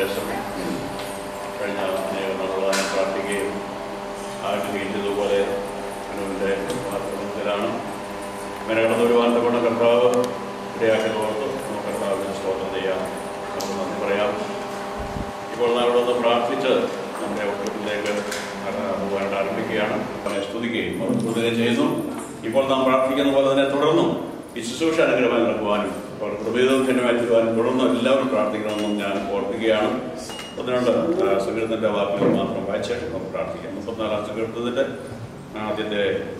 ദേശം കഴിഞ്ഞ അനേക നാളുകളായി പ്രാർത്ഥിക്കുകയും ആഗ്രഹിച്ചതുപോലെ അനുവിൻ്റെ വാർത്തകളിലാണ് അങ്ങനെ കടന്നു വരുവാൻ കൊണ്ട് കർത്താവ് ഇടയാക്കി ഓർത്ത് നമുക്ക് കർത്താവിന് സ്തോത്രം ചെയ്യാം നമുക്ക് നന്ദി പറയാം ഇപ്പോൾ നാം ഇവിടെ നിന്ന് പ്രാർത്ഥിച്ച് നമ്മുടെ ഒട്ടുകളിലേക്ക് പോകാനായിട്ട് ആരംഭിക്കുകയാണ് അവനെ സ്തുതിക്കുകയും അവർ സ്തുതിക്കുകയും ചെയ്യുന്നു ഇപ്പോൾ നാം പ്രാർത്ഥിക്കുന്ന പോലെ തന്നെ തുടർന്നും ഈ ശുശ്രൂഷ അനുഗ്രഹമായി നടക്കുവാനും അവർ കൃപീതവും ധന്യമായി തീരുവാനും തുടർന്നും എല്ലാവരും പ്രാർത്ഥിക്കണമെന്നും ഞാൻ ഓർപ്പിക്കുകയാണ് അതിനുള്ള സുഹൃത്തിൻ്റെ വാക്കുകൾ മാത്രം വായിച്ചിട്ട് നമുക്ക് പ്രാർത്ഥിക്കാം മുപ്പത്തിനാലാം സുഹൃത്തിൻ്റെ ആദ്യത്തെ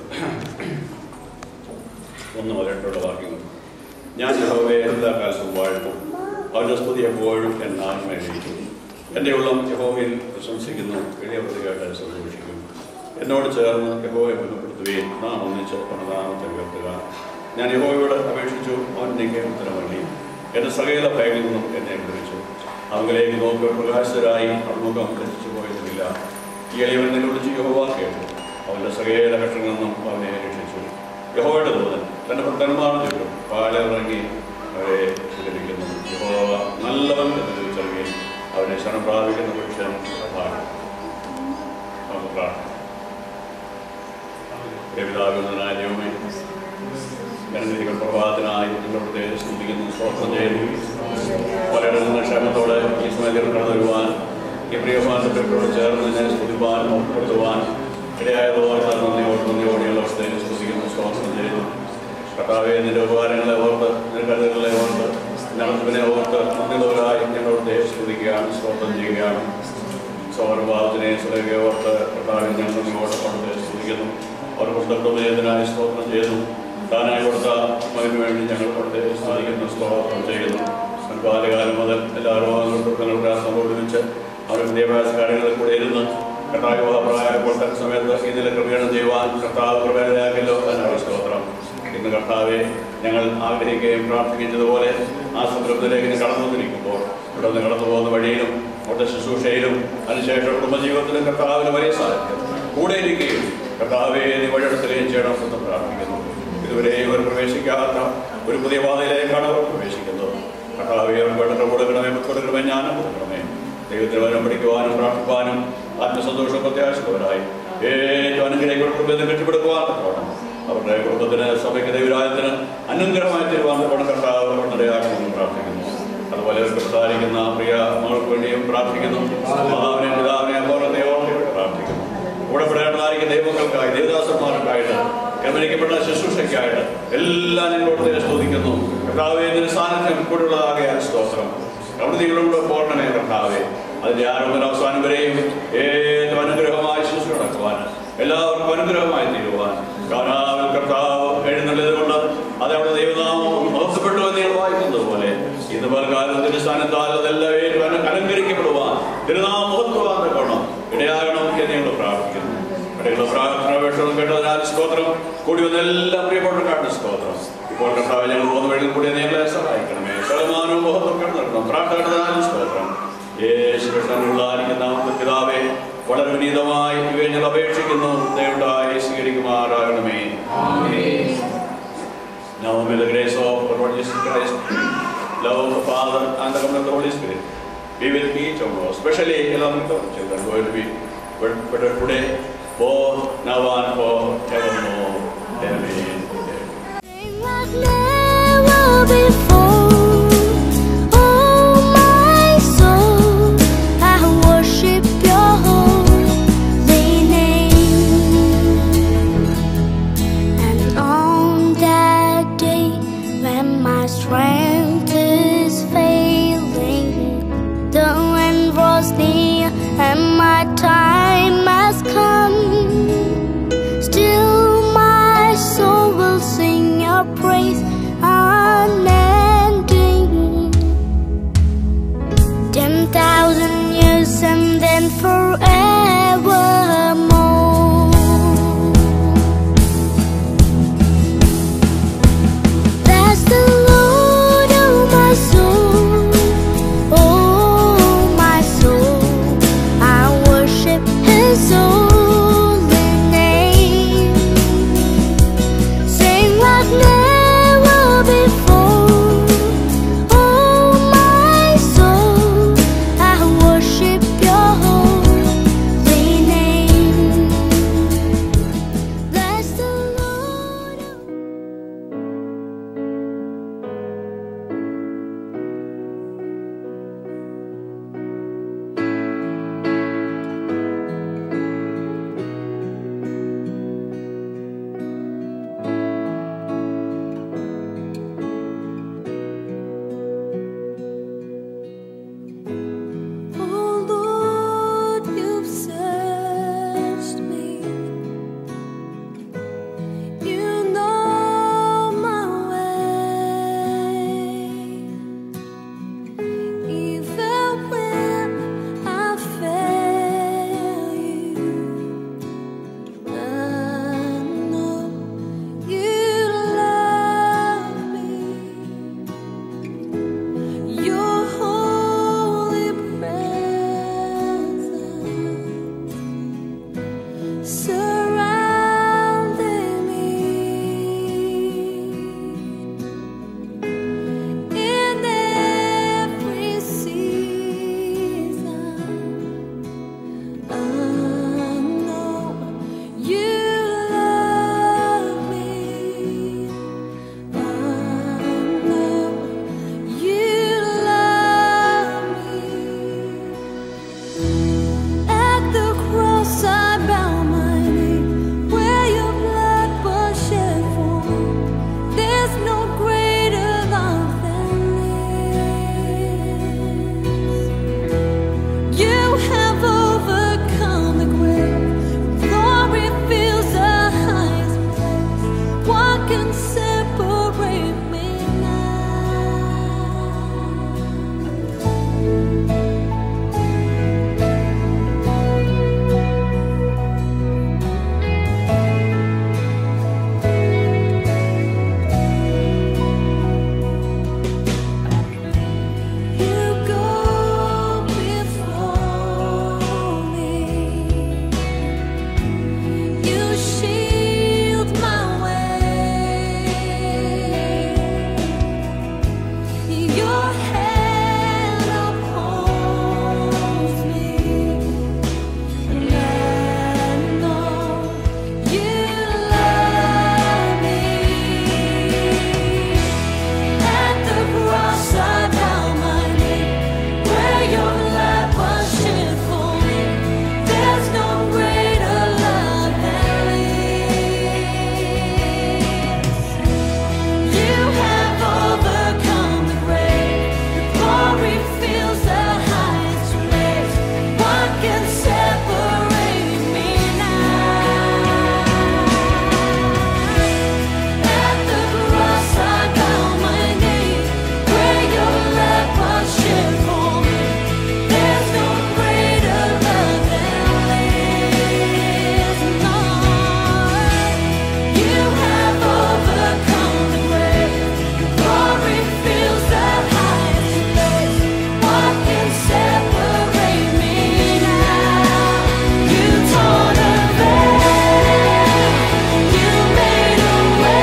ഒന്ന് മുതലിട്ടുള്ള വാക്യങ്ങൾ ഞാൻ യഹോവയെ എല്ലാ കാലത്തും വാഴ്ത്തും അവൻ്റെ സ്തുതി എപ്പോഴും എന്നെ ആത്മേഷിക്കും എൻ്റെ ഉള്ളം യഹോവയിൽ പ്രശംസിക്കുന്നു എളിയ പ്രതികായിട്ട് സന്തോഷിക്കും എന്നോട് ചേർന്ന് യഹോവയെ ബന്ധപ്പെടുത്തുകയും നാം ഒന്നിച്ച് പ്രണതാമത്തെ ഉയർത്തുക ഞാൻ യഹോവയോട് അപേക്ഷിച്ചു അവൻ എനിക്ക് ഉത്തരമള്ളി എൻ്റെ സകല ഭയങ്ങളിൽ നിന്നും എന്നെ വിളിച്ചു അവങ്കിലേക്ക് നോക്കി പ്രകാശിതരായി അഭിമുഖം രചിച്ചു പോയതുമില്ല ഈ എളിയവൻ നിന്നെ വിളിച്ച് യഹോവ കേട്ടു അവൻ്റെ സകല ഘട്ടങ്ങളിൽ നിന്നും അവനെ രക്ഷിച്ചു യഹോവയുടെ ദൂതൻ തൻ്റെ ഭക്തന്മാരുടെ ചുറ്റും പാലിറങ്ങി അവരെ സ്വീകരിക്കുന്നു യഹോവ നല്ലവൻ എന്ന് ചോദിച്ചറിയുകയും അവനെ ശരണം പ്രാപിക്കുന്ന പുരുഷൻ അതാണ് നമുക്ക് പ്രാർത്ഥന പിതാവിനായ ദൈവമേ ജനനിധികൾ പ്രഭാതത്തിനായി നിങ്ങളുടെ സ്തുതിക്കുന്നു സ്തോത്രം ചെയ്യുന്നു വളരെ ക്ഷേമത്തോടെ ഈ സമയത്തിൽ കടന്നു വരുവാൻ ഈ പ്രിയമാനപ്പെട്ടോട് ചേർന്ന് ഞാൻ സ്തുതിപ്പാൻ ഉൾപ്പെടുത്തുവാൻ ഇടയായതുപോലെ നന്ദിയോട് നന്ദിയോടെയുള്ള അവസ്ഥയിൽ സ്തുതിക്കുന്നു സ്തോത്രം ചെയ്യുന്നു കർത്താവെ നിന്റെ ഉപകാരങ്ങളെ ഓർത്ത് നിന്റെ കരുതലുകളെ ഓർത്ത് നടത്തുവിനെ ഓർത്ത് നന്ദിയുള്ളവരായി ഞങ്ങളോട് സ്തുതിക്കുകയാണ് സ്തോത്രം ചെയ്യുകയാണ് സൗരഭാവത്തിനെ സുലഭയെ ഓർത്ത് കർത്താവിനെ ഞങ്ങൾ നിങ്ങളോട് കൊണ്ട് സ്തുതിക്കുന്നു അവർ പുസ്തകത്തിനായി സ്തോത്രം ചെയ്യുന്നു താനായി കൊടുത്ത മകന് വേണ്ടി ഞങ്ങൾ കൊണ്ട് സാധിക്കുന്ന സ്തോത്രം ചെയ്യുന്നു ബാല്യകാലം മുതൽ എല്ലാ രോഗങ്ങൾക്കും ഞങ്ങളുടെ സംഭവിച്ച് അവരുടെ വിദ്യാഭ്യാസ കാര്യങ്ങളിൽ കൂടെ ഇരുന്ന് കർത്താവ് പ്രായപ്പെട്ട സമയത്ത് ഇതിലെ ക്രമീകരണം ചെയ്യുവാൻ കർത്താവ് പ്രവേദനയാക്കല്ലോ എന്നാണ് സ്തോത്രം ഇന്ന് കർത്താവെ ഞങ്ങൾ ആഗ്രഹിക്കുകയും പ്രാർത്ഥിക്കുന്നതുപോലെ ആ സംരംഭത്തിലേക്ക് ഇനി കടന്നു വന്നിരിക്കുമ്പോൾ ഇവിടെ നിന്ന് കടന്നു പോകുന്ന വഴിയിലും അവിടുത്തെ ശുശ്രൂഷയിലും അതിനുശേഷം കുടുംബജീവിതത്തിലും കർത്താവിന് വലിയ സാധിക്കും കൂടെ ഇരിക്കുകയും കർത്താവെ നീ വഴിയെടുത്തുകയും ചെയ്യണം എന്ന് പ്രാർത്ഥിക്കുന്നു ഇതുവരെ ഇവർ പ്രവേശിക്കാത്ത ഒരു പുതിയ പാതയിലേക്കാണ് അവർ പ്രവേശിക്കുന്നത് കർത്താവെ അവർ വേണ്ട കൊടുക്കണമേ കൊടുക്കണമേ ജ്ഞാനം കൊടുക്കണമേ ദൈവത്തിന് വരം പഠിക്കുവാനും പ്രാർത്ഥിക്കുവാനും ആത്മസന്തോഷം പ്രത്യാശയുള്ളവരായി ഏറ്റവും അനുഗ്രഹിക്കുന്ന ബന്ധം കെട്ടിപ്പടുക്കുവാൻ തക്കവണ്ണം അവരുടെ കുടുംബത്തിന് സഭയ്ക്ക് ദൈവരാജ്യത്തിന് അനുഗ്രഹമായി തീരുവാൻ തക്കവണ്ണം കർത്താവ് ഇടയാക്കണമെന്ന് പ്രാർത്ഥിക്കുന്നു അതുപോലെ പ്രസാരിക്കുന്ന പ്രിയ മകൾക്ക് വേണ്ടിയും പ്രാർത്ഥിക്കുന്നു മാതാവിനെ പിതാവിനെ പോലെ ദൈവത്തെ പ്രാർത്ഥിക്കുന്നു കൂടെ പെടേണ്ടതായിരിക്കും ദൈവങ്ങൾക്കായി ദേവദാസന്മാർക്കായിട്ട് ക്രമീകരിക്കപ്പെട്ട ശുശ്രൂഷയ്ക്കായിട്ട് എല്ലാം നിങ്ങളോട് സ്തുതിക്കുന്നു കർത്താവെ ഇതിന് സാന്നിധ്യം കൂടെയുള്ളതാകയാൽ സ്തോത്രം അവിടെ നിങ്ങളോട് പോരണമേ കർത്താവെ അതിന്റെ ആരംഭം അവസാനം വരെയും ഏറ്റവും അനുഗ്രഹമായ ശുശ്രൂഷ നടക്കുവാൻ എല്ലാവർക്കും അനുഗ്രഹമായി തീരുവാൻ കാനാവിൽ കർത്താവ് എഴുന്നള്ളത് കൊണ്ട് അത് അവിടെ ദൈവനാമം മോശപ്പെട്ടു എന്ന് നിങ്ങൾ വായിക്കുന്നത് പോലെ ഇന്ന് പലകാലത്തിന്റെ സ്ഥാനത്താൽ അതെല്ലാം അലങ്കരിക്കപ്പെടുവാൻ തിരുനാമം മുഖത്തുവാൻ തക്കണം ഇടയാകണം എന്ന് ഞങ്ങൾ പ്രാർത്ഥിക്കുന്നു ഇടയുള്ള പ്രാർത്ഥനാപേക്ഷകൾ കേട്ടതിനാൽ സ്തോത്രം കൂടി വന്ന എല്ലാ പ്രിയപ്പെട്ടവർക്കാണ് സ്തോത്രം ഇപ്പോൾ കർത്താവ് ഞങ്ങൾ പോകുന്ന വഴിയിൽ കൂടി ഞങ്ങളെ സഹായിക്കണമേ ശതമാനവും മുഖത്തും കിടന്നിടണം പ്രാർത്ഥന സ്തോത്രം യേശുള്ള പിതാവേ വളരെ വിനീതമായി ഇവയെ ഞങ്ങൾ അപേക്ഷിക്കുന്നു ദയവുണ്ടായി സ്വീകരിക്കുമാറാകണമേ Now may the grace of our Lord Jesus Christ, love of the Father and the communion of the Holy Spirit be with each of us, especially along with our children who will be better today, both now and forevermore. Amen. Like never before, oh my soul, I worship your holy name. And on that day when my strength is failing, the end was near and my time has come. Still, my soul will sing your praise unending. Ten thousand years and then forevermore. Bless the Lord, oh my soul, oh my soul. I worship His holy name. Sing like never before. Oh my soul, I separate me now? You go before me. You shield my way. Your hand upholds me, and I know you love me. At the cross I bow my knee, where your light was shed for me. There's no greater love than this. You have overcome the grave. Your glory fills the highest place. What can separate me now? At the cross I bow my knee, where your light was shed for me. There's no greater love than this, Lord. You have overcome the grave. Your glory fills the highest place. What can separate me now? You tore the veil. You made a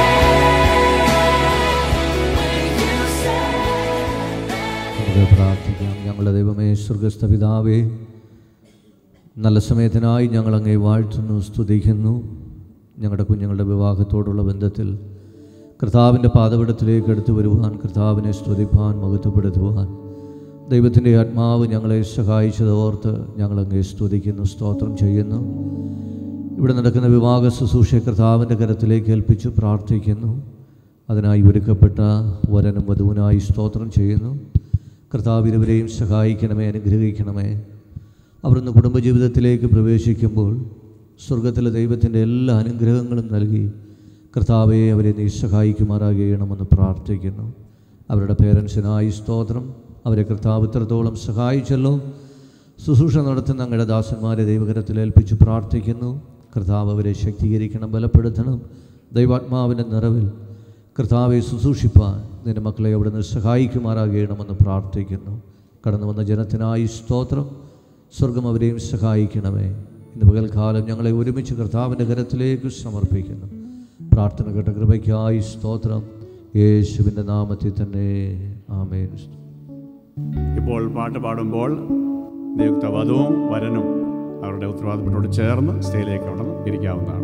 way when you said നമുക്ക് പ്രാർത്ഥിക്കാം ഞങ്ങളുടെ ദൈവമേ സ്വർഗസ്ഥ പിതാവേ നല്ല സമയത്തിനായി ഞങ്ങൾ അങ്ങേ വാഴ്ത്തുന്നു സ്തുതിക്കുന്നു ഞങ്ങളുടെ കുഞ്ഞുങ്ങളുടെ വിവാഹത്തോടുള്ള ബന്ധത്തിൽ കർത്താവിൻ്റെ പാതപടത്തിലേക്ക് എടുത്തു വരുവാൻ കർത്താവിനെ സ്തുതിപ്പാൻ മഹത്വപ്പെടുത്തുവാൻ ദൈവത്തിൻ്റെ ആത്മാവ് ഞങ്ങളെ സഹായിച്ചത് ഓർത്ത് ഞങ്ങളങ്ങേ സ്തുതിക്കുന്നു സ്തോത്രം ചെയ്യുന്നു ഇവിടെ നടക്കുന്ന വിവാഹ ശുശ്രൂഷ കർത്താവിൻ്റെ കരത്തിലേക്ക് ഏൽപ്പിച്ച് പ്രാർത്ഥിക്കുന്നു അതിനായി ഒരുക്കപ്പെട്ട വരനും വധുവിനായി സ്തോത്രം ചെയ്യുന്നു കർത്താവ് ഇരുവരെയും സഹായിക്കണമേ അനുഗ്രഹിക്കണമേ അവിടുന്ന് കുടുംബജീവിതത്തിലേക്ക് പ്രവേശിക്കുമ്പോൾ സ്വർഗത്തിലെ ദൈവത്തിൻ്റെ എല്ലാ അനുഗ്രഹങ്ങളും നൽകി കർത്താവെ അവരെ നീ സഹായിക്കുമാറാകണമെന്ന് പ്രാർത്ഥിക്കുന്നു അവരുടെ പേരൻസിനായി സ്തോത്രം അവരെ കർത്താവ് ഇത്രത്തോളം സഹായിച്ചല്ലോ ശുശ്രൂഷ നടത്തുന്ന അങ്ങയുടെ ദാസന്മാരെ ദൈവകരത്തിൽ ഏൽപ്പിച്ച് പ്രാർത്ഥിക്കുന്നു കർത്താവ് അവരെ ശക്തീകരിക്കണം ബലപ്പെടുത്തണം ദൈവാത്മാവിൻ്റെ നിറവിൽ കർത്താവെ ശുശ്രൂഷിപ്പാൻ നിന്റെ മക്കളെ അവിടുന്ന് സഹായിക്കുമാറാകണമെന്ന് പ്രാർത്ഥിക്കുന്നു കടന്നു വന്ന ജനത്തിനായി സ്തോത്രം സ്വർഗം അവരെയും സഹായിക്കണമേ ഇന്ന് പകൽക്കാലം ഞങ്ങളെ ഒരുമിച്ച് കർത്താവിൻ്റെ കരത്തിലേക്ക് സമർപ്പിക്കുന്നു പ്രാർത്ഥന കേട്ട കൃപയ്ക്കായി സ്തോത്രം യേശുവിൻ്റെ നാമത്തിൽ തന്നെ ആമേൻ ഇപ്പോൾ പാട്ട് പാടുമ്പോൾ നിയുക്ത വധുവും വരനും അവരുടെ ഉത്തരവാദിത്തത്തോട് ചേർന്ന് സ്റ്റേജിലേക്ക് അവിടെ ഇരിക്കാവുന്നതാണ്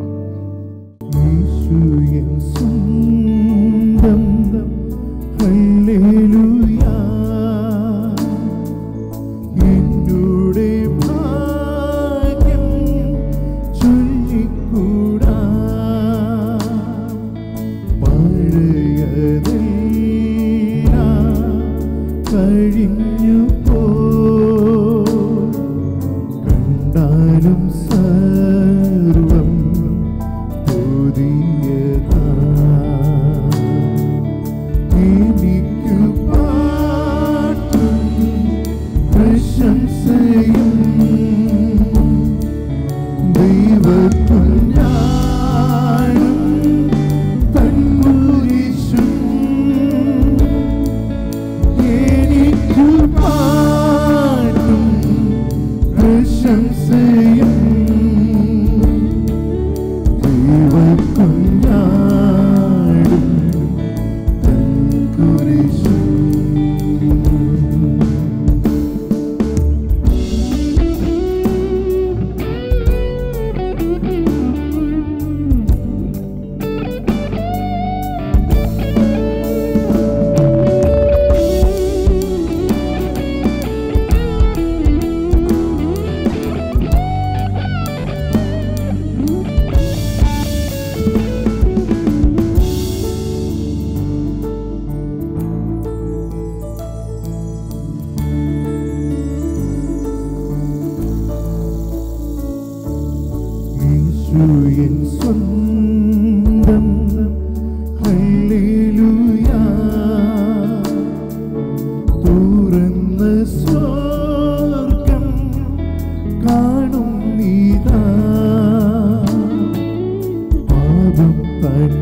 യേശുയൻ സ്വന്തം ഹല്ലേലൂയാ എന്നോടെ ഭാഗ്യം ചൊല്ലിക്കൂടാ പഴയതെല്ലാം കഴിഞ്ഞു പോ കണ്ടാലും സർവം പുതിയതായി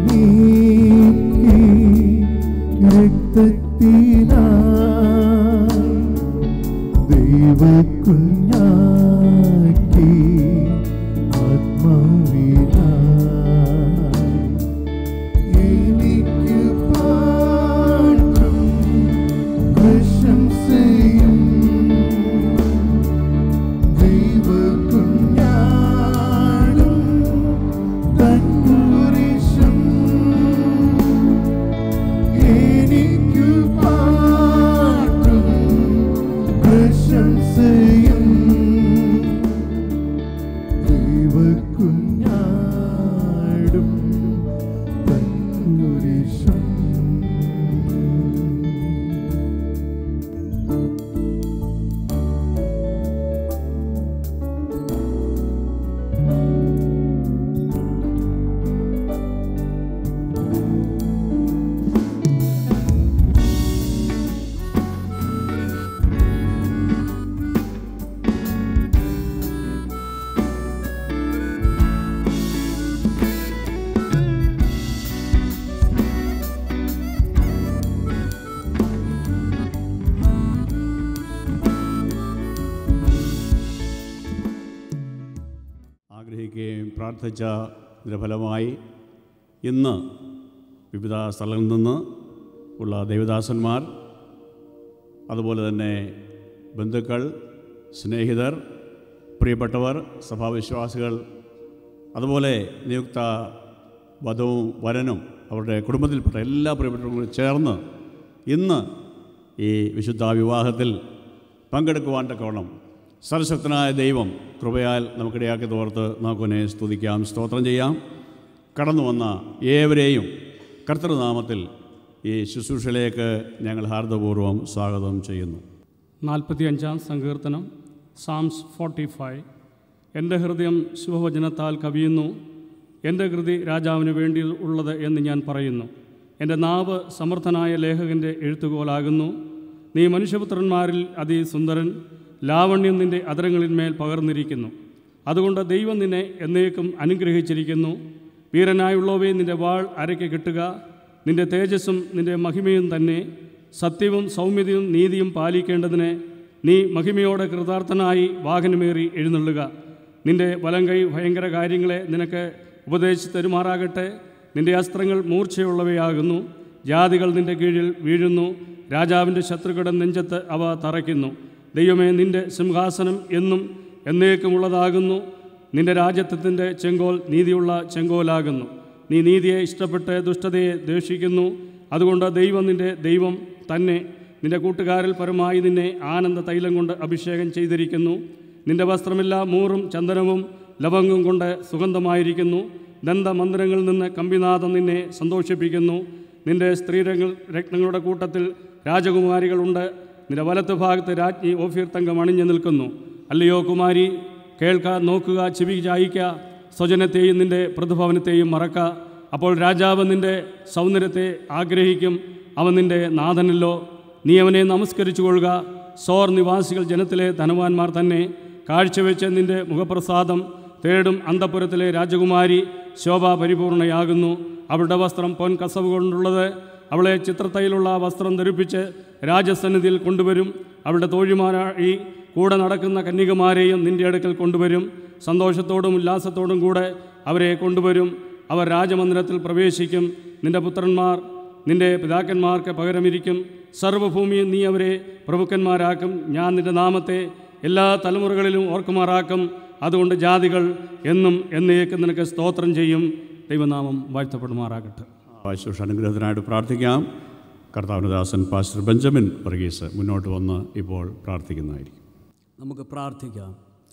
നീക്കി രക്തത്തിനാ ദൈവക്കുഞ്ഞാക്കി ആത്മാവിനാ എനിക്ക് പാട്ടും പ്രശംസയും ദൈവകുഞ്ഞാടും തൻകുരിശും എനിക്കു പാട്ടും പ്രശംസയും ദൈവകുഞ്ഞാടും തൻകുരിശും ആഗ്രഹിക്കുകയും പ്രാർത്ഥിച്ച ഇതിൻ്റെ ഫലമായി ഇന്ന് വിവിധ സ്ഥലങ്ങളിൽ നിന്ന് ഉള്ള ദേവദാസന്മാർ അതുപോലെ തന്നെ ബന്ധുക്കൾ സ്നേഹിതർ പ്രിയപ്പെട്ടവർ സഭാവിശ്വാസികൾ അതുപോലെ നിയുക്ത വധുവും വരനും അവരുടെ കുടുംബത്തിൽപ്പെട്ട എല്ലാ പ്രിയപ്പെട്ടവരും കൂടി ചേർന്ന് ഇന്ന് ഈ വിശുദ്ധ വിവാഹത്തിൽ പങ്കെടുക്കുവാൻ തക്കവണ്ണം സർവശക്തനായ ദൈവം കൃപയാൽ നമുക്കിടയാക്കി തോർത്ത് നമുക്കൊന്നെ സ്തുതിക്കാം സ്തോത്രം ചെയ്യാം കടന്നു വന്ന ഏവരെയും കർത്തൃനാമത്തിൽ ഈ ശുശ്രൂഷയിലേക്ക് ഞങ്ങൾ ഹാർദപൂർവ്വം സ്വാഗതം ചെയ്യുന്നു നാൽപ്പത്തിയഞ്ചാം സങ്കീർത്തനം സാംസ് ഫോർട്ടി ഫൈവ് എൻ്റെ ഹൃദയം ശുഭവചനത്താൽ കവിയുന്നു എൻ്റെ കൃതി രാജാവിന് വേണ്ടി ഉള്ളത് എന്ന് ഞാൻ പറയുന്നു എൻ്റെ നാവ് സമർത്ഥനായ ലേഖകൻ്റെ എഴുത്തുകോലാകുന്നു നീ മനുഷ്യപുത്രന്മാരിൽ അതിസുന്ദരൻ ലാവണ്യം നിൻ്റെ അതരങ്ങളിന്മേൽ പകർന്നിരിക്കുന്നു അതുകൊണ്ട് ദൈവം നിന്നെ എന്നേക്കും അനുഗ്രഹിച്ചിരിക്കുന്നു വീരനായുള്ളവയെ നിൻ്റെ വാൾ അരയ്ക്ക് കിട്ടുക നിൻ്റെ തേജസ്സും നിൻ്റെ മഹിമയും തന്നെ സത്യവും സൗമ്യതയും നീതിയും പാലിക്കേണ്ടതിന് നീ മഹിമയോടെ കൃതാർത്ഥനായി വാഹനമേറി എഴുന്നള്ളുക നിന്റെ വലം കൈ ഭയങ്കര കാര്യങ്ങളെ നിനക്ക് ഉപദേശിച്ച് തരുമാറാകട്ടെ നിന്റെ അസ്ത്രങ്ങൾ മൂർച്ചയുള്ളവയാകുന്നു ജാതികൾ നിന്റെ കീഴിൽ വീഴുന്നു രാജാവിൻ്റെ ശത്രുക്കളുടെ നെഞ്ചത്ത് അവ തറയ്ക്കുന്നു ദൈവമേ നിന്റെ സിംഹാസനം എന്നും എന്നേക്കുമുള്ളതാകുന്നു നിന്റെ രാജ്യത്വത്തിൻ്റെ ചെങ്കോൽ നീതിയുള്ള ചെങ്കോലാകുന്നു നീ നീതിയെ ഇഷ്ടപ്പെട്ട് ദുഷ്ടതയെ ദ്വേഷിക്കുന്നു അതുകൊണ്ട് ദൈവം നിന്റെ ദൈവം തന്നെ നിന്റെ കൂട്ടുകാരിൽ പരമായി നിന്നെ ആനന്ദ തൈലം കൊണ്ട് അഭിഷേകം ചെയ്തിരിക്കുന്നു നിന്റെ വസ്ത്രമെല്ലാം മൂറും ചന്ദനവും ലവംഗം കൊണ്ട് സുഗന്ധമായിരിക്കുന്നു ദന്തമന്ദിരങ്ങളിൽ നിന്ന് കമ്പിനാഥം നിന്നെ സന്തോഷിപ്പിക്കുന്നു നിന്റെ സ്ത്രീരങ്ങൾ രത്നങ്ങളുടെ കൂട്ടത്തിൽ രാജകുമാരികളുണ്ട് നിന്റെ വലത്ത് ഭാഗത്ത് രാജ്ഞി ഓഫീർ തങ്കം അണിഞ്ഞു നിൽക്കുന്നു അല്ലയോ കുമാരി കേൾക്ക നോക്കുക ചെവി ചായിക്ക സ്വജനത്തെയും നിന്റെ പ്രതിഭവനത്തെയും മറക്ക അപ്പോൾ രാജാവ് നിന്റെ സൗന്ദര്യത്തെ ആഗ്രഹിക്കും അവൻ നിന്റെ നാഥനല്ലോ നീ അവനെ നമസ്കരിച്ചു കൊള്ളുക സോർ നിവാസികൾ ജനത്തിലെ ധനവാന്മാർ തന്നെ കാഴ്ചവെച്ച് നിന്റെ മുഖപ്രസാദം തേടും അന്തപുരത്തിലെ രാജകുമാരി ശോഭ പരിപൂർണയാകുന്നു അവളുടെ വസ്ത്രം പൊൻ കസവ് കൊണ്ടുള്ളത് അവളെ ചിത്രത്തയിലുള്ള വസ്ത്രം ധരിപ്പിച്ച് രാജസന്നിധിയിൽ കൊണ്ടുവരും അവളുടെ തോഴിമാരായി കൂടെ നടക്കുന്ന കന്യകമാരെയും നിന്റെ അടുക്കൽ കൊണ്ടുവരും സന്തോഷത്തോടും ഉല്ലാസത്തോടും കൂടെ അവരെ കൊണ്ടുവരും അവർ രാജമന്ദിരത്തിൽ പ്രവേശിക്കും നിന്റെ പുത്രന്മാർ നിന്റെ പിതാക്കന്മാർക്ക് പകരമിരിക്കും സർവ്വഭൂമിയും നീ അവരെ പ്രഭുക്കന്മാരാക്കും ഞാൻ നിന്റെ നാമത്തെ എല്ലാ തലമുറകളിലും ഓർക്കുമാറാക്കും അതുകൊണ്ട് ജാതികൾ എന്നും എന്നേക്കും നിനക്ക് സ്തോത്രം ചെയ്യും ദൈവനാമം വാഴ്ത്തപ്പെടുമാറാകട്ടെ ശുശ്രൂഷ അനുഗ്രഹത്തിനായിട്ട് പ്രാർത്ഥിക്കാം കർത്താവിനദാസൻ പാസ്റ്റർ ബെഞ്ചമിൻ വർഗീസ് മുന്നോട്ട് വന്ന് ഇപ്പോൾ പ്രാർത്ഥിക്കുന്നതായിരിക്കും നമുക്ക് പ്രാർത്ഥിക്കാം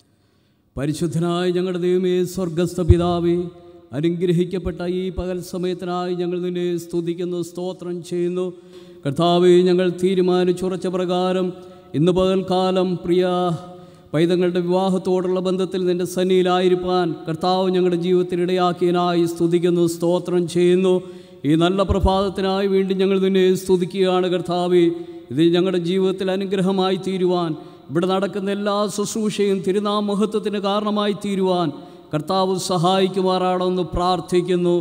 പരിശുദ്ധനായ ഞങ്ങളുടെ ദൈവമേ സ്വർഗസ്ഥ പിതാവേ അനുഗ്രഹിക്കപ്പെട്ട ഈ പകൽ സമയത്തിനായി ഞങ്ങൾ നിന്നെ സ്തുതിക്കുന്നു സ്തോത്രം ചെയ്യുന്നു കർത്താവെ ഞങ്ങൾ തീരുമാനിച്ചുറച്ച പ്രകാരം ഇന്ന് പകൽക്കാലം പ്രിയ പൈതങ്ങളുടെ വിവാഹത്തോടുള്ള ബന്ധത്തിൽ നിൻ്റെ സന്നിയിലായിരിക്കാൻ കർത്താവ് ഞങ്ങളുടെ ജീവിതത്തിനിടയാക്കിയതിനായി സ്തുതിക്കുന്നു സ്തോത്രം ചെയ്യുന്നു ഈ നല്ല പ്രഭാതത്തിനായി വീണ്ടും ഞങ്ങൾ നിന്നെ സ്തുതിക്കുകയാണ് കർത്താവെ ഇത് ഞങ്ങളുടെ ജീവിതത്തിൽ അനുഗ്രഹമായി തീരുവാൻ ഇവിടെ നടക്കുന്ന എല്ലാ ശുശ്രൂഷയും തിരുനാമഹത്വത്തിന് കാരണമായി തീരുവാൻ കർത്താവ് സഹായിക്കുമാറാണെന്ന് പ്രാർത്ഥിക്കുന്നു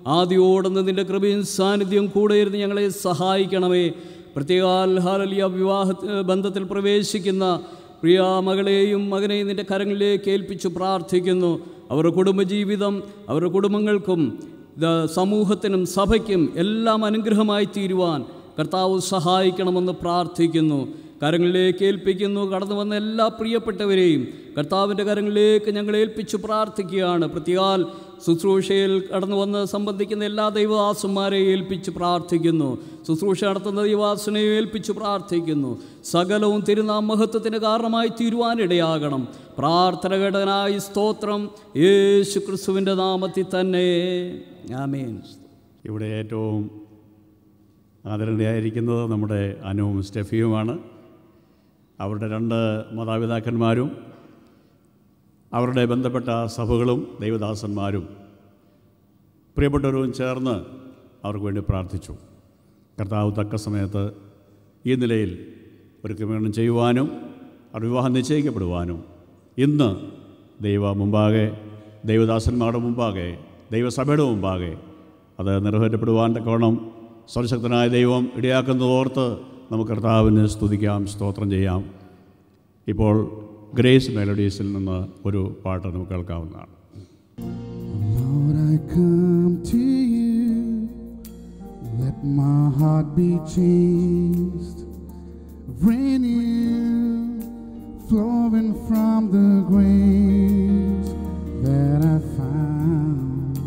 ആദ്യോടുന്ന് നിൻ്റെ കൃപയും സാന്നിധ്യം കൂടെ ഇരുന്ന് ഞങ്ങളെ സഹായിക്കണമേ പ്രത്യേകാൽ ഹാലലിയ വിവാഹ ബന്ധത്തിൽ പ്രവേശിക്കുന്ന പ്രിയ മകളെയും മകനെയും നിൻ്റെ കരങ്ങളിലേക്ക് ഏൽപ്പിച്ചു പ്രാർത്ഥിക്കുന്നു അവരുടെ കുടുംബജീവിതം അവരുടെ കുടുംബങ്ങൾക്കും ഇത് സമൂഹത്തിനും സഭയ്ക്കും എല്ലാം അനുഗ്രഹമായി തീരുവാൻ കർത്താവ് സഹായിക്കണമെന്ന് പ്രാർത്ഥിക്കുന്നു കരങ്ങളിലേക്ക് ഏൽപ്പിക്കുന്നു കടന്നു വന്ന എല്ലാ പ്രിയപ്പെട്ടവരെയും കർത്താവിൻ്റെ കരങ്ങളിലേക്ക് ഞങ്ങൾ ഏൽപ്പിച്ചു പ്രാർത്ഥിക്കുകയാണ് പ്രത്യേകാൽ ശുശ്രൂഷയിൽ കടന്നു വന്ന് സംബന്ധിക്കുന്ന എല്ലാ ദൈവദാസന്മാരെ ഏൽപ്പിച്ച് പ്രാർത്ഥിക്കുന്നു ശുശ്രൂഷ നടത്തുന്ന ദൈവാസനെ ഏൽപ്പിച്ച് പ്രാർത്ഥിക്കുന്നു സകലവും തിരുനാം മഹത്വത്തിന് കാരണമായി തീരുവാനിടയാകണം പ്രാർത്ഥനഘടനായി സ്തോത്രം യേശു ക്രിസ്തുവിൻ്റെ നാമത്തിൽ തന്നെ ആമേൻ ഇവിടെ ഏറ്റവും ആദരണീയായിരിക്കുന്നത് നമ്മുടെ അനുവും സ്റ്റെഫിയുമാണ് അവരുടെ രണ്ട് മാതാപിതാക്കന്മാരും അവരുടെ ബന്ധപ്പെട്ട സഭകളും ദൈവദാസന്മാരും പ്രിയപ്പെട്ടവരും ചേർന്ന് അവർക്ക് വേണ്ടി പ്രാർത്ഥിച്ചു കർത്താവ് തക്ക സമയത്ത് ഈ നിലയിൽ ഒരു ക്രമീകരണം ചെയ്യുവാനും അവർ വിവാഹം നിശ്ചയിക്കപ്പെടുവാനും ഇന്ന് ദൈവ മുമ്പാകെ ദൈവദാസന്മാരുടെ മുമ്പാകെ ദൈവസഭയുടെ മുമ്പാകെ അത് നിറവേറ്റപ്പെടുവാൻ തക്കവണ്ണം സർവശക്തനായ ദൈവം ഇടയാക്കുന്നതോർത്ത് നമുക്ക് കർത്താവിന് സ്തുതിക്കാം സ്തോത്രം ചെയ്യാം ഇപ്പോൾ ഗ്രേസ് മെലഡീസിൽ നിന്ന് ഒരു പാട്ട് നമുക്ക് കേൾക്കാവുന്നതാണ് Lord, I come to you. Let my heart be changed. Renew, flowing from the grace that I found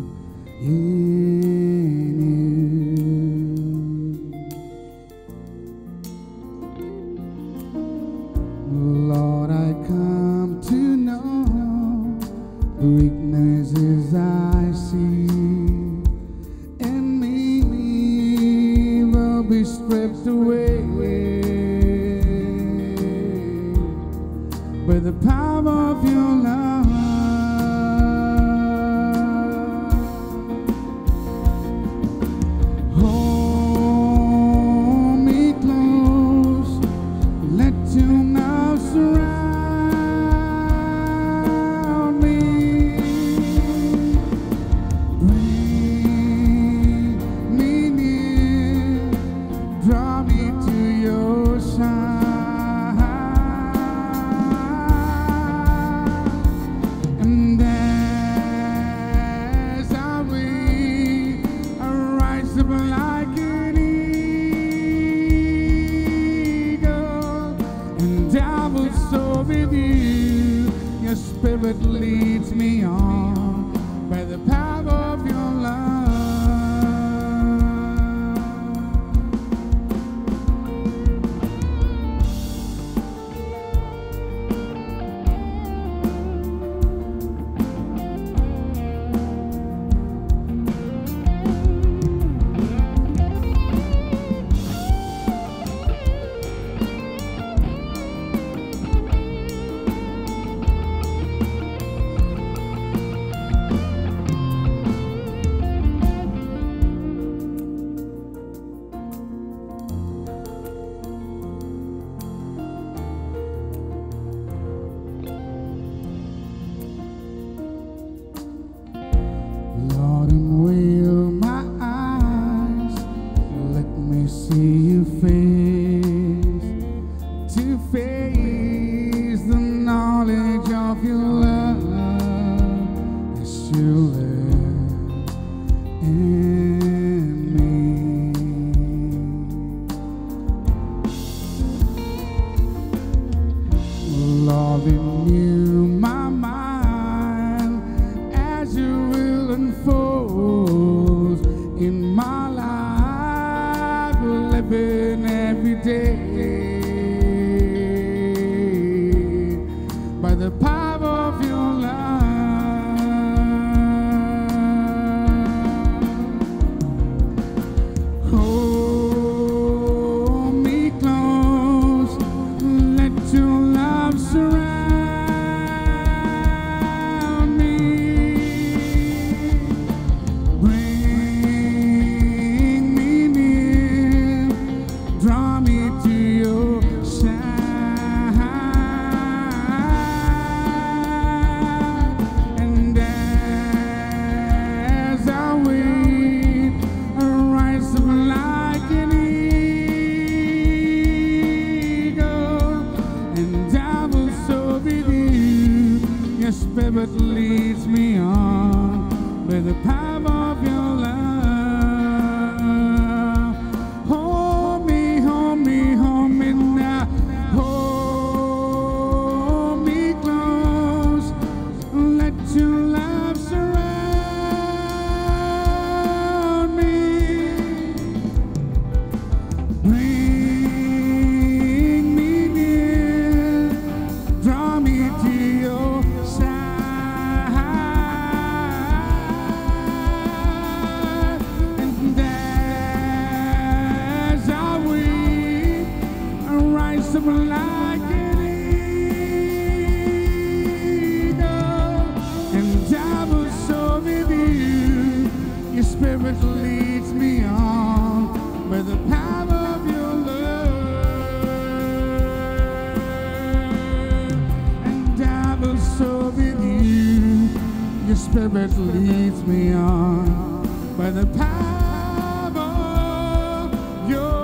in you. Lord, I come to know the weaknesses I see in me will be stripped away by the power of your love. Hold me close. Let your now surround me. Bring me near. Draw me to your side. Spirit leads me on by the path of your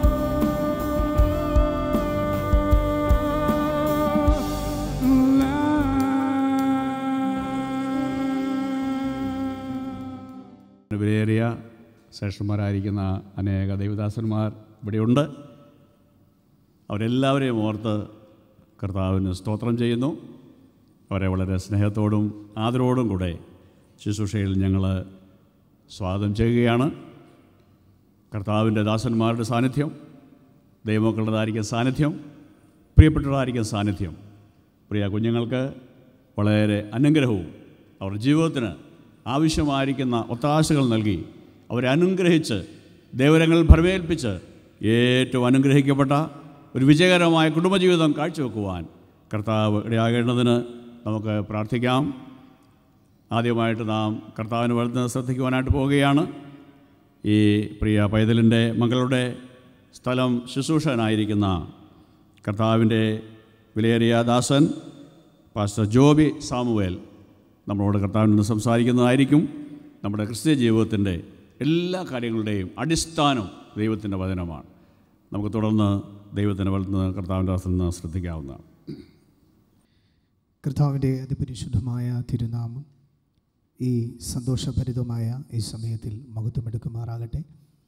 love. വിലയേറിയ ശ്രേഷ്ഠന്മാരായിരിക്കുന്ന അനേക ദൈവദാസന്മാർ ഇവിടെയുണ്ട് അവരെല്ലാവരെയും ഓർത്ത് കർത്താവിന് സ്തോത്രം ചെയ്യുന്നു അവരെ വളരെ സ്നേഹത്തോടും ആദരവോടും കൂടെ ശുശ്രൂഷയിൽ ഞങ്ങൾ സ്വാഗതം ചെയ്യുകയാണ് കർത്താവിൻ്റെ ദാസന്മാരുടെ സാന്നിധ്യം ദൈവമക്കളുടേതായിരിക്കുന്ന സാന്നിധ്യം പ്രിയപ്പെട്ടവരായിരിക്കുന്ന സാന്നിധ്യം പ്രിയ കുഞ്ഞുങ്ങൾക്ക് വളരെ അനുഗ്രഹവും അവരുടെ ജീവിതത്തിന് ആവശ്യമായിരിക്കുന്ന ഒത്താശകൾ നൽകി അവരെ അനുഗ്രഹിച്ച് ദേവരങ്ങൾ ഭരമേൽപ്പിച്ച് ഏറ്റവും അനുഗ്രഹിക്കപ്പെട്ട ഒരു വിജയകരമായ കുടുംബജീവിതം കാഴ്ചവെക്കുവാൻ കർത്താവ് ഇടയാകേണ്ടതിന് നമുക്ക് പ്രാർത്ഥിക്കാം ആദ്യമായിട്ട് നാം കർത്താവിന് വളർത്തുന്നത് ശ്രദ്ധിക്കുവാനായിട്ട് പോവുകയാണ് ഈ പ്രിയ പൈതലിൻ്റെ മകളുടെ സ്ഥലം ശുശ്രൂഷകനായിരിക്കുന്ന കർത്താവിൻ്റെ വിലയേറിയ ദാസൻ പാസ്റ്റർ ജോബി സാമുവേൽ നമ്മളോട് കർത്താവിൽ നിന്ന് സംസാരിക്കുന്നതായിരിക്കും നമ്മുടെ ക്രിസ്ത്യ ജീവിതത്തിൻ്റെ എല്ലാ കാര്യങ്ങളുടെയും അടിസ്ഥാനം ദൈവത്തിൻ്റെ വചനമാണ് നമുക്ക് തുടർന്ന് ദൈവത്തിൻ്റെ വളർത്തുന്ന കർത്താവിൻ്റെ ദാസനിൽ നിന്ന് ശ്രദ്ധിക്കാവുന്നതാണ് കർത്താവിൻ്റെ അതിപരിശുദ്ധമായ തിരുനാമം ഈ സന്തോഷഭരിതമായ ഈ സമയത്തിൽ മഹത്വമെടുക്കുമാറാകട്ടെ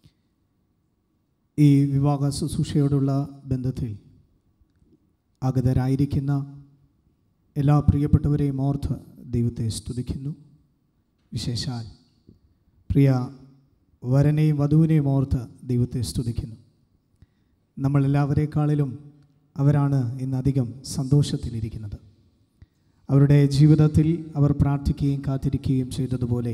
ഈ വിവാഹ ശുശ്രൂഷയോടുള്ള ബന്ധത്തിൽ ആഗതരായിരിക്കുന്ന എല്ലാ പ്രിയപ്പെട്ടവരെയും ഓർത്ത് ദൈവത്തെ സ്തുതിക്കുന്നു വിശേഷാൽ പ്രിയ വരനെയും വധുവിനെയും ഓർത്ത് ദൈവത്തെ സ്തുതിക്കുന്നു നമ്മളെല്ലാവരെക്കാളിലും അവരാണ് ഇന്നധികം സന്തോഷത്തിലിരിക്കുന്നത് അവരുടെ ജീവിതത്തിൽ അവർ പ്രാർത്ഥിക്കുകയും കാത്തിരിക്കുകയും ചെയ്തതുപോലെ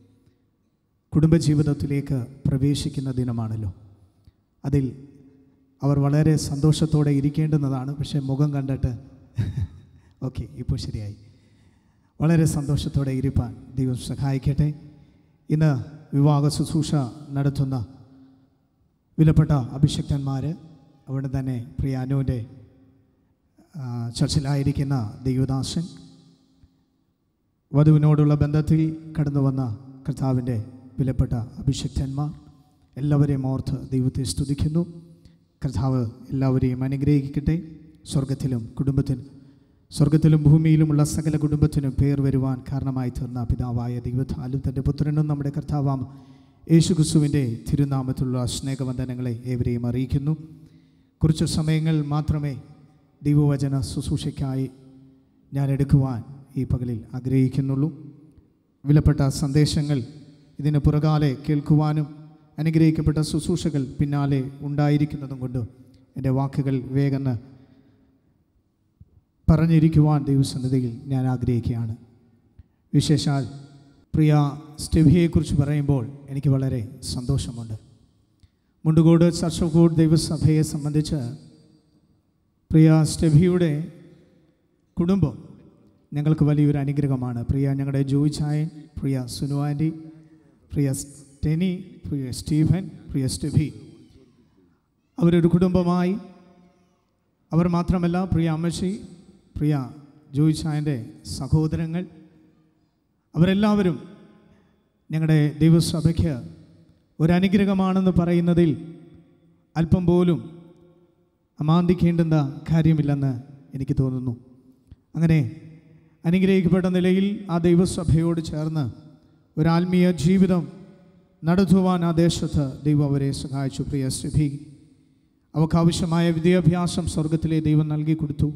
കുടുംബജീവിതത്തിലേക്ക് പ്രവേശിക്കുന്ന ദിനമാണല്ലോ അതിൽ അവർ വളരെ സന്തോഷത്തോടെ ഇരിക്കേണ്ടുന്നതാണ് പക്ഷേ മുഖം കണ്ടിട്ട് ഓക്കെ ഇപ്പോൾ ശരിയായി വളരെ സന്തോഷത്തോടെ ഇരിപ്പാൻ ദൈവം സഹായിക്കട്ടെ ഇന്ന് വിവാഹ ശുശ്രൂഷ നടത്തുന്ന വിലപ്പെട്ട അഭിഷക്തന്മാർ അവിടെ തന്നെ പ്രിയ അനുവിൻ്റെ ആ, ചർച്ചിലായിരിക്കുന്ന ദൈവദാസൻ വധുവിനോടുള്ള ബന്ധത്തിൽ കടന്നു വന്ന കർത്താവിൻ്റെ വിലപ്പെട്ട അഭിഷക്തന്മാർ എല്ലാവരെയും ഓർത്ത് ദൈവത്തെ സ്തുതിക്കുന്നു കർത്താവ് എല്ലാവരെയും അനുഗ്രഹിക്കട്ടെ സ്വർഗത്തിലും കുടുംബത്തിനും സ്വർഗത്തിലും ഭൂമിയിലുമുള്ള സകല കുടുംബത്തിനും പേർ വരുവാൻ കാരണമായി തീർന്ന പിതാവായ ദൈവത്താലും തൻ്റെ പുത്രനും നമ്മുടെ കർത്താവാം യേശുക്രിസ്തുവിൻ്റെ തിരുനാമത്തിലുള്ള സ്നേഹവന്ദനങ്ങളെ ഏവരെയും അറിയിക്കുന്നു കുറച്ച് സമയങ്ങൾ മാത്രമേ ദൈവവചന ശുശ്രൂഷയ്ക്കായി ഞാൻ എടുക്കുവാൻ ഈ പകലിൽ ആഗ്രഹിക്കുന്നുള്ളൂ വിലപ്പെട്ട സന്ദേശങ്ങൾ ഇതിന് പുറകാലെ കേൾക്കുവാനും അനുഗ്രഹിക്കപ്പെട്ട ശുശ്രൂഷകൾ പിന്നാലെ ഉണ്ടായിരിക്കുന്നതും കൊണ്ട് എൻ്റെ വാക്കുകൾ വേഗം പറഞ്ഞിരിക്കുവാൻ ദൈവസന്നിധിയിൽ ഞാൻ ആഗ്രഹിക്കുകയാണ് വിശേഷാൽ പ്രിയ സ്റ്റെവിയെക്കുറിച്ച് പറയുമ്പോൾ എനിക്ക് വളരെ സന്തോഷമുണ്ട് മുണ്ടുകോട് ചർച്ച് ഓഫ് ഗോഡ് ദൈവസഭയെ സംബന്ധിച്ച് പ്രിയ സ്റ്റെഫിയുടെ കുടുംബം ഞങ്ങൾക്ക് വലിയൊരു അനുഗ്രഹമാണ് പ്രിയ ഞങ്ങളുടെ ജോയ് ചായൻ പ്രിയ സുനു ആൻറ്റി പ്രിയ ടെനി പ്രിയ സ്റ്റീഫൻ പ്രിയ സ്റ്റെഫി അവരൊരു കുടുംബമായി അവർ മാത്രമല്ല പ്രിയ അമ്മച്ചി പ്രിയ ജോയ് ചായൻ്റെ സഹോദരങ്ങൾ അവരെല്ലാവരും ഞങ്ങളുടെ ദൈവസഭയ്ക്ക് ഒരനുഗ്രഹമാണെന്ന് പറയുന്നതിൽ അല്പം പോലും അമാന്തിക്കേണ്ടുന്ന കാര്യമില്ലെന്ന് എനിക്ക് തോന്നുന്നു അങ്ങനെ അനുഗ്രഹിക്കപ്പെട്ട നിലയിൽ ആ ദൈവസഭയോട് ചേർന്ന് ഒരു ആത്മീയ ജീവിതം നടത്തുവാൻ ആ ദേശത്ത് ദൈവം അവരെ സഹായിച്ചു പ്രിയ സ്ഥിതി അവക്കാവശ്യമായ വിദ്യാഭ്യാസം സ്വർഗത്തിലെ ദൈവം നൽകി കൊടുത്തു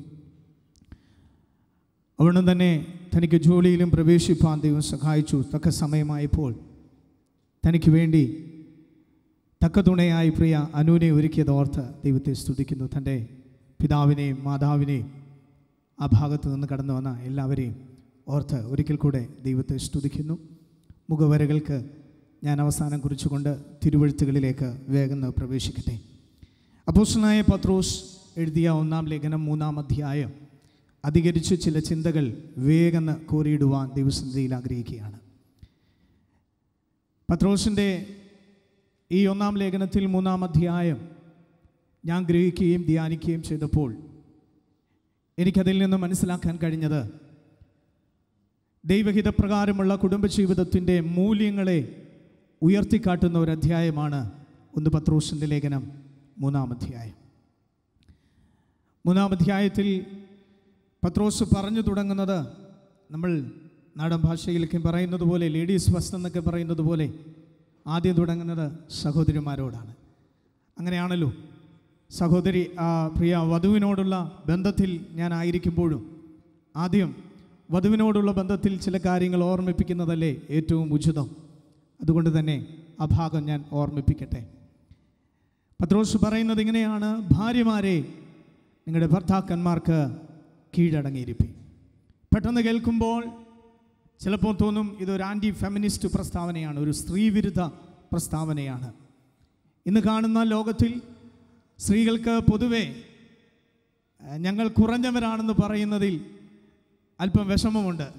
അവിടുന്ന് തന്നെ തനിക്ക് ജോലിയിലും പ്രവേശിപ്പാൻ ദൈവം സഹായിച്ചു തക്ക സമയമായപ്പോൾ തനിക്ക് വേണ്ടി തക്ക തുണയായി പ്രിയ അനുവിനെ ഒരുക്കിയത് ഓർത്ത് ദൈവത്തെ സ്തുതിക്കുന്നു തൻ്റെ പിതാവിനെയും മാതാവിനെയും ആ ഭാഗത്ത് നിന്ന് കടന്നു വന്ന എല്ലാവരെയും ഓർത്ത് ഒരിക്കൽ കൂടെ ദൈവത്തെ സ്തുതിക്കുന്നു മുഖവരകൾക്ക് ഞാൻ അവസാനം കുറിച്ചുകൊണ്ട് തിരുവഴുത്തുകളിലേക്ക് വേഗം പ്രവേശിക്കട്ടെ അപ്പോസ്റ്റലായ പത്രോസ് എഴുതിയ ഒന്നാം ലേഖനം മൂന്നാം അധ്യായം അധികരിച്ച് ചില ചിന്തകൾ വേഗം കോരിയിടുവാൻ ദൈവസന്നിധിയിൽ ആഗ്രഹിക്കുകയാണ് പത്രോസിൻ്റെ ഈ ഒന്നാം ലേഖനത്തിൽ മൂന്നാം അധ്യായം ഞാൻ ഗ്രഹിക്കുകയും ധ്യാനിക്കുകയും ചെയ്തപ്പോൾ എനിക്കതിൽ നിന്ന് മനസ്സിലാക്കാൻ കഴിഞ്ഞത് ദൈവഹിതപ്രകാരമുള്ള കുടുംബജീവിതത്തിൻ്റെ മൂല്യങ്ങളെ ഉയർത്തിക്കാട്ടുന്ന ഒരു അധ്യായമാണ് ഒന്ന് പത്രോസിൻ്റെ ലേഖനം മൂന്നാം അധ്യായം മൂന്നാം അധ്യായത്തിൽ പത്രോസ് പറഞ്ഞു തുടങ്ങുന്നത് നമ്മൾ നാടൻ ഭാഷയിലൊക്കെ പറയുന്നത് പോലെ ലേഡീസ് ഫസ്റ്റ് എന്നൊക്കെ പറയുന്നത് പോലെ ആദ്യം തുടങ്ങുന്നത് സഹോദരിമാരോടാണ് അങ്ങനെയാണല്ലോ സഹോദരി ആ പ്രിയ വധുവിനോടുള്ള ബന്ധത്തിൽ ഞാൻ ആയിരിക്കുമ്പോഴും ആദ്യം വധുവിനോടുള്ള ബന്ധത്തിൽ ചില കാര്യങ്ങൾ ഓർമ്മിപ്പിക്കുന്നതല്ലേ ഏറ്റവും ഉചിതം അതുകൊണ്ട് തന്നെ ആ ഭാഗം ഞാൻ ഓർമ്മിപ്പിക്കട്ടെ പത്രോസ് പറയുന്നത് ഇങ്ങനെയാണ് ഭാര്യമാരെ നിങ്ങളുടെ ഭർത്താക്കന്മാർക്ക് കീഴടങ്ങിയിരിപ്പി പെട്ടെന്ന് കേൾക്കുമ്പോൾ ചിലപ്പോൾ തോന്നും ഇതൊരു ആൻറ്റി ഫെമിനിസ്റ്റ് പ്രസ്താവനയാണ് ഒരു സ്ത്രീവിരുദ്ധ പ്രസ്താവനയാണ് ഇന്ന് കാണുന്ന ലോകത്തിൽ സ്ത്രീകൾക്ക് പൊതുവെ ഏഹ്, ഞങ്ങൾ കുറഞ്ഞവരാണെന്ന് പറയുന്നതിൽ അല്പം വിഷമമുണ്ട്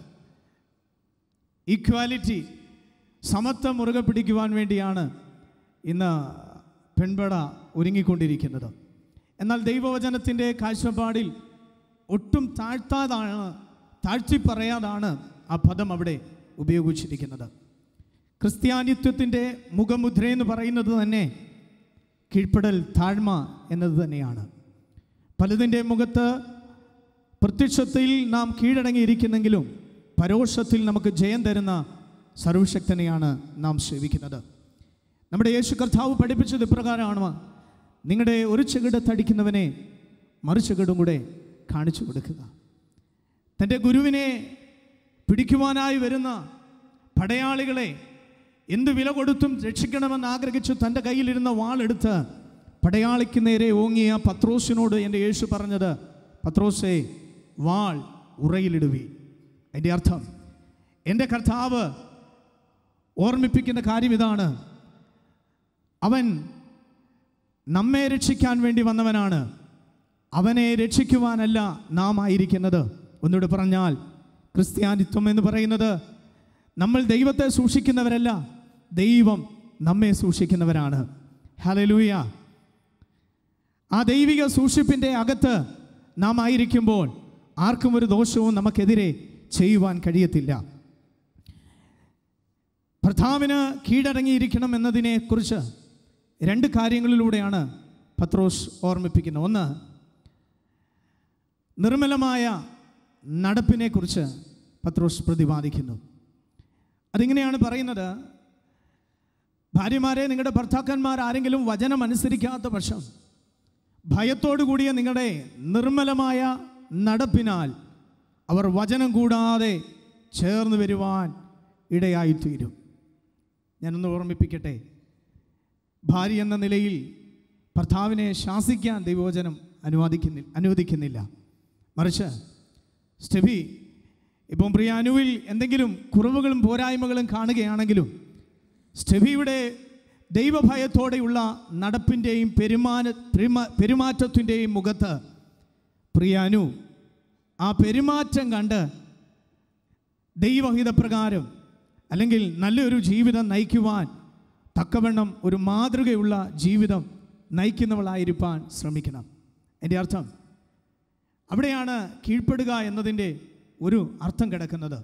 ഈക്വാലിറ്റി സമത്വം മുറുകെ പിടിക്കുവാൻ വേണ്ടിയാണ് ഇന്ന് പെൺപട ഒരുങ്ങിക്കൊണ്ടിരിക്കുന്നത് എന്നാൽ ദൈവവചനത്തിൻ്റെ കാഴ്ചപ്പാടിൽ ഒട്ടും താഴ്ത്താതാണ് താഴ്ത്തി പറയാതാണ് ആ പദം അവിടെ ഉപയോഗിച്ചിരിക്കുന്നത് ക്രിസ്ത്യാനിത്വത്തിൻ്റെ മുഖമുദ്ര എന്ന് പറയുന്നത് തന്നെ കീഴ്പ്പെടൽ താഴ്മ എന്നത് തന്നെയാണ് പലതിൻ്റെ മുഖത്ത് പ്രത്യക്ഷത്തിൽ നാം കീഴടങ്ങിയിരിക്കുന്നെങ്കിലും പരോക്ഷത്തിൽ നമുക്ക് ജയം തരുന്ന സർവശക്തനെയാണ് നാം സേവിക്കുന്നത് നമ്മുടെ യേശു കർത്താവ് പഠിപ്പിച്ചത് ഇപ്രകാരമാണ് നിങ്ങളുടെ ഒരു ചെകിട് തടിക്കുന്നവനെ മറു ചെകിടും കൂടെ കാണിച്ചു കൊടുക്കുക തൻ്റെ ഗുരുവിനെ പിടിക്കുവാനായി വരുന്ന പടയാളികളെ എന്ത് വില കൊടുത്തും രക്ഷിക്കണമെന്ന് ആഗ്രഹിച്ചു തൻ്റെ കയ്യിലിരുന്ന വാളെടുത്ത് പടയാളിക്ക് നേരെ ഓങ്ങിയ പത്രോസിനോട് എൻ്റെ യേശു പറഞ്ഞത് പത്രോസേ വാൾ ഉറയിലിടുവി അതിൻ്റെ അർത്ഥം എൻ്റെ കർത്താവ് ഓർമ്മിപ്പിക്കുന്ന കാര്യം ഇതാണ് അവൻ നമ്മെ രക്ഷിക്കാൻ വേണ്ടി വന്നവനാണ് അവനെ രക്ഷിക്കുവാനല്ല നാം ആയിരിക്കുന്നത് ഒന്നുകൂടെ പറഞ്ഞാൽ ക്രിസ്ത്യാനിത്വം എന്ന് പറയുന്നത് നമ്മൾ ദൈവത്തെ സൂക്ഷിക്കുന്നവരല്ല ദൈവം നമ്മെ സൂക്ഷിക്കുന്നവരാണ് ഹലലൂയ ആ ദൈവിക സൂക്ഷിപ്പിൻ്റെ അകത്ത് നാം ആയിരിക്കുമ്പോൾ ആർക്കും ഒരു ദോഷവും നമുക്കെതിരെ ചെയ്യുവാൻ കഴിയത്തില്ല ഭർത്താവിന് കീഴടങ്ങിയിരിക്കണം എന്നതിനെക്കുറിച്ച് രണ്ട് കാര്യങ്ങളിലൂടെയാണ് പത്രോസ് ഓർമ്മിപ്പിക്കുന്നത് ഒന്ന് നിർമ്മലമായ നടപ്പിനെക്കുറിച്ച് പത്രോസ് പ്രതിപാദിക്കുന്നു അതിങ്ങനെയാണ് പറയുന്നത് ഭാര്യമാരെ നിങ്ങളുടെ ഭർത്താക്കന്മാർ ആരെങ്കിലും വചനം അനുസരിക്കാത്ത പക്ഷം ഭയത്തോടു കൂടിയ നിങ്ങളുടെ നിർമ്മലമായ നടപ്പിനാൽ അവർ വചനം കൂടാതെ ചേർന്ന് വരുവാൻ ഇടയായിത്തീരും ഞാനൊന്ന് ഓർമ്മിപ്പിക്കട്ടെ ഭാര്യ എന്ന നിലയിൽ ഭർത്താവിനെ ശാസിക്കാൻ ദൈവവചനം അനുവാദിക്കുന്നില്ല അനുവദിക്കുന്നില്ല മറിച്ച് സ്റ്റെഫി ഇപ്പം പ്രിയ അനുവിൽ എന്തെങ്കിലും കുറവുകളും പോരായ്മകളും കാണുകയാണെങ്കിലും സ്റ്റെഫിയുടെ ദൈവഭയത്തോടെയുള്ള നടപ്പിൻ്റെയും പെരുമാന പെരുമാ പെരുമാറ്റത്തിൻ്റെയും മുഖത്ത് പ്രിയ അനു ആ പെരുമാറ്റം കണ്ട് ദൈവഹിതപ്രകാരം അല്ലെങ്കിൽ നല്ലൊരു ജീവിതം നയിക്കുവാൻ തക്കവണ്ണം ഒരു മാതൃകയുള്ള ജീവിതം നയിക്കുന്നവളായിരിക്കാൻ ശ്രമിക്കണം എൻ്റെ അർത്ഥം അവിടെയാണ് കീഴ്പ്പെടുക എന്നതിൻ്റെ ഒരു അർത്ഥം കിടക്കുന്നത്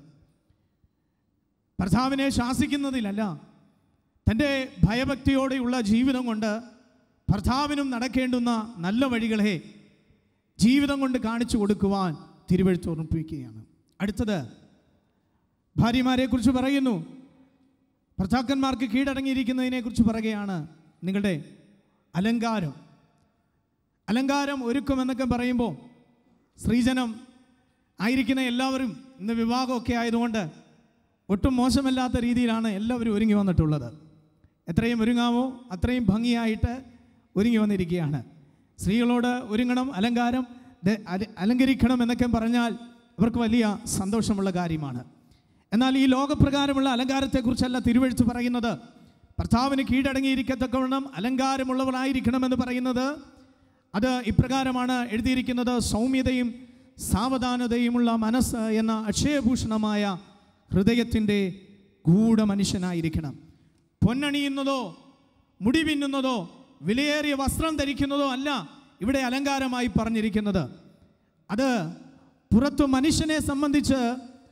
ഭർത്താവിനെ ശാസിക്കുന്നതിലല്ല തൻ്റെ ഭയഭക്തിയോടെയുള്ള ജീവിതം കൊണ്ട് ഭർത്താവിനും നടക്കേണ്ടുന്ന നല്ല വഴികളെ ജീവിതം കൊണ്ട് കാണിച്ചു കൊടുക്കുവാൻ തിരുവഴുത്ത് ഓർമ്മിപ്പിക്കുകയാണ് അടുത്തത് ഭാര്യമാരെക്കുറിച്ച് പറയുന്നു ഭർത്താക്കന്മാർക്ക് കീഴടങ്ങിയിരിക്കുന്നതിനെക്കുറിച്ച് പറയുകയാണ് നിങ്ങളുടെ അലങ്കാരം അലങ്കാരം ഒരുക്കുമെന്നൊക്കെ പറയുമ്പോൾ സ്ത്രീജനം ആയിരിക്കുന്ന എല്ലാവരും ഇന്ന് വിവാഹമൊക്കെ ആയതുകൊണ്ട് ഒട്ടും മോശമല്ലാത്ത രീതിയിലാണ് എല്ലാവരും ഒരുങ്ങി വന്നിട്ടുള്ളത് എത്രയും ഒരുങ്ങാമോ അത്രയും ഭംഗിയായിട്ട് ഒരുങ്ങി വന്നിരിക്കുകയാണ് സ്ത്രീകളോട് ഒരുങ്ങണം അലങ്കാരം ദ- അല- അലങ്കരിക്കണം എന്നൊക്കെ പറഞ്ഞാൽ അവർക്ക് വലിയ സന്തോഷമുള്ള കാര്യമാണ് എന്നാൽ ഈ ലോകപ്രകാരമുള്ള അലങ്കാരത്തെക്കുറിച്ചല്ല തിരുവഴുത്ത് പറയുന്നത് ഭർത്താവിന് കീഴടങ്ങിയിരിക്കത്തക്കവണ്ണം അലങ്കാരമുള്ളവരായിരിക്കണമെന്ന് പറയുന്നത് അത് ഇപ്രകാരമാണ് എഴുതിയിരിക്കുന്നത് സൗമ്യതയും സാവധാനതയുമുള്ള മനസ്സ് എന്ന അക്ഷയഭൂഷണമായ ഹൃദയത്തിൻ്റെ ഗൂഢമനുഷ്യനായിരിക്കണം പൊന്നണിയുന്നതോ മുടി പിന്നുന്നതോ വിലയേറിയ വസ്ത്രം ധരിക്കുന്നതോ അല്ല ഇവിടെ അലങ്കാരമായി പറഞ്ഞിരിക്കുന്നത് അത് പുറത്തു മനുഷ്യനെ സംബന്ധിച്ച്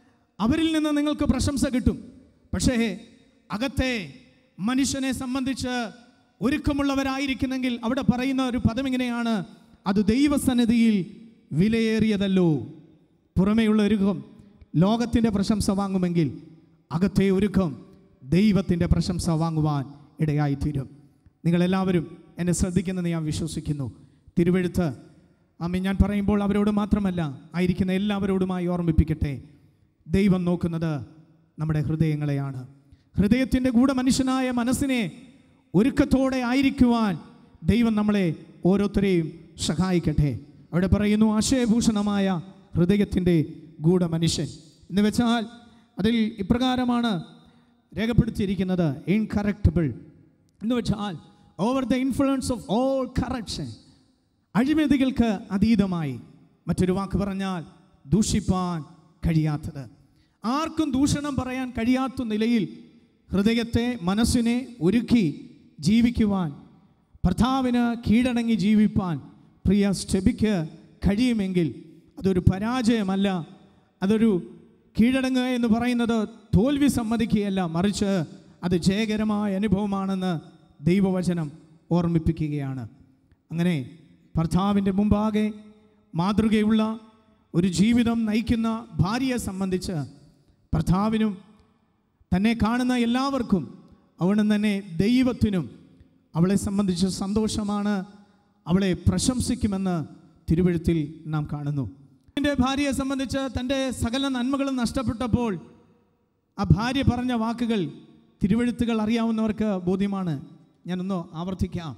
അവരിൽ നിന്ന് നിങ്ങൾക്ക് പ്രശംസ കിട്ടും പക്ഷേ അകത്തെ മനുഷ്യനെ സംബന്ധിച്ച് ഒരുക്കമുള്ളവരായിരിക്കുന്നെങ്കിൽ അവിടെ പറയുന്ന ഒരു പദം ഇങ്ങനെയാണ് അത് ദൈവസന്നിധിയിൽ വിലയേറിയതല്ലോ പുറമേയുള്ള ഒരുക്കം ലോകത്തിൻ്റെ പ്രശംസ വാങ്ങുമെങ്കിൽ അകത്തെ ഒരുക്കം ദൈവത്തിൻ്റെ പ്രശംസ വാങ്ങുവാൻ ഇടയായിത്തീരും നിങ്ങളെല്ലാവരും എന്നെ ശ്രദ്ധിക്കുന്നെന്ന് ഞാൻ വിശ്വസിക്കുന്നു തിരുവെഴുത്ത് അമ്മ ഞാൻ പറയുമ്പോൾ അവരോട് മാത്രമല്ല ആയിരിക്കുന്ന എല്ലാവരോടുമായി ഓർമ്മിപ്പിക്കട്ടെ ദൈവം നോക്കുന്നത് നമ്മുടെ ഹൃദയങ്ങളെയാണ് ഹൃദയത്തിൻ്റെ കൂടെ മനുഷ്യനായ മനസ്സിനെ ഒരുക്കത്തോടെ ആയിരിക്കുവാൻ ദൈവം നമ്മളെ ഓരോരുത്തരെയും സഹായിക്കട്ടെ അവിടെ പറയുന്നു ആശയഭൂഷണമായ ഹൃദയത്തിൻ്റെ ഗൂഢ മനുഷ്യൻ എന്ന് വെച്ചാൽ അതിൽ ഇപ്രകാരമാണ് രേഖപ്പെടുത്തിയിരിക്കുന്നത് ഇൻകറക്റ്റബിൾ എന്ന് വെച്ചാൽ over the influence of all corruption അഴിമതികൾക്ക് അതീതമായി മറ്റൊരു വാക്ക് പറഞ്ഞാൽ ദൂഷിപ്പാൻ കഴിയാത്തത് ആർക്കും ദൂഷണം പറയാൻ കഴിയാത്ത നിലയിൽ ഹൃദയത്തെ മനസ്സിനെ ഒരുക്കി ജീവിക്കുവാൻ ഭർത്താവിന് കീഴടങ്ങി ജീവിപ്പാൻ പ്രിയ സ്റ്റെബിക്ക് കഴിയുമെങ്കിൽ അതൊരു പരാജയമല്ല അതൊരു കീഴടങ്ങുക എന്ന് പറയുന്നത് തോൽവി സമ്മതിക്കുകയല്ല മറിച്ച് അത് ജയകരമായ അനുഭവമാണെന്ന് ദൈവവചനം ഓർമ്മിപ്പിക്കുകയാണ് അങ്ങനെ ഭർത്താവിൻ്റെ മുമ്പാകെ മാതൃകയുള്ള ഒരു ജീവിതം നയിക്കുന്ന ഭാര്യയെ സംബന്ധിച്ച് ഭർത്താവിനും തന്നെ കാണുന്ന എല്ലാവർക്കും അവിടെ തന്നെ ദൈവത്തിനും അവളെ സംബന്ധിച്ച് സന്തോഷമാണ് അവളെ പ്രശംസിക്കുമെന്ന് തിരുവഴുത്തിൽ നാം കാണുന്നു എൻ്റെ ഭാര്യയെ സംബന്ധിച്ച് തൻ്റെ സകല നന്മകളും നഷ്ടപ്പെട്ടപ്പോൾ ആ ഭാര്യ പറഞ്ഞ വാക്കുകൾ തിരുവഴുത്തുകൾ അറിയാവുന്നവർക്ക് ബോധ്യമാണ് ഞാനൊന്ന് ആവർത്തിക്കാം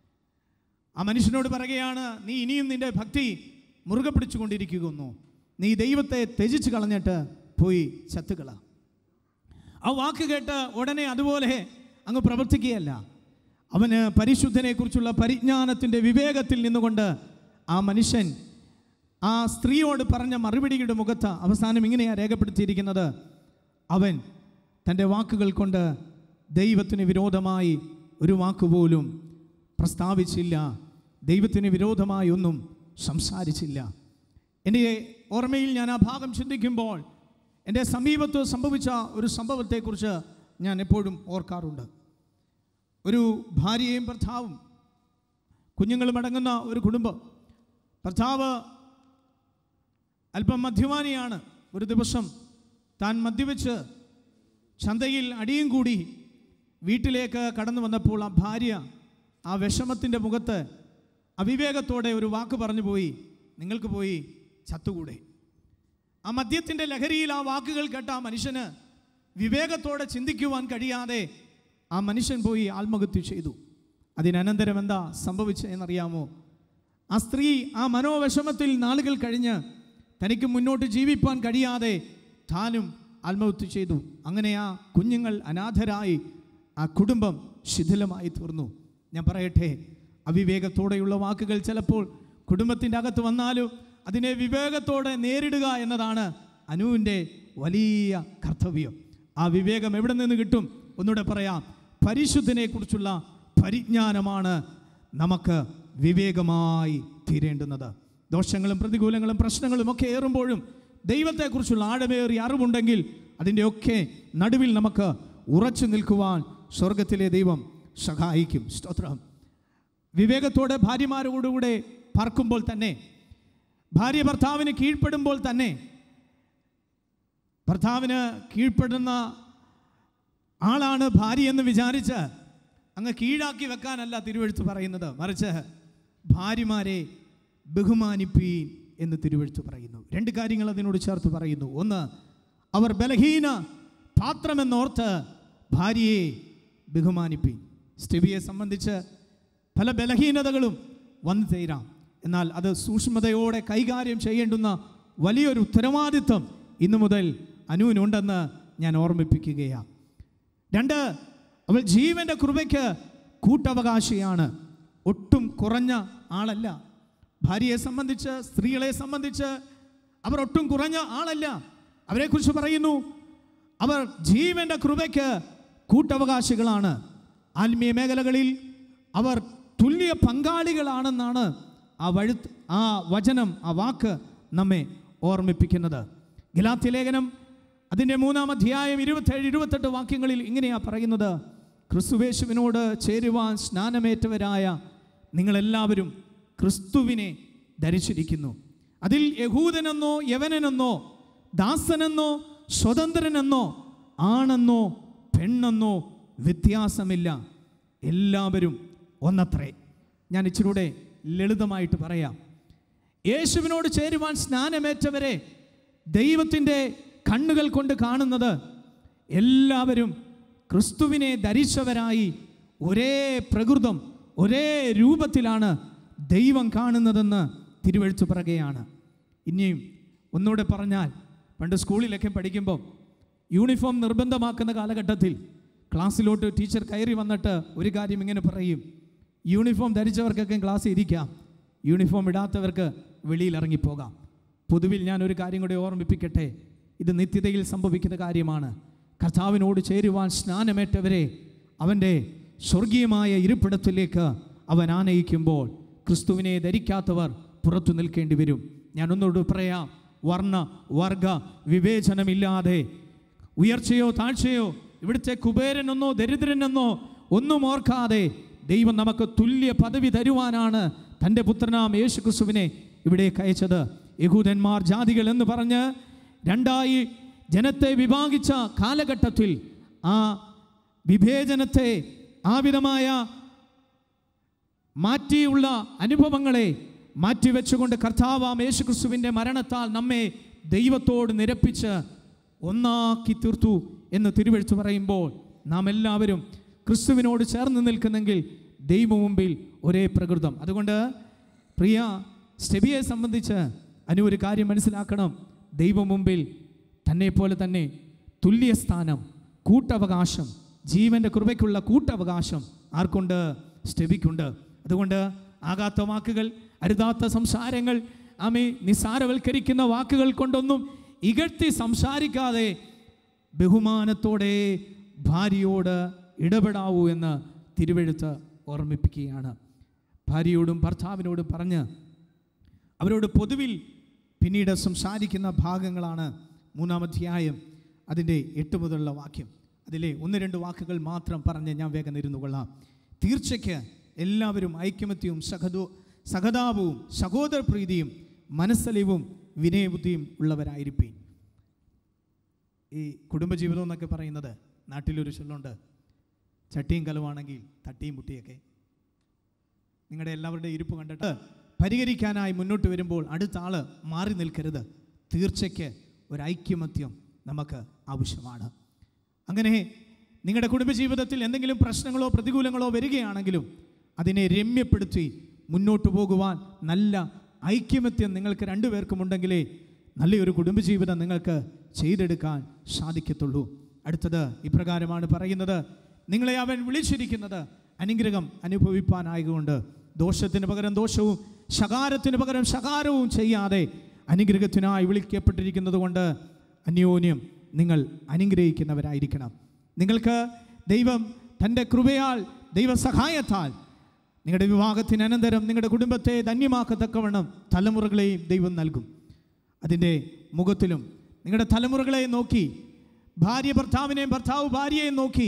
ആ മനുഷ്യനോട് പറയുകയാണ് നീ ഇനിയും നിന്റെ ഭക്തി മുറുകെ പിടിച്ചുകൊണ്ടിരിക്കുന്നു നീ ദൈവത്തെ ത്യജിച്ച് കളഞ്ഞിട്ട് പോയി ചത്തുകള ആ വാക്ക് കേട്ട് ഉടനെ അതുപോലെ അങ്ങ് പ്രവർത്തിക്കുകയല്ല അവന് പരിശുദ്ധനെക്കുറിച്ചുള്ള പരിജ്ഞാനത്തിൻ്റെ വിവേകത്തിൽ നിന്നുകൊണ്ട് ആ മനുഷ്യൻ ആ സ്ത്രീയോട് പറഞ്ഞ മറുപടിയുടെ മുഖത്ത് അവസാനം ഇങ്ങനെയാണ് രേഖപ്പെടുത്തിയിരിക്കുന്നത് അവൻ തൻ്റെ വാക്കുകൾ കൊണ്ട് ദൈവത്തിന് വിരോധമായി ഒരു വാക്കുപോലും പ്രസ്താവിച്ചില്ല ദൈവത്തിന് വിരോധമായി ഒന്നും സംസാരിച്ചില്ല എൻ്റെ ഓർമ്മയിൽ ഞാൻ ആ ഭാഗം ചിന്തിക്കുമ്പോൾ എൻ്റെ സമീപത്ത് സംഭവിച്ച ഒരു സംഭവത്തെക്കുറിച്ച് ഞാൻ എപ്പോഴും ഓർക്കാറുണ്ട് ഒരു ഭാര്യയും ഭർത്താവും കുഞ്ഞുങ്ങളും അടങ്ങുന്ന ഒരു കുടുംബം ഭർത്താവ് അല്പം മദ്യപാനിയാണ് ഒരു ദിവസം താൻ മദ്യവെച്ച് ചന്തയിൽ അടിയും കൂടി വീട്ടിലേക്ക് കടന്നു വന്നപ്പോൾ ആ ഭാര്യ ആ വിഷമത്തിൻ്റെ മുഖത്ത് അവിവേകത്തോടെ ഒരു വാക്ക് പറഞ്ഞു പോയി നിങ്ങൾക്ക് പോയി ചത്തുകൂടെ ആ മദ്യത്തിൻ്റെ ലഹരിയിൽ ആ വാക്കുകൾ കേട്ട ആ മനുഷ്യന് വിവേകത്തോടെ ചിന്തിക്കുവാൻ കഴിയാതെ ആ മനുഷ്യൻ പോയി ആത്മഹത്യ ചെയ്തു അതിനനന്തരം എന്താ സംഭവിച്ചതെന്നറിയാമോ ആ സ്ത്രീ ആ മനോവിഷമത്തിൽ നാളുകൾ കഴിഞ്ഞ് തനിക്ക് മുന്നോട്ട് ജീവിപ്പാൻ കഴിയാതെ താനും ആത്മഹത്യ ചെയ്തു അങ്ങനെ ആ കുഞ്ഞുങ്ങൾ അനാഥരായി ആ കുടുംബം ശിഥിലമായി തീർന്നു ഞാൻ പറയട്ടെ അവിവേകത്തോടെയുള്ള വാക്കുകൾ ചിലപ്പോൾ കുടുംബത്തിൻ്റെ അകത്ത് വന്നാലും അതിനെ വിവേകത്തോടെ നേരിടുക എന്നതാണ് അനുവിൻ്റെ വലിയ കർത്തവ്യം ആ വിവേകം എവിടെ നിന്ന് കിട്ടും ഒന്നുകൂടെ പറയാം പരിശുദ്ധനെ കുറിച്ചുള്ള പരിജ്ഞാനമാണ് നമുക്ക് വിവേകമായി തീരേണ്ടുന്നത് ദോഷങ്ങളും പ്രതികൂലങ്ങളും പ്രശ്നങ്ങളും ഒക്കെ ഏറുമ്പോഴും ദൈവത്തെക്കുറിച്ചുള്ള ആഴമേറിയ അറിവുണ്ടെങ്കിൽ അതിൻ്റെയൊക്കെ നടുവിൽ നമുക്ക് ഉറച്ചു നിൽക്കുവാൻ സ്വർഗത്തിലെ ദൈവം സഹായിക്കും സ്തോത്രം വിവേകത്തോടെ ഭാര്യമാരോടുകൂടെ പറക്കുമ്പോൾ തന്നെ ഭാര്യ ഭർത്താവിന് കീഴ്പ്പെടുമ്പോൾ തന്നെ ഭർത്താവിന് കീഴ്പ്പെടുന്ന ആളാണ് ഭാര്യ എന്ന് വിചാരിച്ച് അങ്ങ് കീഴാക്കി വെക്കാനല്ല തിരുവഴുത്ത് പറയുന്നത് മറിച്ച് ഭാര്യമാരെ ബഹുമാനിപ്പീൻ എന്ന് തിരുവഴുത്ത് പറയുന്നു രണ്ട് കാര്യങ്ങൾ അതിനോട് ചേർത്ത് പറയുന്നു ഒന്ന് അവർ ബലഹീന പാത്രമെന്നോർത്ത് ഭാര്യയെ ബഹുമാനിപ്പീൻ സ്റ്റെവിയെ സംബന്ധിച്ച് പല ബലഹീനതകളും വന്നു തീരാം എന്നാൽ അത് സൂക്ഷ്മതയോടെ കൈകാര്യം ചെയ്യേണ്ടുന്ന വലിയൊരു ഉത്തരവാദിത്വം ഇന്നു മുതൽ അനുവിനുണ്ടെന്ന് ഞാൻ ഓർമ്മിപ്പിക്കുകയാണ് രണ്ട് അവൾ ജീവന്റെ കൃപയ്ക്ക് കൂട്ടവകാശിയാണ് ഒട്ടും കുറഞ്ഞ ആളല്ല ഭാര്യയെ സംബന്ധിച്ച് സ്ത്രീകളെ സംബന്ധിച്ച് അവർ ഒട്ടും കുറഞ്ഞ ആളല്ല അവരെക്കുറിച്ച് പറയുന്നു അവർ ജീവന്റെ കൃപയ്ക്ക് കൂട്ടവകാശികളാണ് ആത്മീയ മേഖലകളിൽ അവർ തുല്യ പങ്കാളികളാണെന്നാണ് ആ വഴുത്ത് ആ വചനം ആ വാക്ക് നമ്മെ ഓർമ്മിപ്പിക്കുന്നത് ഗലാത്തി ലേഖനം അതിൻ്റെ മൂന്നാം അധ്യായം ഇരുപത്തേഴ് ഇരുപത്തെട്ട് വാക്യങ്ങളിൽ ഇങ്ങനെയാ പറയുന്നത് ക്രിസ്തുവേശുവിനോട് ചേരുവാൻ സ്നാനമേറ്റവരായ നിങ്ങളെല്ലാവരും ക്രിസ്തുവിനെ ധരിച്ചിരിക്കുന്നു അതിൽ യഹൂദനെന്നോ യവനനെന്നോ ദാസനെന്നോ സ്വതന്ത്രനെന്നോ ആണെന്നോ പെണ്ണെന്നോ വ്യത്യാസമില്ല എല്ലാവരും ഒന്നത്രേ ഞാൻ ഇച്ചിരൂടെ ലളിതമായിട്ട് പറയാം യേശുവിനോട് ചേരുവാൻ സ്നാനമേറ്റവരെ ദൈവത്തിൻ്റെ കണ്ണുകൾ കൊണ്ട് കാണുന്നത് എല്ലാവരും ക്രിസ്തുവിനെ ധരിച്ചവരായി ഒരേ പ്രകൃതം ഒരേ രൂപത്തിലാണ് ദൈവം കാണുന്നതെന്ന് തിരുവഴുത്ത് പറയുകയാണ് ഇനിയും ഒന്നുകൂടെ പറഞ്ഞാൽ പണ്ട് സ്കൂളിലൊക്കെ പഠിക്കുമ്പോൾ യൂണിഫോം നിർബന്ധമാക്കുന്ന കാലഘട്ടത്തിൽ ക്ലാസ്സിലോട്ട് ടീച്ചർ കയറി വന്നിട്ട് ഒരു കാര്യം ഇങ്ങനെ പറയും യൂണിഫോം ധരിച്ചവർക്കൊക്കെ ക്ലാസ്സിൽ ഇരിക്കാം യൂണിഫോം ഇടാത്തവർക്ക് വെളിയിൽ ഇറങ്ങിപ്പോകാം പൊതുവിൽ ഞാൻ ഒരു കാര്യം കൂടി ഓർമ്മിപ്പിക്കട്ടെ ഇത് നിത്യതയിൽ സംഭവിക്കുന്ന കാര്യമാണ് കർത്താവിനോട് ചേരുവാൻ സ്നാനമേറ്റവരെ അവൻ്റെ സ്വർഗീയമായ ഇരിപ്പിടത്തിലേക്ക് അവൻ ആനയിക്കുമ്പോൾ ക്രിസ്തുവിനെ ധരിക്കാത്തവർ പുറത്തു നിൽക്കേണ്ടി വരും ഞാൻ ഒന്നുകൂടി പറയാം വർണ്ണ വർഗ വിവേചനമില്ലാതെ ഉയർച്ചയോ താഴ്ചയോ ഇവിടുത്തെ കുബേരനെന്നോ ദരിദ്രനെന്നോ ഒന്നും ഓർക്കാതെ ദൈവം നമുക്ക് തുല്യ പദവി തരുവാനാണ് തൻ്റെ പുത്രനാം യേശു ക്രിസ്തുവിനെ ഇവിടേക്ക് അയച്ചത് യഹൂദന്മാർ ജാതികൾ എന്ന് പറഞ്ഞ് രണ്ടായി ജനത്തെ വിഭാഗിച്ച കാലഘട്ടത്തിൽ ആ വിഭേചനത്തെ ആ വിധമായ മാറ്റിയുള്ള അനുഭവങ്ങളെ മാറ്റിവെച്ചുകൊണ്ട് കർത്താവാം യേശുക്രിസ്തുവിൻ്റെ മരണത്താൽ നമ്മെ ദൈവത്തോട് നിരപ്പിച്ച് ഒന്നാക്കി തീർത്തു എന്ന് തിരുവെഴുത്ത് പറയുമ്പോൾ നാം എല്ലാവരും ക്രിസ്തുവിനോട് ചേർന്ന് നിൽക്കുന്നെങ്കിൽ ദൈവം മുമ്പിൽ ഒരേ പ്രകൃതം അതുകൊണ്ട് പ്രിയ സ്റ്റെബിയെ സംബന്ധിച്ച് അനു ഒരു കാര്യം മനസ്സിലാക്കണം ദൈവം മുമ്പിൽ തന്നെ പോലെ തന്നെ തുല്യസ്ഥാനം കൂട്ടവകാശം ജീവൻ്റെ കൃപയ്ക്കുള്ള കൂട്ടവകാശം ആർക്കുണ്ട് സ്റ്റെബിക്കുണ്ട് അതുകൊണ്ട് ആകാത്ത വാക്കുകൾ അരുതാത്ത സംസാരങ്ങൾ ആമേ നിസ്സാരവൽക്കരിക്കുന്ന വാക്കുകൾ കൊണ്ടൊന്നും ഇകഴ്ത്തി സംസാരിക്കാതെ ബഹുമാനത്തോടെ ഭാര്യയോട് ഇടപെടാവൂ എന്ന് തിരുവെഴുത്ത് ഓർമ്മിപ്പിക്കുകയാണ് ഭാര്യയോടും ഭർത്താവിനോടും പറഞ്ഞ് അവരോട് പൊതുവിൽ പിന്നീട് സംസാരിക്കുന്ന ഭാഗങ്ങളാണ് മൂന്നാം അധ്യായം അതിൻ്റെ എട്ട് മുതലുള്ള വാക്യം അതിലെ ഒന്ന് രണ്ട് വാക്കുകൾ മാത്രം പറഞ്ഞ് ഞാൻ വേഗം ഇരുന്നു കൊള്ളാം തീർച്ചയ്ക്ക് എല്ലാവരും ഐക്യമത്യവും സഹദോ സഹതാപവും സഹോദരപ്രീതിയും മനസ്സലിവും വിനയബുദ്ധിയും ഉള്ളവരായിരിക്കും ഈ കുടുംബജീവിതം എന്നൊക്കെ പറയുന്നത് നാട്ടിലൊരു ചൊല്ലുണ്ട് ചട്ടിയും കലവാണെങ്കിൽ തട്ടിയും മുട്ടിയൊക്കെ നിങ്ങളുടെ എല്ലാവരുടെ ഇരിപ്പ് കണ്ടിട്ട് പരിഹരിക്കാനായി മുന്നോട്ട് വരുമ്പോൾ അടുത്ത ആള് മാറി നിൽക്കരുത് തീർച്ചയ്ക്ക് ഒരു ഐക്യമത്യം നമുക്ക് ആവശ്യമാണ് അങ്ങനെ നിങ്ങളുടെ കുടുംബജീവിതത്തിൽ എന്തെങ്കിലും പ്രശ്നങ്ങളോ പ്രതികൂലങ്ങളോ വരികയാണെങ്കിലും അതിനെ രമ്യപ്പെടുത്തി മുന്നോട്ട് പോകുവാൻ നല്ല ഐക്യമത്യം നിങ്ങൾക്ക് രണ്ടുപേർക്കും ഉണ്ടെങ്കിലേ നല്ലൊരു കുടുംബജീവിതം നിങ്ങൾക്ക് ചെയ്തെടുക്കാൻ സാധിക്കത്തുള്ളൂ അടുത്തത് ഇപ്രകാരമാണ് പറയുന്നത് നിങ്ങളെ അവൻ വിളിച്ചിരിക്കുന്നത് അനുഗ്രഹം അനുഭവിപ്പാനായതുകൊണ്ട് ദോഷത്തിന് പകരം ദോഷവും ശകാരത്തിന് പകരം ശകാരവും ചെയ്യാതെ അനുഗ്രഹത്തിനായി വിളിക്കപ്പെട്ടിരിക്കുന്നത് കൊണ്ട് അന്യോന്യം നിങ്ങൾ അനുഗ്രഹിക്കുന്നവരായിരിക്കണം നിങ്ങൾക്ക് ദൈവം തൻ്റെ കൃപയാൽ ദൈവസഹായത്താൽ നിങ്ങളുടെ വിവാഹത്തിന് അനന്തരം നിങ്ങളുടെ കുടുംബത്തെ ധന്യമാക്കത്തക്കവണ്ണം തലമുറകളെയും ദൈവം നൽകും അതിൻ്റെ മുഖത്തിലും നിങ്ങളുടെ തലമുറകളെ നോക്കി ഭാര്യ ഭർത്താവിനെയും ഭർത്താവ് ഭാര്യയെയും നോക്കി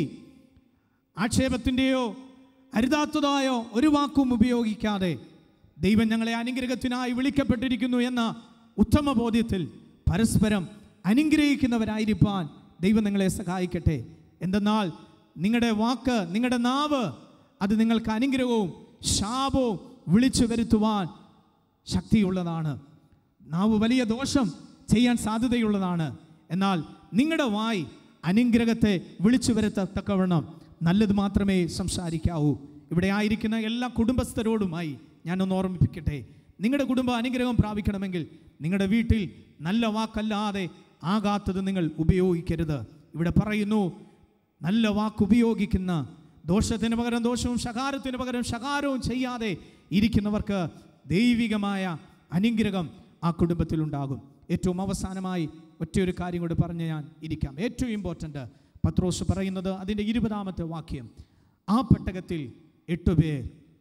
ആക്ഷേപത്തിൻ്റെയോ അരുതാത്തതായോ ഒരു വാക്കും ഉപയോഗിക്കാതെ ദൈവം ഞങ്ങളെ അനുഗ്രഹത്തിനായി വിളിക്കപ്പെട്ടിരിക്കുന്നു എന്ന ഉത്തമ ബോധ്യത്തിൽ പരസ്പരം അനുഗ്രഹിക്കുന്നവരായിരിക്കാൻ ദൈവം നിങ്ങളെ സഹായിക്കട്ടെ എന്തെന്നാൽ നിങ്ങളുടെ വാക്ക് നിങ്ങളുടെ നാവ് അത് നിങ്ങൾക്ക് അനുഗ്രഹവും ശാപവും വിളിച്ചു വരുത്തുവാൻ ശക്തിയുള്ളതാണ് നാവ് വലിയ ദോഷം ചെയ്യാൻ സാധ്യതയുള്ളതാണ് എന്നാൽ നിങ്ങളുടെ വായി അനുഗ്രഹത്തെ വിളിച്ചു വരുത്തത്തക്കവണ്ണം നല്ലത് മാത്രമേ സംസാരിക്കാവൂ ഇവിടെ ആയിരിക്കുന്ന എല്ലാ കുടുംബസ്ഥരോടുമായി ഞാനൊന്ന് ഓർമ്മിപ്പിക്കട്ടെ നിങ്ങളുടെ കുടുംബം അനുഗ്രഹം പ്രാപിക്കണമെങ്കിൽ നിങ്ങളുടെ വീട്ടിൽ നല്ല വാക്കല്ലാതെ ആകാത്തത് നിങ്ങൾ ഉപയോഗിക്കരുത് ഇവിടെ പറയുന്നു നല്ല വാക്ക് ഉപയോഗിക്കുന്ന ദോഷത്തിന് പകരം ദോഷവും ശകാരത്തിന് പകരം ശകാരവും ചെയ്യാതെ ഇരിക്കുന്നവർക്ക് ദൈവികമായ അനുഗ്രഹം ആ കുടുംബത്തിലുണ്ടാകും ഏറ്റവും അവസാനമായി ഒറ്റയൊരു കാര്യം കൂടി പറഞ്ഞ് ഞാൻ ഇരിക്കാം ഏറ്റവും ഇമ്പോർട്ടൻ്റ് പത്രോസ് പറയുന്നത് അതിൻ്റെ ഇരുപതാമത്തെ വാക്യം ആ പെട്ടകത്തിൽ എട്ടുപേർ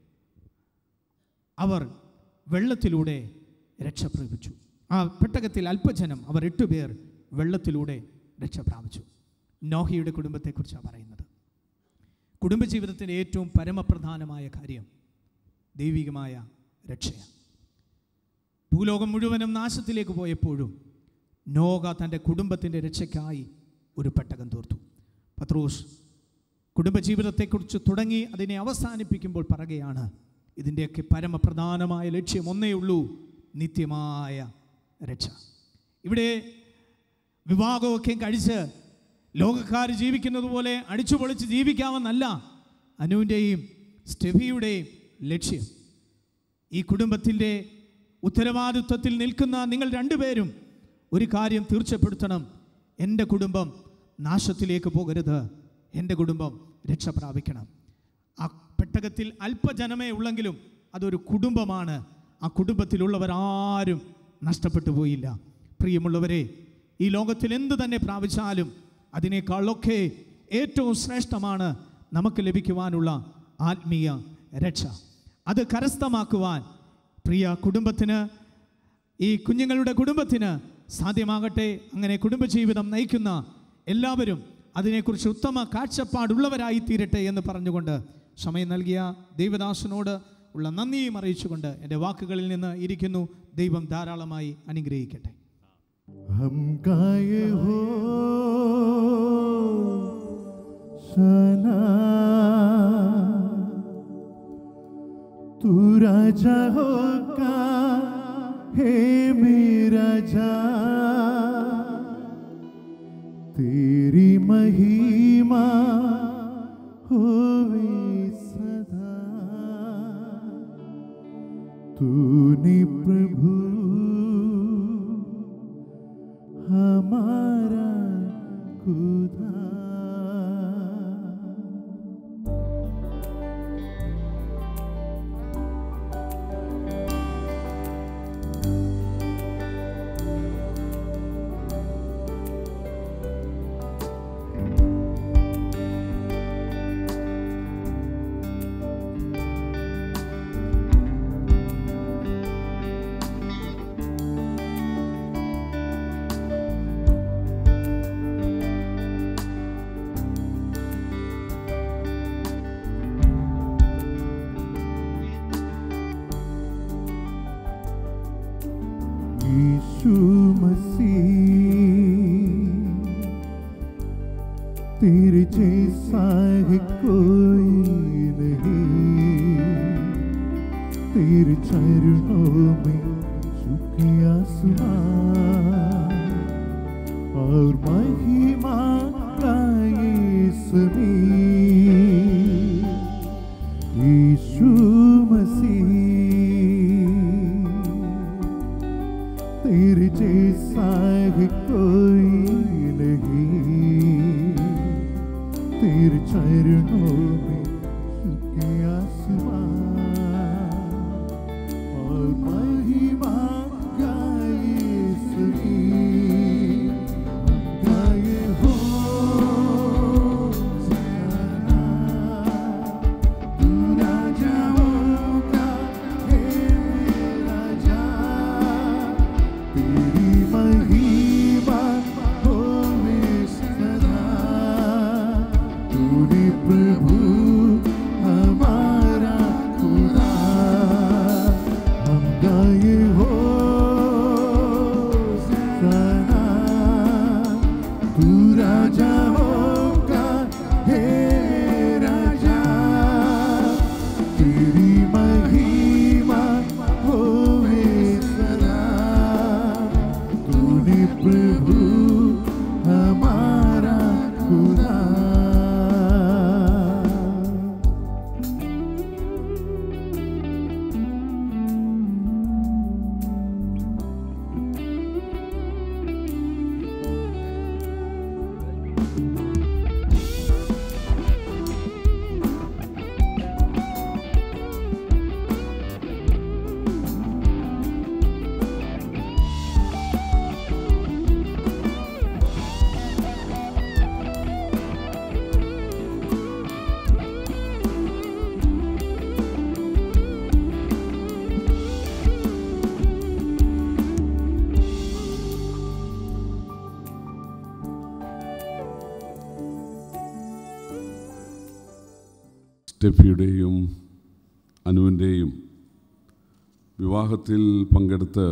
അവർ വെള്ളത്തിലൂടെ രക്ഷപ്രാപിച്ചു ആ പെട്ടകത്തിൽ അല്പജനം അവർ എട്ടുപേർ വെള്ളത്തിലൂടെ രക്ഷ പ്രാപിച്ചു നോഹിയുടെ കുടുംബത്തെക്കുറിച്ചാണ് പറയുന്നത് കുടുംബജീവിതത്തിൻ്റെ ഏറ്റവും പരമപ്രധാനമായ കാര്യം ദൈവികമായ രക്ഷയാണ് ഭൂലോകം മുഴുവനും നാശത്തിലേക്ക് പോയപ്പോഴും നോഗ തൻ്റെ കുടുംബത്തിൻ്റെ രക്ഷയ്ക്കായി ഒരു പെട്ടകം തീർത്തു പത്രോസ് കുടുംബജീവിതത്തെക്കുറിച്ച് തുടങ്ങി അതിനെ അവസാനിപ്പിക്കുമ്പോൾ പറയുകയാണ് ഇതിൻ്റെയൊക്കെ പരമപ്രധാനമായ ലക്ഷ്യം ഒന്നേ ഉള്ളൂ നിത്യമായ രക്ഷ ഇവിടെ വിവാഹമൊക്കെ കഴിച്ച് ലോകക്കാർ ജീവിക്കുന്നത് പോലെ അടിച്ചു പൊളിച്ച് ജീവിക്കാമെന്നല്ല അനുവിൻ്റെയും സ്റ്റെഫിയുടെയും ലക്ഷ്യം ഈ കുടുംബത്തിൻ്റെ ഉത്തരവാദിത്വത്തിൽ നിൽക്കുന്ന നിങ്ങൾ രണ്ടുപേരും ഒരു കാര്യം തീർച്ചപ്പെടുത്തണം എൻ്റെ കുടുംബം നാശത്തിലേക്ക് പോകരുത് എൻ്റെ കുടുംബം രക്ഷ പ്രാപിക്കണം ആ പെട്ടകത്തിൽ അല്പജനമേ ഉള്ളെങ്കിലും അതൊരു കുടുംബമാണ് ആ കുടുംബത്തിലുള്ളവർ ആരും നഷ്ടപ്പെട്ടു പോയില്ല പ്രിയമുള്ളവരെ ഈ ലോകത്തിൽ എന്ത് തന്നെ പ്രാപിച്ചാലും അതിനേക്കാളൊക്കെ ഏറ്റവും ശ്രേഷ്ഠമാണ് നമുക്ക് ലഭിക്കുവാനുള്ള ആത്മീയ രക്ഷ അത് കരസ്ഥമാക്കുവാൻ പ്രിയ കുടുംബത്തിന് ഈ കുഞ്ഞുങ്ങളുടെ കുടുംബത്തിന് സാധ്യമാകട്ടെ അങ്ങനെ കുടുംബജീവിതം നയിക്കുന്ന എല്ലാവരും അതിനെക്കുറിച്ച് ഉത്തമ കാഴ്ചപ്പാടുള്ളവരായി തീരട്ടെ എന്ന് പറഞ്ഞുകൊണ്ട് സമയം നൽകിയ ദൈവദാസനോട് ഉള്ള നന്ദിയും അറിയിച്ചുകൊണ്ട് എൻ്റെ വാക്കുകളിൽ നിന്ന് ഇരിക്കുന്നു ദൈവം ധാരാളമായി അനുഗ്രഹിക്കട്ടെ हम गाए हो सना तू राजा होगा हे मेरा जा तेरी महिमा होवे सदा तूने प्रभु हमारा खुदा यीशु मसीह तेरे जैसा है कोई नहीं तेरे चरणों में झुके आसमान और महिमा गाए समीर यीशु मसीह तेरे जैसा है कोई नहीं तेरे चरणों में झुके आसमान और महिमा गाए सभी गाए हो तू राजा होगा हे राजा तेरी महिमा होवे सदा तूने प्रभु हमारा खुदा हम गाए हो सना तू राजा होगा हे राजा तेरी महिमा होवे सदा तूने प्रभु हमारा खुदा Thank സ്റ്റെഫിയുടെയും അനുവിൻ്റെയും വിവാഹത്തിൽ പങ്കെടുത്ത്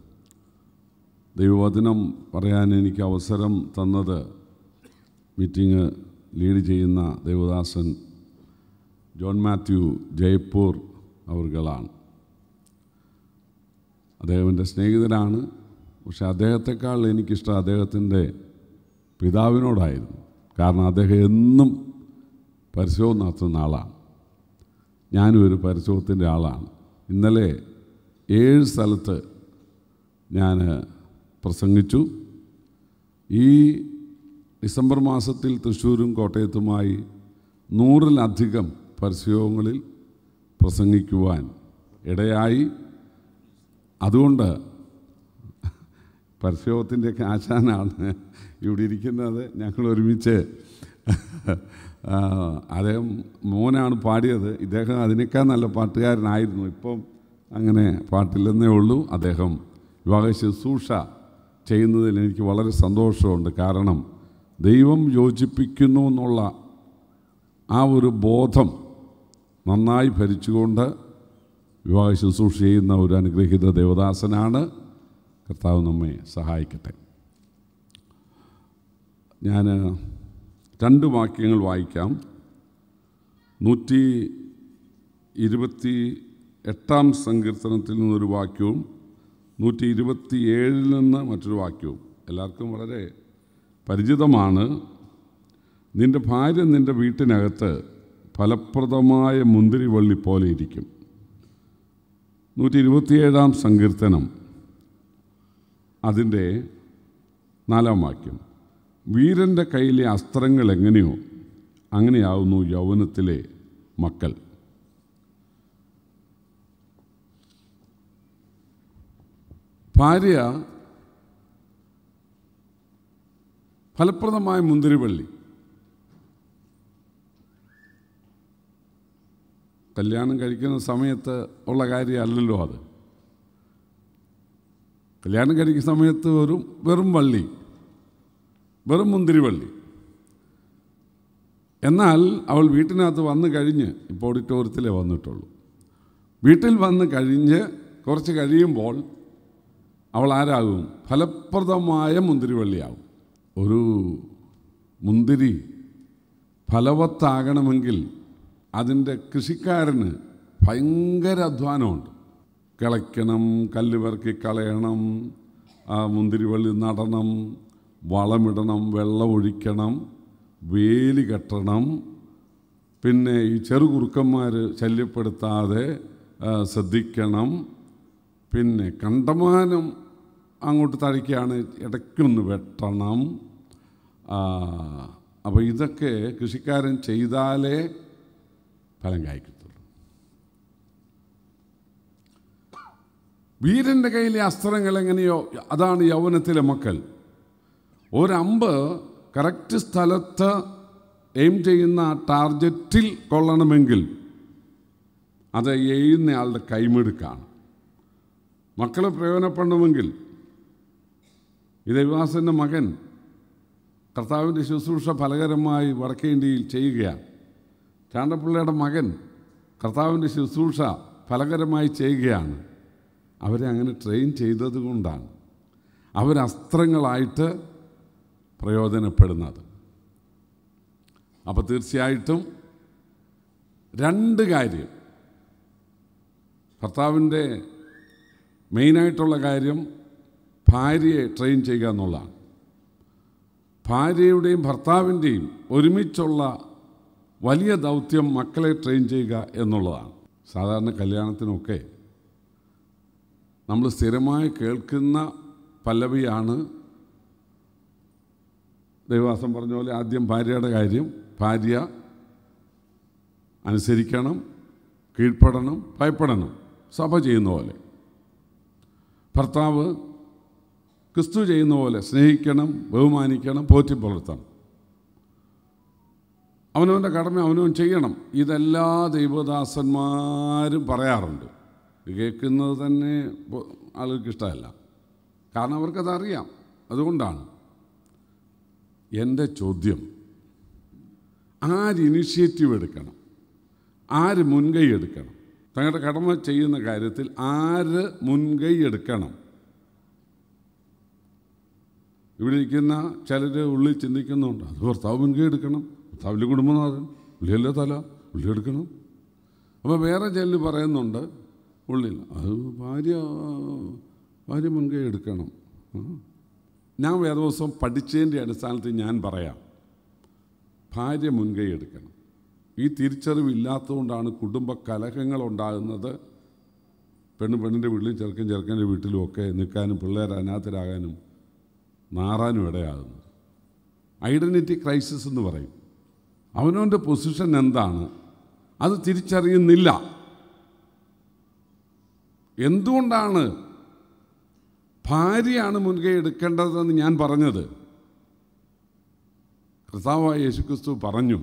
ദൈവവചനം പറയാൻ എനിക്ക് അവസരം തന്നത് മീറ്റിംഗ് ലീഡ് ചെയ്യുന്ന ദേവദാസൻ ജോൺ മാത്യു ജയ്പൂർ അവർകളാണ് അദ്ദേഹത്തിൻ്റെ സ്നേഹിതനാണ് പക്ഷെ അദ്ദേഹത്തെക്കാൾ എനിക്കിഷ്ടം അദ്ദേഹത്തിൻ്റെ പിതാവിനോടായിരുന്നു കാരണം അദ്ദേഹം എന്നും പരിശോധന നടത്തുന്ന ആളാണ് ഞാനും ഒരു പരിശോധത്തിൻ്റെ ആളാണ് ഇന്നലെ ഏഴ് സ്ഥലത്ത് ഞാൻ പ്രസംഗിച്ചു ഈ ഡിസംബർ മാസത്തിൽ തൃശ്ശൂരും കോട്ടയത്തുമായി നൂറിലധികം പരസ്യങ്ങളിൽ പ്രസംഗിക്കുവാൻ ഇടയായി അതുകൊണ്ട് പരസ്യോഗത്തിൻ്റെയൊക്കെ ആശാനാണ് ഇവിടെ ഇരിക്കുന്നത് ഞങ്ങൾ ഒരുമിച്ച് ആ, അദ്ദേഹം മോനാണ് പാടിയത് ഇദ്ദേഹം അതിനേക്കാൾ നല്ല പാട്ടുകാരനായിരുന്നു ഇപ്പം അങ്ങനെ പാട്ടില്ലെന്നേ ഉള്ളൂ അദ്ദേഹം വിവാഹ ശുശ്രൂഷ ചെയ്യുന്നതിൽ എനിക്ക് വളരെ സന്തോഷമുണ്ട് കാരണം ദൈവം യോജിപ്പിക്കുന്നു എന്നുള്ള ആ ഒരു ബോധം നന്നായി ഭരിച്ചുകൊണ്ട് വിവാഹ ശുശ്രൂഷ ചെയ്യുന്ന ഒരു അനുഗ്രഹീത ദേവദാസനാണ് കർത്താവ് നമ്മെ സഹായിക്കട്ടെ ഞാൻ രണ്ട് വാക്യങ്ങൾ വായിക്കാം നൂറ്റി ഇരുപത്തി എട്ടാം സങ്കീർത്തനത്തിൽ നിന്നൊരു വാക്യവും നൂറ്റി ഇരുപത്തി ഏഴിൽ നിന്ന് മറ്റൊരു വാക്യവും എല്ലാവർക്കും വളരെ പരിചിതമാണ് നിൻ്റെ ഭാര്യ നിൻ്റെ വീട്ടിനകത്ത് ഫലപ്രദമായ മുന്തിരിവള്ളി പോലെ ഇരിക്കും നൂറ്റി ഇരുപത്തിയേഴാം സങ്കീർത്തനം അതിൻ്റെ നാലാം വാക്യം വീരൻ്റെ കയ്യിലെ അസ്ത്രങ്ങൾ എങ്ങനെയോ അങ്ങനെയാവുന്നു യൗവനത്തിലെ മക്കൾ ഭാര്യ ഫലപ്രദമായ മുന്തിരിവള്ളി കല്യാണം കഴിക്കുന്ന സമയത്ത് ഉള്ള കാര്യമല്ലല്ലോ അത് കല്യാണം കഴിക്കുന്ന സമയത്ത് വെറും വെറും വള്ളി വെറും മുന്തിരിവള്ളി എന്നാൽ അവൾ വീട്ടിനകത്ത് വന്നു കഴിഞ്ഞ് ഇപ്പോൾ ഓഡിറ്റോറിയത്തിലേ വന്നിട്ടുള്ളൂ വീട്ടിൽ വന്ന് കഴിഞ്ഞ് കുറച്ച് കഴിയുമ്പോൾ അവൾ ആരാകും ഫലപ്രദമായ മുന്തിരിവള്ളിയാവും ഒരു മുന്തിരി ഫലവത്താകണമെങ്കിൽ അതിൻ്റെ കൃഷിക്കാരന് ഭയങ്കര അധ്വാനമുണ്ട് കിളയ്ക്കണം കല്ല് പെറുക്കി കളയണം ആ മുന്തിരിവള്ളി നടണം വളമിടണം വെള്ളം ഒഴിക്കണം വേലി കെട്ടണം പിന്നെ ഈ ചെറുകുറുക്കന്മാർ ശല്യപ്പെടുത്താതെ ആ, ശ്രദ്ധിക്കണം പിന്നെ കണ്ടമാനം അങ്ങോട്ട് തഴിക്കുകയാണ് ഇടയ്ക്കൊന്ന് വെട്ടണം അപ്പോൾ ഇതൊക്കെ കൃഷിക്കാരൻ ചെയ്താലേ ഫലം കായ്ക്കത്തുള്ളൂ വീരൻ്റെ കയ്യിലെ അസ്ത്രങ്ങൾ എങ്ങനെയോ അതാണ് യൗവനത്തിലെ മക്കൾ ഒരമ്പ് കറക്റ്റ് സ്ഥലത്ത് എയിം ചെയ്യുന്ന ആ ടാർജറ്റിൽ കൊള്ളണമെങ്കിൽ അത് എഴുന്നയാളുടെ കൈമിടുക്കാണ് മക്കളെ പ്രയോജനപ്പെടണമെങ്കിൽ ഈ ദൈവാസൻ്റെ മകൻ കർത്താവിൻ്റെ ശുശ്രൂഷ ഫലകരമായി വടക്കേ ഇന്ത്യയിൽ ചെയ്യുകയാണ് ചാണ്ടപ്പിള്ളയുടെ മകൻ കർത്താവിൻ്റെ ശുശ്രൂഷ ഫലകരമായി ചെയ്യുകയാണ് അവരെ അങ്ങനെ ട്രെയിൻ ചെയ്തത് കൊണ്ടാണ് അവരസ്ത്രങ്ങളായിട്ട് പ്രയോജനപ്പെടുന്നത് അപ്പോൾ തീർച്ചയായിട്ടും രണ്ട് കാര്യം ഭർത്താവിൻ്റെ മെയിനായിട്ടുള്ള കാര്യം ഭാര്യയെ ട്രെയിൻ ചെയ്യുക എന്നുള്ളതാണ് ഭാര്യയുടെയും ഭർത്താവിൻ്റെയും ഒരുമിച്ചുള്ള വലിയ ദൗത്യം മക്കളെ ട്രെയിൻ ചെയ്യുക എന്നുള്ളതാണ് സാധാരണ കല്യാണത്തിനൊക്കെ നമ്മൾ സ്ഥിരമായി കേൾക്കുന്ന പല്ലവിയാണ് ദൈവവാസം പറഞ്ഞ പോലെ ആദ്യം ഭാര്യയുടെ കാര്യം ഭാര്യ അനുസരിക്കണം കീഴ്പ്പെടണം ഭയപ്പെടണം സഭ ചെയ്യുന്ന പോലെ ഭർത്താവ് ക്രിസ്തു ചെയ്യുന്ന പോലെ സ്നേഹിക്കണം ബഹുമാനിക്കണം പോറ്റി പുലർത്തണം അവനവൻ്റെ കടമ അവനവൻ ചെയ്യണം ഇതെല്ലാ ദൈവദാസന്മാരും പറയാറുണ്ട് ഇത് കേൾക്കുന്നത് തന്നെ പൊ- ആളുകൾക്ക് ഇഷ്ടമല്ല കാരണം അവർക്കത് അറിയാം അതുകൊണ്ടാണ് എൻ്റെ ചോദ്യം ആര് ഇനിഷ്യേറ്റീവ് എടുക്കണം ആര് മുൻകൈ എടുക്കണം തങ്ങളുടെ കടമ ചെയ്യുന്ന കാര്യത്തിൽ ആര് മുൻകൈ എടുക്കണം ഇവിടെ ഇരിക്കുന്ന ചിലർ ഉള്ളിൽ ചിന്തിക്കുന്നുണ്ട് അത് ഭർത്താവ് മുൻകൈ എടുക്കണം ഭർത്താവിൻ്റെ കുടുംബനാഥൻ പുള്ളിയല്ലേ തല പുള്ളി എടുക്കണം അപ്പോൾ വേറെ ചിലർ പറയുന്നുണ്ട് ഉള്ളിൽ അത് ഭാര്യ ഭാര്യ മുൻകൈ എടുക്കണം ആ. ഞാൻ വേദവസം പഠിച്ചതിൻ്റെ അടിസ്ഥാനത്തിൽ ഞാൻ പറയാം ഭാര്യ മുൻകൈ എടുക്കണം ഈ തിരിച്ചറിവില്ലാത്തതുകൊണ്ടാണ് കുടുംബ കലഹങ്ങൾ ഉണ്ടാകുന്നത് പെണ്ണ് പെണ്ണിൻ്റെ വീട്ടിലും ചെറുക്കൻ ചെറുക്കൻ്റെ വീട്ടിലും ഒക്കെ നിൽക്കാനും പിള്ളേർ അനാഥരാകാനും നാറാനും ഇടയാകുന്നത് ഐഡൻറ്റിറ്റി ക്രൈസിസ് എന്ന് പറയും അവനവൻ്റെ പൊസിഷൻ എന്താണ് അത് തിരിച്ചറിയുന്നില്ല എന്തുകൊണ്ടാണ് ഭാര്യയാണ് മുൻകൈ എടുക്കേണ്ടതെന്ന് ഞാൻ പറഞ്ഞത് കർത്താവായ യേശുക്രിസ്തു പറഞ്ഞു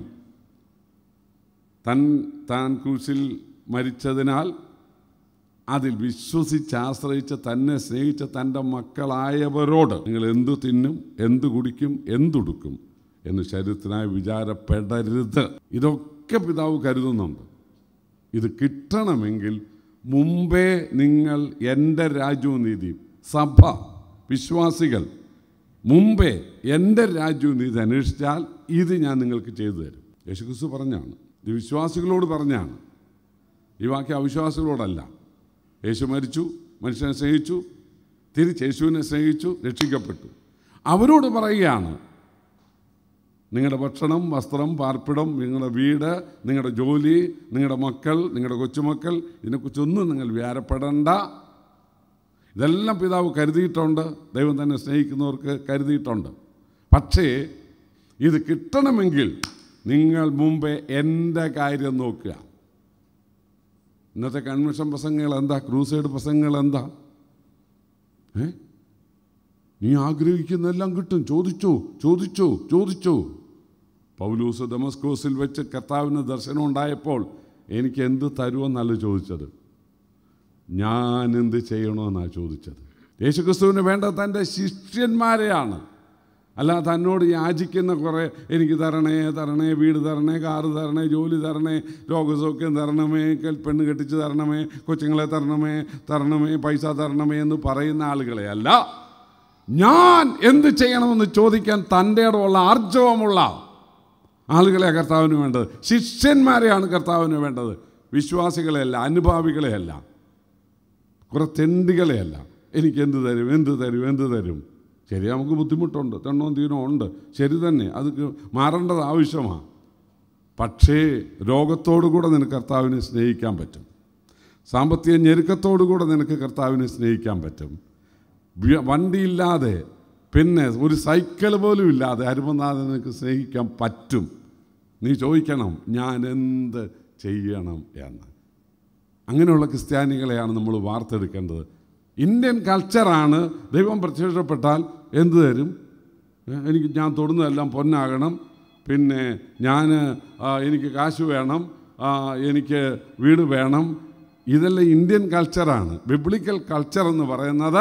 തൻ താൻ ക്രൂശിൽ മരിച്ചതിനാൽ അതിൽ വിശ്വസിച്ച് ആശ്രയിച്ച് തന്നെ സ്നേഹിച്ച തൻ്റെ മക്കളായവരോട് നിങ്ങൾ എന്തു തിന്നും എന്തു കുടിക്കും എന്തുടുക്കും എന്ന് ശരീരത്തിനായി വിചാരപ്പെടരുത് ഇതൊക്കെ പിതാവ് കരുതുന്നുണ്ട് ഇത് കിട്ടണമെങ്കിൽ മുമ്പേ നിങ്ങൾ എൻ്റെ രാജ്യവും നീതിയും സഭ വിശ്വാസികൾ മുമ്പേ എൻ്റെ രാജ്യവും നീതി അന്വേഷിച്ചാൽ ഇത് ഞാൻ നിങ്ങൾക്ക് ചെയ്തു തരും യേശുക്രിസ്തു പറഞ്ഞാണ് ഇത് വിശ്വാസികളോട് പറഞ്ഞാണ് ഈ വാക്യം അവിശ്വാസികളോടല്ല യേശു മരിച്ചു മനുഷ്യനെ സ്നേഹിച്ചു തിരിച്ച് യേശുവിനെ സ്നേഹിച്ചു രക്ഷിക്കപ്പെട്ടു അവരോട് പറയുകയാണ് നിങ്ങളുടെ ഭക്ഷണം വസ്ത്രം പാർപ്പിടം നിങ്ങളുടെ വീട് നിങ്ങളുടെ ജോലി നിങ്ങളുടെ മക്കൾ നിങ്ങളുടെ കൊച്ചുമക്കൾ ഇതിനെക്കുറിച്ചൊന്നും നിങ്ങൾ വ്യാരപ്പെടേണ്ട ഇതെല്ലാം പിതാവ് കരുതിയിട്ടുണ്ട് ദൈവം തന്നെ സ്നേഹിക്കുന്നവർക്ക് കരുതിയിട്ടുണ്ട് പക്ഷേ ഇത് കിട്ടണമെങ്കിൽ നിങ്ങൾ മുമ്പേ എൻ്റെ കാര്യം നോക്കുക ഇന്നത്തെ കൺവെൻഷൻ പ്രസംഗങ്ങൾ എന്താ ക്രൂസൈഡ് പ്രസംഗങ്ങൾ എന്താ ഏ നീ ആഗ്രഹിക്കുന്നതെല്ലാം കിട്ടും ചോദിച്ചോ ചോദിച്ചോ ചോദിച്ചോ പൗലൂസ് ഡെമസ്കോസിൽ വെച്ച് കർത്താവിന് ദർശനം ഉണ്ടായപ്പോൾ എനിക്ക് എന്ത് തരുമെന്നല്ല ചോദിച്ചത് ഞാൻ എന്ത് ചെയ്യണമെന്നാണ് ചോദിച്ചത് യേശുക്രിസ്തുവിന് വേണ്ട തൻ്റെ ശിഷ്യന്മാരെയാണ് അല്ല തന്നോട് യാചിക്കുന്ന കുറേ എനിക്ക് തരണേ തരണേ വീട് തരണേ കാറ് തരണേ ജോലി തരണേ രോഗസൗഖ്യം തരണമേ കെൽ- പെണ്ണ് കെട്ടിച്ച് തരണമേ കൊച്ചുങ്ങളെ തരണമേ തരണമേ പൈസ തരണമേ എന്ന് പറയുന്ന ആളുകളെ അല്ല ഞാൻ എന്ത് ചെയ്യണമെന്ന് ചോദിക്കാൻ തൻ്റെ ഇടമുള്ള ആർജവമുള്ള ആളുകളെ കർത്താവിന് വേണ്ടത് ശിഷ്യന്മാരെയാണ് കർത്താവിന് വേണ്ടത് വിശ്വാസികളെയല്ല അനുഭാവികളെയല്ല കുറേ തെണ്ടികളെയല്ല എനിക്ക് എന്ത് തരും എന്ത് തരും എന്ത് തരും ശരി നമുക്ക് ബുദ്ധിമുട്ടുണ്ട് തെണ്ണവും തീനോ ഉണ്ട് ശരി തന്നെ അത് ക- മാറേണ്ടത് ആവശ്യമാണ് പക്ഷേ രോഗത്തോടുകൂടെ നിനക്ക് കർത്താവിനെ സ്നേഹിക്കാൻ പറ്റും സാമ്പത്തിക ഞെരുക്കത്തോടുകൂടെ നിനക്ക് കർത്താവിനെ സ്നേഹിക്കാൻ പറ്റും വി- വണ്ടിയില്ലാതെ പിന്നെ ഒരു സൈക്കിൾ പോലും ഇല്ലാതെ അരുമനാഥൻ നിനക്ക് സ്നേഹിക്കാൻ പറ്റും നീ ചോദിക്കണം ഞാൻ എന്ത് ചെയ്യണം എന്ന് അങ്ങനെയുള്ള ക്രിസ്ത്യാനികളെയാണ് നമ്മൾ വാർത്തെടുക്കേണ്ടത് ഇന്ത്യൻ കൾച്ചറാണ് ദൈവം പ്രത്യക്ഷപ്പെട്ടാൽ എന്ത് തരും ഏ, എനിക്ക് ഞാൻ തൊടുന്നതെല്ലാം പൊന്നാകണം പിന്നെ ഞാൻ ആ, എനിക്ക് കാശ് വേണം ആ, എനിക്ക് വീട് വേണം ഇതെല്ലാം ഇന്ത്യൻ കൾച്ചറാണ് ബിബ്ലിക്കൽ കൾച്ചർ എന്ന് പറയുന്നത്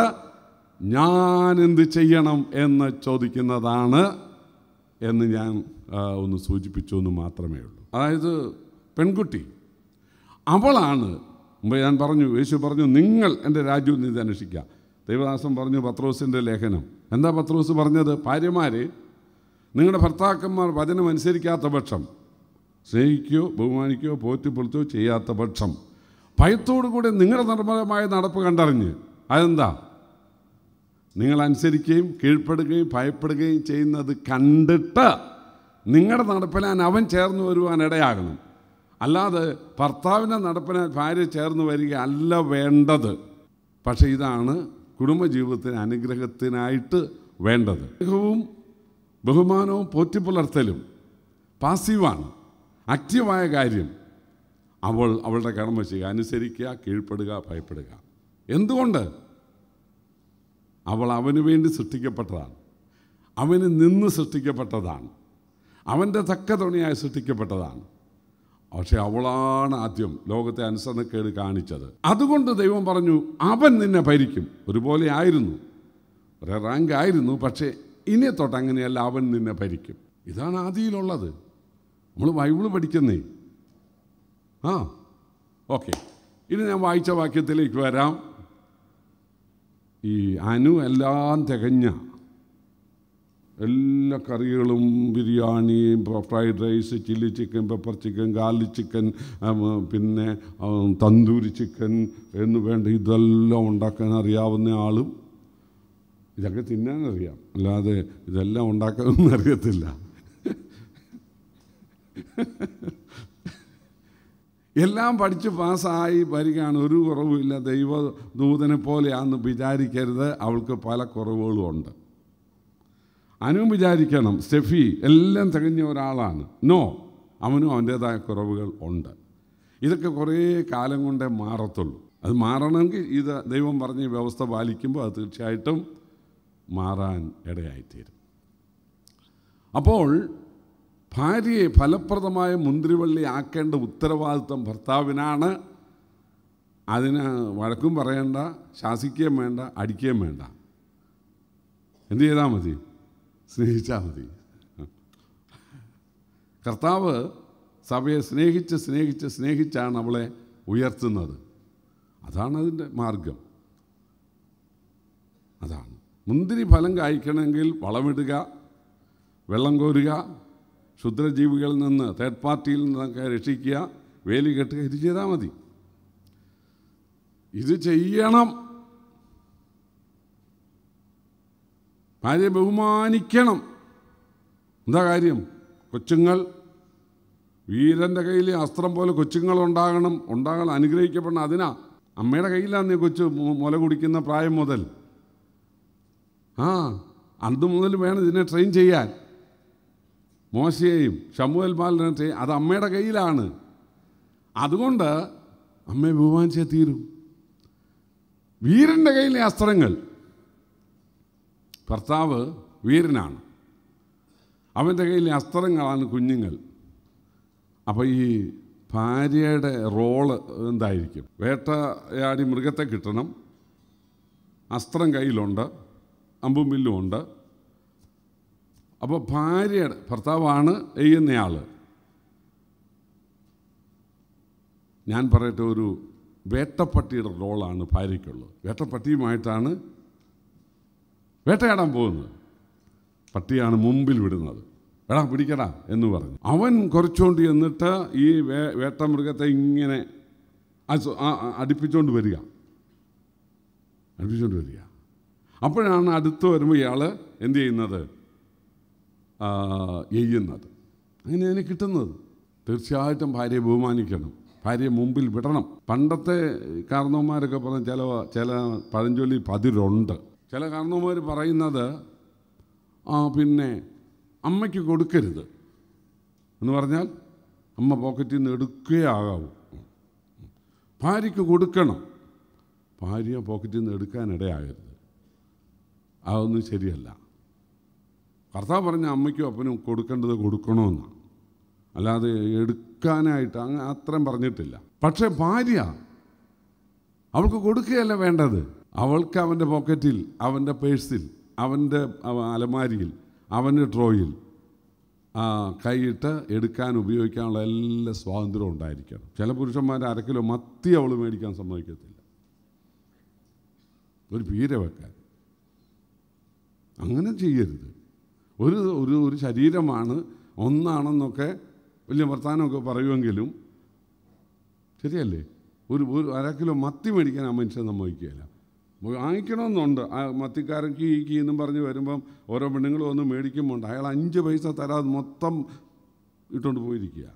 ഞാൻ എന്ത് ചെയ്യണം എന്ന് ചോദിക്കുന്നതാണ് എന്ന് ഞാൻ ആ, ഒന്ന് സൂചിപ്പിച്ചു എന്ന് മാത്രമേ ഉള്ളൂ അതായത് പെൺകുട്ടി അവളാണ് മുമ്പ് ഞാൻ പറഞ്ഞു യേശു പറഞ്ഞു നിങ്ങൾ എൻ്റെ രാജ്യവും നീതി അന്വേഷിക്കുക ദൈവദാസൻ പറഞ്ഞു പത്രോസിൻ്റെ ലേഖനം എന്താ പത്രോസ് പറഞ്ഞത് ഭാര്യമാരെ നിങ്ങളുടെ ഭർത്താക്കന്മാർ വചനം അനുസരിക്കാത്ത പക്ഷം സ്നേഹിക്കുകയോ ബഹുമാനിക്കുകയോ പോറ്റിപ്പൊളുത്തുകയോ ചെയ്യാത്ത പക്ഷം ഭയത്തോടു കൂടി നിങ്ങളുടെ നിർമ്മലമായ നടപ്പ് കണ്ടറിഞ്ഞ് അതെന്താ നിങ്ങൾ അനുസരിക്കുകയും കീഴ്പ്പെടുകയും ഭയപ്പെടുകയും ചെയ്യുന്നത് കണ്ടിട്ട് നിങ്ങളുടെ നടപ്പിലാൻ അവൻ ചേർന്ന് വരുവാൻ ഇടയാകണം അല്ലാതെ ഭർത്താവിൻ്റെ നടപ്പിനാൽ ഭാര്യ ചേർന്ന് വരിക അല്ല വേണ്ടത് പക്ഷേ ഇതാണ് കുടുംബജീവിതത്തിന് അനുഗ്രഹത്തിനായിട്ട് വേണ്ടത് സ്നേഹവും ബഹുമാനവും പോറ്റിപ്പുലർത്തലും പാസീവാണ് ആക്റ്റീവായ കാര്യം അവൾ അവളുടെ കടമ ചെയ്യുക അനുസരിക്കുക കീഴ്പ്പെടുക ഭയപ്പെടുക എന്തുകൊണ്ട് അവൾ അവന് വേണ്ടി സൃഷ്ടിക്കപ്പെട്ടതാണ് അവന് നിന്ന് സൃഷ്ടിക്കപ്പെട്ടതാണ് അവൻ്റെ തക്ക തുണിയായി സൃഷ്ടിക്കപ്പെട്ടതാണ് പക്ഷെ അവളാണ് ആദ്യം ലോകത്തെ അനുസരണക്കേട് കാണിച്ചത് അതുകൊണ്ട് ദൈവം പറഞ്ഞു അവൻ നിന്നെ ഭരിക്കും ഒരുപോലെ ആയിരുന്നു ഒരേ റാങ്ക് ആയിരുന്നു പക്ഷേ ഇനി തൊട്ട് അങ്ങനെയല്ല അവൻ നിന്നെ ഭരിക്കും ഇതാണ് ആദിയിലുള്ളത് നമ്മൾ ബൈബിള് പഠിക്കുന്നേ ആ ഓക്കെ ഇനി ഞാൻ വായിച്ച വാക്യത്തിലേക്ക് വരാം ഈ അനു എല്ലാം തികഞ്ഞ എല്ലാ കറികളും biryani fried rice chilli chicken pepper chicken garlic chicken ഉം, പിന്നെ ഉം, തന്തൂരി ചിക്കൻ എന്ന് വേണ്ട ഇതെല്ലാം ഉണ്ടാക്കാൻ അറിയാവുന്ന ആളും ഇതൊക്കെ തിന്നാനറിയാം അല്ലാതെ ഇതെല്ലാം ഉണ്ടാക്കാനൊന്നും അറിയത്തില്ല എല്ലാം പഠിച്ച് പാസ്സായി വരികയാണ് ഒരു കുറവുമില്ല ദൈവദൂതനെ പോലെയാണെന്ന് വിചാരിക്കരുത് അവൾക്ക് പല കുറവുകളും ഉണ്ട് അനുവും വിചാരിക്കണം സ്റ്റെഫി എല്ലാം തികഞ്ഞ ഒരാളാണ് നോ അവനും അവൻ്റേതായ കുറവുകൾ ഉണ്ട് ഇതൊക്കെ കുറേ കാലം കൊണ്ടേ മാറത്തുള്ളൂ അത് മാറണമെങ്കിൽ ഇത് ദൈവം പറഞ്ഞ ഈ വ്യവസ്ഥ പാലിക്കുമ്പോൾ അത് തീർച്ചയായിട്ടും മാറാൻ ഇടയായിത്തീരും അപ്പോൾ ഭാര്യയെ ഫലപ്രദമായ മുന്തിരിവള്ളി ആക്കേണ്ട ഉത്തരവാദിത്വം ഭർത്താവിനാണ് അതിന് വഴക്കും പറയണ്ട ശാസിക്കുകയും വേണ്ട അടിക്കുകയും വേണ്ട എന്ത് ചെയ്താൽ മതി സ്നേഹിച്ചാൽ മതി കർത്താവ് സഭയെ സ്നേഹിച്ച് സ്നേഹിച്ച് സ്നേഹിച്ചാണ് അവളെ ഉയർത്തുന്നത് അതാണ് അതിൻ്റെ മാർഗം അതാണ് മുന്തിരി ഫലം കായ്ക്കണമെങ്കിൽ വളമിടുക വെള്ളം കോരുക ക്ഷുദ്രജീവികളിൽ നിന്ന് തേർഡ് പാർട്ടിയിൽ നിന്നൊക്കെ രക്ഷിക്കുക വേലി കെട്ടുക ഇത് ചെയ്താൽ മതി ഇത് ചെയ്യണം ഭാര്യയെ ബഹുമാനിക്കണം എന്താ കാര്യം കൊച്ചുങ്ങൾ വീരൻ്റെ കയ്യിൽ അസ്ത്രം പോലെ കൊച്ചുങ്ങൾ ഉണ്ടാകണം ഉണ്ടാകണം അനുഗ്രഹിക്കപ്പെടണം അതിനാ അമ്മയുടെ കയ്യിലാണ് നീ കൊച്ചു മു- മുല കുടിക്കുന്ന പ്രായം മുതൽ ആ അന്ന് മുതൽ വേണം ഇതിനെ ട്രെയിൻ ചെയ്യാൻ മോശയെയും ഷമുവൽ ബാലിനെ ട്രെയിൻ അത് അമ്മയുടെ കയ്യിലാണ് അതുകൊണ്ട് അമ്മയെ ബഹുമാനിച്ചേ തീരും വീരൻ്റെ കയ്യിലെ അസ്ത്രങ്ങൾ ഭർത്താവ് വീരനാണ് അവൻ്റെ കയ്യിലെ അസ്ത്രങ്ങളാണ് കുഞ്ഞുങ്ങൾ അപ്പോൾ ഈ ഭാര്യയുടെ റോള് എന്തായിരിക്കും വേട്ടയാടി മൃഗത്തെ കിട്ടണം അസ്ത്രം കയ്യിലുണ്ട് അമ്പും വില്ലും ഉണ്ട് അപ്പോൾ ഭാര്യയുടെ ഭർത്താവാണ് ചെയ്യുന്നയാൾ ഞാൻ പറയട്ടെ ഒരു വേട്ടപ്പട്ടിയുടെ റോളാണ് ഭാര്യയ്ക്കുള്ളത് വേട്ടപ്പട്ടിയുമായിട്ടാണ് വേട്ടയാടാൻ പോകുന്നത് പട്ടിയാണ് മുമ്പിൽ വിടുന്നത് എടാ പിടിക്കടാ എന്ന് പറഞ്ഞു അവൻ കുറച്ചുകൊണ്ട് എന്നിട്ട് ഈ വേ വേട്ടമൃഗത്തെ ഇങ്ങനെ അസു- ആ- ആ- അടുപ്പിച്ചുകൊണ്ട് വരിക അടുപ്പിച്ചുകൊണ്ട് വരിക അപ്പോഴാണ് അടുത്ത് വരുമ്പോൾ ഇയാൾ എന്ത് ചെയ്യുന്നത് ആ, എയ്യുന്നത് അങ്ങനെയാണ് കിട്ടുന്നത് തീർച്ചയായിട്ടും ഭാര്യയെ ബഹുമാനിക്കണം ഭാര്യയെ മുമ്പിൽ വിടണം പണ്ടത്തെ കാരണവന്മാരൊക്കെ പറഞ്ഞ ചില ചില പഴഞ്ചൊല്ലി പതിരുണ്ട് ചില കാരണവന്മാർ പറയുന്നത് ആ പിന്നെ അമ്മയ്ക്ക് കൊടുക്കരുത് എന്ന് പറഞ്ഞാൽ അമ്മ പോക്കറ്റിൽ നിന്ന് എടുക്കുകയേ ആകാവൂ ഭാര്യയ്ക്ക് കൊടുക്കണം ഭാര്യ പോക്കറ്റിൽ നിന്ന് എടുക്കാനിടയാകരുത് അതൊന്നും ശരിയല്ല കർത്താവ് പറഞ്ഞ അമ്മയ്ക്കും അപ്പനും കൊടുക്കേണ്ടത് കൊടുക്കണമെന്നാണ് അല്ലാതെ എടുക്കാനായിട്ട് അങ്ങ് അത്രയും പറഞ്ഞിട്ടില്ല പക്ഷേ ഭാര്യ അവൾക്ക് കൊടുക്കുകയല്ല വേണ്ടത് അവൾക്ക് അവൻ്റെ പോക്കറ്റിൽ അവൻ്റെ പേഴ്സിൽ അവൻ്റെ അവ- അലമാരിയിൽ അവൻ്റെ ഡ്രോയിൽ ആ, കൈയിട്ട് എടുക്കാൻ ഉപയോഗിക്കാനുള്ള എല്ലാ സ്വാതന്ത്ര്യവും ഉണ്ടായിരിക്കണം ചില പുരുഷന്മാർ അര കിലോ മത്തി അവൾ മേടിക്കാൻ സമ്മതിക്കത്തില്ല ഒരു പീര വെക്കാൻ അങ്ങനെ ചെയ്യരുത് ഒരു ഒരു ഒരു ശരീരമാണ് ഒന്നാണെന്നൊക്കെ വലിയ വർത്തമാനമൊക്കെ പറയുമെങ്കിലും ശരിയല്ലേ ഒരു ഒരു അര കിലോ മത്തി മേടിക്കാൻ ആ മനുഷ്യൻ സമ്മതിക്കുകയില്ല വാങ്ങിക്കണമെന്നുണ്ട് ആ മത്തിക്കാരൻ കീ കീ എന്നും പറഞ്ഞ് വരുമ്പം ഓരോ പെണ്ണുങ്ങളും ഒന്ന് മേടിക്കുമ്പോൾ അയാൾ അഞ്ച് പൈസ തരാതെ മൊത്തം ഇട്ടുകൊണ്ട് പോയിരിക്കുക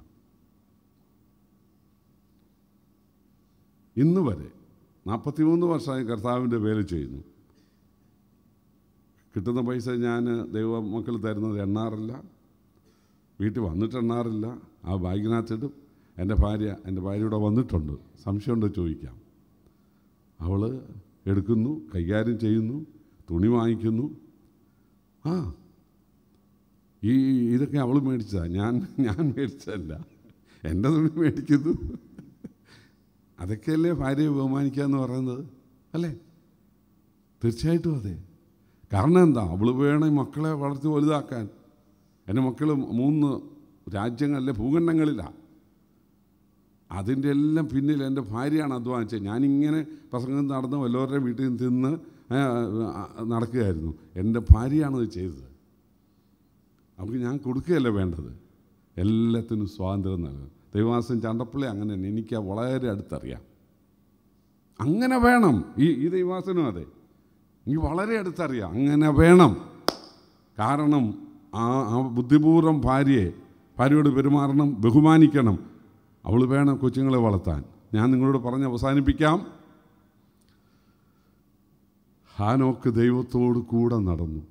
ഇന്ന് വരെ നാൽപ്പത്തിമൂന്ന് വർഷമായി കർത്താവിൻ്റെ വേല ചെയ്യുന്നു കിട്ടുന്ന പൈസ ഞാൻ ദൈവ മക്കൾ തരുന്നത് എണ്ണാറില്ല വീട്ടിൽ വന്നിട്ട് എണ്ണാറില്ല ആ ബാഗിനകത്തിടും എൻ്റെ ഭാര്യ എൻ്റെ ഭാര്യയുടെ വന്നിട്ടുണ്ട് സംശയമുണ്ടോ ചോദിക്കാം അവൾ എടുക്കുന്നു കൈകാര്യം ചെയ്യുന്നു തുണി വാങ്ങിക്കുന്നു ആ ഈ ഇതൊക്കെ അവൾ മേടിച്ചതാണ് ഞാൻ ഞാൻ മേടിച്ചതല്ല എൻ്റെ തുണി മേടിക്കുന്നു അതൊക്കെയല്ലേ ഭാര്യയെ ബഹുമാനിക്കുക എന്ന് പറയുന്നത് അല്ലേ തീർച്ചയായിട്ടും അതെ കാരണം എന്താ അവൾ വേണം മക്കളെ വളർത്തി വലുതാക്കാൻ എൻ്റെ മക്കൾ മൂന്ന് രാജ്യങ്ങളിലെ ഭൂഖണ്ഡങ്ങളിലാണ് അതിൻ്റെ എല്ലാം പിന്നിൽ എൻ്റെ ഭാര്യയാണ് അധ്വാനിച്ചത് ഞാനിങ്ങനെ പ്രസംഗം നടന്ന് വല്ലവരുടെ വീട്ടിൽ നിന്ന് തിന്ന് ആ, ആ, നടക്കുകയായിരുന്നു എൻ്റെ ഭാര്യയാണത് ചെയ്തത് അവർക്ക് ഞാൻ കൊടുക്കുകയല്ല വേണ്ടത് എല്ലാത്തിനും സ്വാതന്ത്ര്യം നൽകും ദൈവവാസം ചണ്ടപ്പള്ളി അങ്ങനെ തന്നെ എനിക്ക് വളരെ അടുത്തറിയാം അങ്ങനെ വേണം ഈ ഈ ദൈവവാസനും അതെ എനിക്ക് വളരെ അടുത്തറിയാം അങ്ങനെ വേണം കാരണം ആ ആ ബുദ്ധിപൂർവ്വം ഭാര്യയെ ഭാര്യയോട് പെരുമാറണം ബഹുമാനിക്കണം അവൾ വേണം കൊച്ചുങ്ങളെ വളർത്താൻ ഞാൻ നിങ്ങളോട് പറഞ്ഞ് അവസാനിപ്പിക്കാം ഹാനോക്ക് ദൈവത്തോട് കൂടെ നടന്നു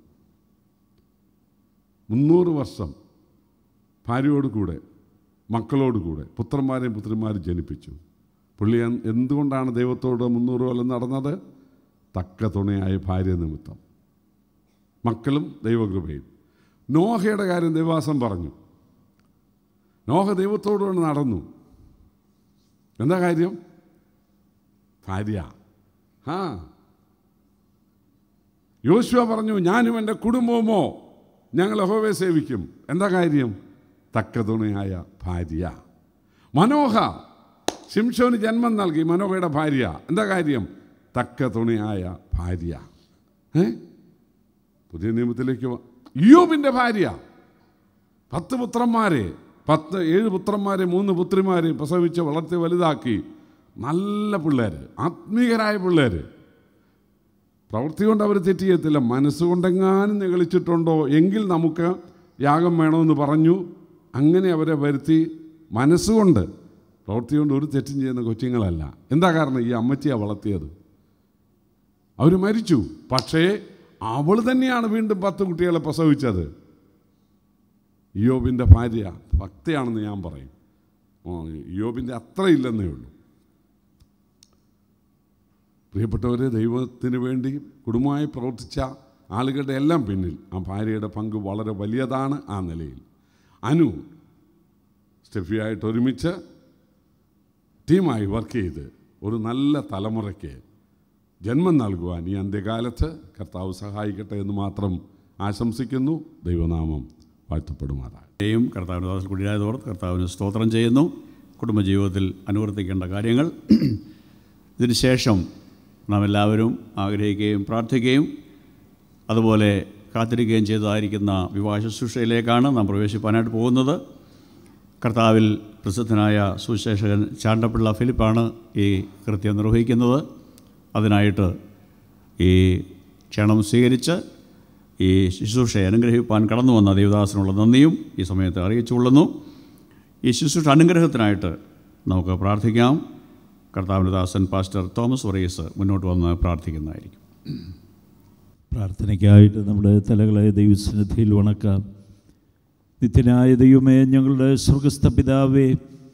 മുന്നൂറ് വർഷം ഭാര്യയോട് കൂടെ മക്കളോട് കൂടെ പുത്രന്മാരെയും പുത്രിമാരും ജനിപ്പിച്ചു പുള്ളി എൻ- എന്തുകൊണ്ടാണ് ദൈവത്തോട് മുന്നൂറ് കൊല്ലം നടന്നത് തക്ക തുണയായ ഭാര്യ നിമിത്തം മക്കളും ദൈവകൃപയും നോഹയുടെ കാര്യം ദൈവാസം പറഞ്ഞു നോഹ ദൈവത്തോടുകൂടെ നടന്നു എന്താ കാര്യം ഭാര്യ ആ യോശുവ പറഞ്ഞു ഞാനും എൻ്റെ കുടുംബവുമോ ഞങ്ങൾ യഹോവയെ സേവിക്കും എന്താ കാര്യം തക്ക തുണയായ ഭാര്യ മനോഹ ശിംഷോന് ജന്മം നൽകി മനോഹയുടെ ഭാര്യ എന്താ കാര്യം തക്ക തുണയായ ഭാര്യ ഏ പുതിയ നിയമത്തിലേക്ക് വാ. ഇയ്യോബിൻ്റെ ഭാര്യ പത്ത് പുത്രന്മാരെ പത്ത് ഏഴ് പുത്രന്മാരെ മൂന്ന് പുത്രിമാരെ പ്രസവിച്ച് വളർത്തി വലുതാക്കി നല്ല പിള്ളേർ ആത്മീയരായ പിള്ളേർ പ്രവൃത്തി കൊണ്ട് അവർ തെറ്റ് ചെയ്യത്തില്ല മനസ്സുകൊണ്ടെങ്ങാനും നിഗളിച്ചിട്ടുണ്ടോ എങ്കിൽ നമുക്ക് യാഗം വേണമെന്ന് പറഞ്ഞു അങ്ങനെ അവരെ വരുത്തി മനസ്സുകൊണ്ട് പ്രവൃത്തി കൊണ്ട് ഒരു തെറ്റും ചെയ്യുന്ന കൊച്ചുങ്ങളല്ല എന്താ കാരണം ഈ അമ്മച്ചിയാണ് വളർത്തിയത് അവർ മരിച്ചു പക്ഷേ അവൾ തന്നെയാണ് വീണ്ടും പത്ത് കുട്ടികളെ പ്രസവിച്ചത് യോബിൻ്റെ ഭാര്യ ഭക്തയാണെന്ന് ഞാൻ പറയും ഓ, യോബിൻ്റെ അത്ര ഇല്ലെന്നേ ഉള്ളൂ പ്രിയപ്പെട്ടവരെ ദൈവത്തിന് വേണ്ടി കുടുംബമായി പ്രവർത്തിച്ച ആളുകളുടെ എല്ലാം പിന്നിൽ ആ ഭാര്യയുടെ പങ്ക് വളരെ വലിയതാണ് ആ നിലയിൽ അനു സ്റ്റെഫിയായിട്ട് ഒരുമിച്ച് ടീമായി വർക്ക് ചെയ്ത് ഒരു നല്ല തലമുറയ്ക്ക് ജന്മം നൽകുവാൻ ഈ അന്ത്യകാലത്ത് കർത്താവ് സഹായിക്കട്ടെ എന്ന് മാത്രം ആശംസിക്കുന്നു ദൈവനാമം വാഴ്ത്തപ്പെടുമാറാണ് യും കർത്താവിൻ്റെ ദാസൽ കുടിയായതോർ കർത്താവിന് സ്തോത്രം ചെയ്യുന്നു കുടുംബജീവിതത്തിൽ അനുവർത്തിക്കേണ്ട കാര്യങ്ങൾ ഇതിന് ശേഷം നാം എല്ലാവരും ആഗ്രഹിക്കുകയും പ്രാർത്ഥിക്കുകയും അതുപോലെ കാത്തിരിക്കുകയും ചെയ്തതായിരിക്കുന്ന വിവാഹ ശുശ്രൂഷയിലേക്കാണ് നാം പ്രവേശിപ്പാനായിട്ട് പോകുന്നത് കർത്താവിൽ പ്രസിദ്ധനായ സുശേഷകൻ ചാണ്ടപ്പിള്ള ഫിലിപ്പാണ് ഈ കൃത്യം നിർവഹിക്കുന്നത് അതിനായിട്ട് ഈ ക്ഷണം സ്വീകരിച്ച് ഈ ശുശ്രൂഷയെ അനുഗ്രഹിപ്പാൻ കടന്നു വന്ന ദേവദാസനുള്ള നന്ദിയും ഈ സമയത്ത് അറിയിച്ചുകൊള്ളുന്നു ഈ ശുശ്രൂഷ അനുഗ്രഹത്തിനായിട്ട് നമുക്ക് പ്രാർത്ഥിക്കാം കർത്താവിൻ്റെ ദാസൻ പാസ്റ്റർ തോമസ് ഒറീസ് മുന്നോട്ട് വന്ന് പ്രാർത്ഥിക്കുന്നതായിരിക്കും പ്രാർത്ഥനയ്ക്കായിട്ട് നമ്മുടെ തലകളെ ദൈവസന്നിധിയിൽ വണക്കാം നിത്യനായ ദൈവമേ ഞങ്ങളുടെ സ്വർഗസ്ഥ പിതാവേ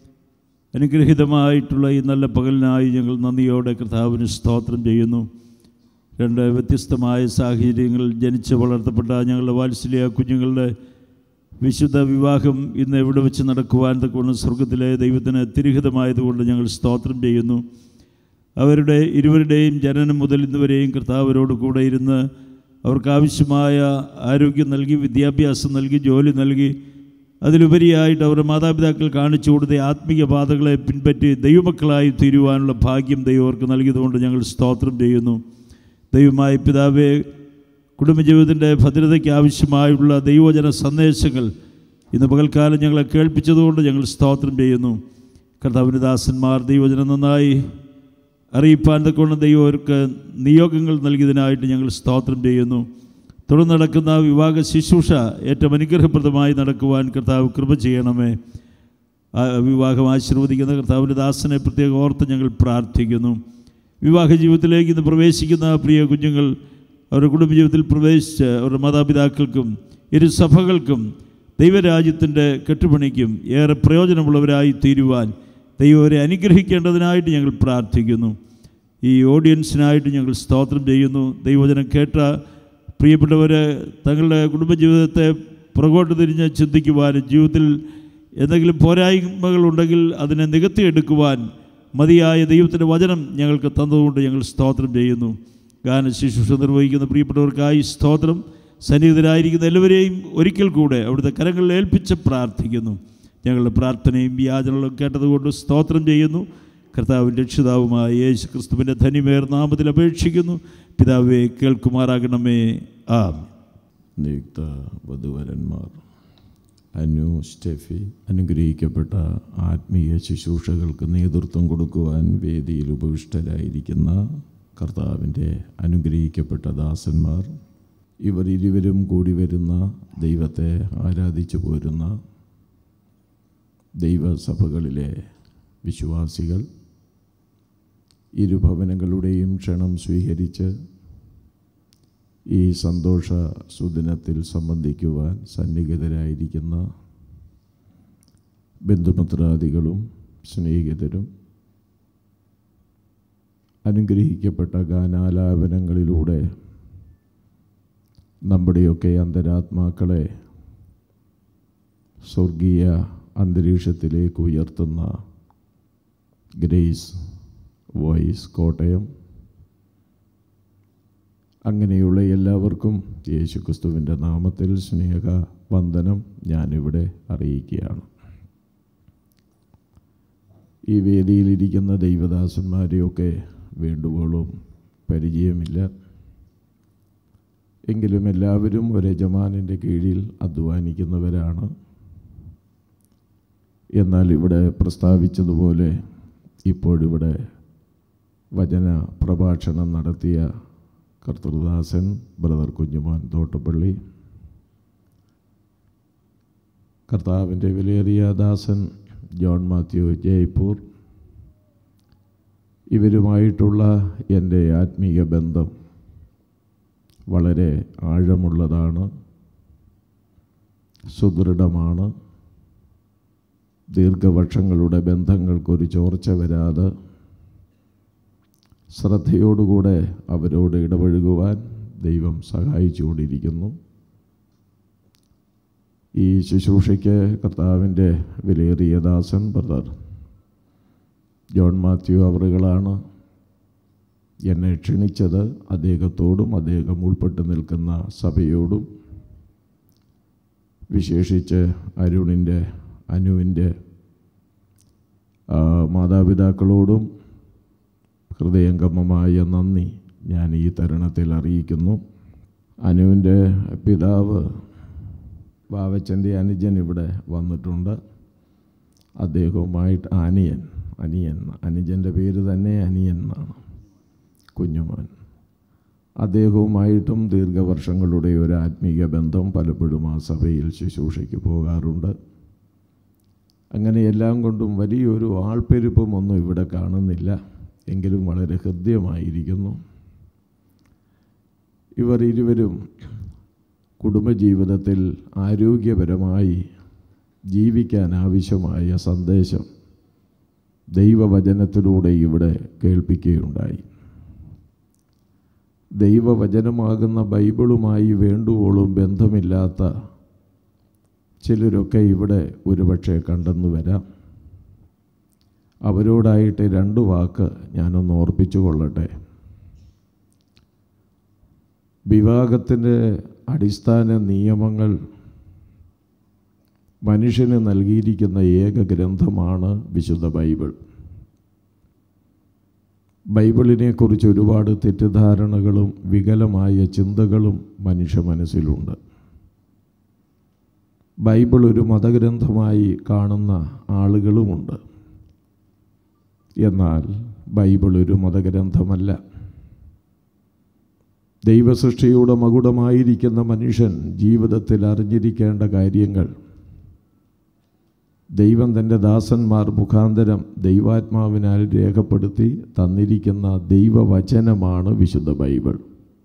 അനുഗ്രഹീതമായിട്ടുള്ള ഈ നല്ല പകലിനായി ഞങ്ങൾ നന്ദിയോടെ കർത്താവിന് സ്തോത്രം ചെയ്യുന്നു രണ്ട് വ്യത്യസ്തമായ സാഹചര്യങ്ങളിൽ ജനിച്ച് വളർത്തപ്പെട്ട ഞങ്ങളുടെ വാത്സല്യ കുഞ്ഞുങ്ങളുടെ വിശുദ്ധ വിവാഹം ഇന്ന് എവിടെ വെച്ച് നടക്കുവാൻ തക്കവണ്ണം സ്വർഗത്തിലെ ദൈവത്തിന് തിരിഹിതമായതുകൊണ്ട് ഞങ്ങൾ സ്തോത്രം ചെയ്യുന്നു അവരുടെ ഇരുവരുടെയും ജനനം മുതൽ ഇന്നുവരെയും കർത്താവരോട് കൂടെ ഇരുന്ന് അവർക്ക് ആവശ്യമായ ആരോഗ്യം നൽകി വിദ്യാഭ്യാസം നൽകി ജോലി നൽകി അതിലുപരിയായിട്ട് അവരുടെ മാതാപിതാക്കൾ കാണിച്ചു കൊടുത്ത ആത്മീയ പാതകളെ പിൻപറ്റി ദൈവമക്കളായി തീരുവാനുള്ള ഭാഗ്യം ദൈവം അവർക്ക് നൽകിയതുകൊണ്ട് ഞങ്ങൾ സ്തോത്രം ചെയ്യുന്നു ദൈവമായ പിതാവെ കുടുംബജീവിതത്തിൻ്റെ ഭദ്രതയ്ക്ക് ആവശ്യമായുള്ള ദൈവജന സന്ദേശങ്ങൾ ഇന്ന് പകൽക്കാലം ഞങ്ങളെ കേൾപ്പിച്ചതുകൊണ്ട് ഞങ്ങൾ സ്തോത്രം ചെയ്യുന്നു കർത്താവിൻ്റെ ദാസന്മാർ ദൈവജനം നന്നായി അറിയിപ്പാൻ തക്കൊണ്ട് ദൈവം അവർക്ക് നിയോഗങ്ങൾ നൽകിയതിനായിട്ട് ഞങ്ങൾ സ്തോത്രം ചെയ്യുന്നു തുടർന്ന് നടക്കുന്ന വിവാഹ ശുശ്രൂഷ ഏറ്റവും അനുഗ്രഹപ്രദമായി നടക്കുവാൻ കർത്താവ് കൃപ ചെയ്യണമേ ആ വിവാഹം ആശീർവദിക്കുന്ന കർത്താവിൻ്റെ ദാസനെ പ്രത്യേകം ഓർത്ത് ഞങ്ങൾ പ്രാർത്ഥിക്കുന്നു വിവാഹ ജീവിതത്തിലേക്ക് ഇന്ന് പ്രവേശിക്കുന്ന പ്രിയ കുഞ്ഞുങ്ങൾ അവരുടെ കുടുംബജീവിതത്തിൽ പ്രവേശിച്ച് അവരുടെ മാതാപിതാക്കൾക്കും ഇരു സഭകൾക്കും ദൈവരാജ്യത്തിൻ്റെ കെട്ടുപണിക്കും ഏറെ പ്രയോജനമുള്ളവരായി തീരുവാൻ ദൈവം അവരെ അനുഗ്രഹിക്കേണ്ടതിനായിട്ട് ഞങ്ങൾ പ്രാർത്ഥിക്കുന്നു ഈ ഓഡിയൻസിനായിട്ട് ഞങ്ങൾ സ്തോത്രം ചെയ്യുന്നു ദൈവവചനം കേട്ട പ്രിയപ്പെട്ടവർ തങ്ങളുടെ കുടുംബജീവിതത്തെ പുറകോട്ട് തിരിഞ്ഞ് ചിന്തിക്കുവാനും ജീവിതത്തിൽ എന്തെങ്കിലും പോരായ്മകളുണ്ടെങ്കിൽ അതിനെ നികത്തിയെടുക്കുവാൻ മതിയായ ദൈവത്തിൻ്റെ വചനം ഞങ്ങൾക്ക് തന്നതുകൊണ്ട് ഞങ്ങൾ സ്തോത്രം ചെയ്യുന്നു ഗാന ശുശ്രൂഷ നിർവഹിക്കുന്ന പ്രിയപ്പെട്ടവർക്കായി സ്തോത്രം സന്നിഹിതരായിരിക്കുന്ന എല്ലാവരെയും ഒരിക്കൽ കൂടെ അവിടുത്തെ കരങ്ങളിൽ ഏൽപ്പിച്ച് പ്രാർത്ഥിക്കുന്നു ഞങ്ങളുടെ പ്രാർത്ഥനയും യാചനകളും കേട്ടതുകൊണ്ട് സ്തോത്രം ചെയ്യുന്നു കർത്താവിൻ്റെ രക്ഷിതാവുമായ യേശു ക്രിസ്തുവിൻ്റെ ധനിമേർ നാമത്തിൽ അപേക്ഷിക്കുന്നു പിതാവെ കേൾക്കുമാറാകണമേ ആ നിയുക്ത വധുവരന്മാർ അനു സ്റ്റെഫി അനുഗ്രഹിക്കപ്പെട്ട ആത്മീയ ശുശ്രൂഷകൾക്ക് നേതൃത്വം കൊടുക്കുവാൻ വേദിയിൽ ഉപവിഷ്ടരായിരിക്കുന്ന കർത്താവിൻ്റെ അനുഗ്രഹിക്കപ്പെട്ട ദാസന്മാർ ഇവർ ഇരുവരും കൂടി വരുന്ന ദൈവത്തെ ആരാധിച്ചു പോരുന്ന ദൈവസഭകളിലെ വിശ്വാസികൾ ഇരുഭവനങ്ങളുടെയും ക്ഷണം സ്വീകരിച്ച് ഈ സന്തോഷ സുദിനത്തിൽ സംബന്ധിക്കുവാൻ സന്നിഹിതരായിരിക്കുന്ന ബന്ധുമിത്രാദികളും സ്നേഹിതരും അനുഗ്രഹിക്കപ്പെട്ട ഗാനാലാപനങ്ങളിലൂടെ നമ്മുടെയൊക്കെ അന്തരാത്മാക്കളെ സ്വർഗീയ അന്തരീക്ഷത്തിലേക്ക് ഉയർത്തുന്ന ഗ്രേസ് വോയിസ് കോട്ടയം അങ്ങനെയുള്ള എല്ലാവർക്കും യേശുക്രിസ്തുവിൻ്റെ നാമത്തിൽ സ്നേഹ വന്ദനം ഞാനിവിടെ അറിയിക്കുകയാണ് ഈ വേദിയിലിരിക്കുന്ന ദൈവദാസന്മാരെയൊക്കെ വേണ്ടുവോളും പരിചയമില്ല എങ്കിലും എല്ലാവരും ഒരു യജമാനിൻ്റെ കീഴിൽ അധ്വാനിക്കുന്നവരാണ് എന്നാൽ ഇവിടെ പ്രസ്താവിച്ചതുപോലെ ഇപ്പോഴിവിടെ വചന പ്രഭാഷണം നടത്തിയ കർത്തൃദാസൻ ബ്രദർ കുഞ്ഞുമോൻ തോട്ടപ്പള്ളി കർത്താവിൻ്റെ വിലയേറിയ ദാസൻ ജോൺ മാത്യു ജയ്പൂർ ഇവരുമായിട്ടുള്ള എൻ്റെ ആത്മീയ ബന്ധം വളരെ ആഴമുള്ളതാണ് സുദൃഢമാണ് ദീർഘവർഷങ്ങളുടെ ബന്ധങ്ങൾക്കൊരു ചോർച്ച വരാതെ ശ്രദ്ധയോടുകൂടെ അവരോട് ഇടപഴകുവാൻ ദൈവം സഹായിച്ചുകൊണ്ടിരിക്കുന്നു ഈ ശുശ്രൂഷയ്ക്ക് കർത്താവിൻ്റെ വിലയേറിയ ദാസൻ ബ്രദർ ജോൺ മാത്യു അവറുകളാണ് എന്നെ ക്ഷണിച്ചത് അദ്ദേഹത്തോടും അദ്ദേഹം ഉൾപ്പെട്ട് നിൽക്കുന്ന സഭയോടും വിശേഷിച്ച് അരുണിൻ്റെ അനുവിൻ്റെ മാതാപിതാക്കളോടും ഹൃദയംഗമമായ നന്ദി ഞാൻ ഈ തരുണത്തിൽ അറിയിക്കുന്നു അനുവിൻ്റെ പിതാവ് ബാവച്ചൻ്റെ അനുജൻ ഇവിടെ വന്നിട്ടുണ്ട് അദ്ദേഹവുമായിട്ട് അനിയൻ അനിയൻ അനുജൻ്റെ പേര് തന്നെ അനിയൻ എന്നാണ് കുഞ്ഞുമോൻ അദ്ദേഹവുമായിട്ടും ദീർഘവർഷങ്ങളുടെ ഒരു ആത്മീയ ബന്ധം പലപ്പോഴും ആ സഭയിൽ ശുശ്രൂഷയ്ക്ക് പോകാറുണ്ട് അങ്ങനെ എല്ലാം കൊണ്ടും വലിയൊരു ആൾപ്പെരുപ്പമൊന്നും ഇവിടെ കാണുന്നില്ല എങ്കിലും വളരെ ഹൃദ്യമായിരിക്കുന്നു ഇവർ ഇരുവരും കുടുംബജീവിതത്തിൽ ആരോഗ്യപരമായി ജീവിക്കാൻ ആവശ്യമായ സന്ദേശം ദൈവവചനത്തിലൂടെ ഇവിടെ കേൾപ്പിക്കുകയുണ്ടായി ദൈവവചനമാകുന്ന ബൈബിളുമായി വേണ്ടുവോളും ബന്ധമില്ലാത്ത ചിലരൊക്കെ ഇവിടെ ഒരുപക്ഷെ കണ്ടെന്നു വരാം അവരോടായിട്ട് രണ്ട് വാക്ക് ഞാനൊന്ന് ഓർപ്പിച്ചു കൊള്ളട്ടെ വിവാഹത്തിൻ്റെ അടിസ്ഥാന നിയമങ്ങൾ മനുഷ്യന് നൽകിയിരിക്കുന്ന ഏക ഗ്രന്ഥമാണ് വിശുദ്ധ ബൈബിൾ ബൈബിളിനെക്കുറിച്ച് ഒരുപാട് തെറ്റിദ്ധാരണകളും വികലമായ ചിന്തകളും മനുഷ്യ മനസ്സിലുണ്ട് ബൈബിൾ ഒരു മതഗ്രന്ഥമായി കാണുന്ന ആളുകളുമുണ്ട് എന്നാൽ ബൈബിൾ ഒരു മതഗ്രന്ഥമല്ല ദൈവസൃഷ്ടിയുടെ മകുടമായിരിക്കുന്ന മനുഷ്യൻ ജീവിതത്തിൽ അറിഞ്ഞിരിക്കേണ്ട കാര്യങ്ങൾ ദൈവം തൻ്റെ ദാസന്മാർ മുഖാന്തരം ദൈവാത്മാവിനാൽ രേഖപ്പെടുത്തി തന്നിരിക്കുന്ന ദൈവവചനമാണ് വിശുദ്ധ ബൈബിൾ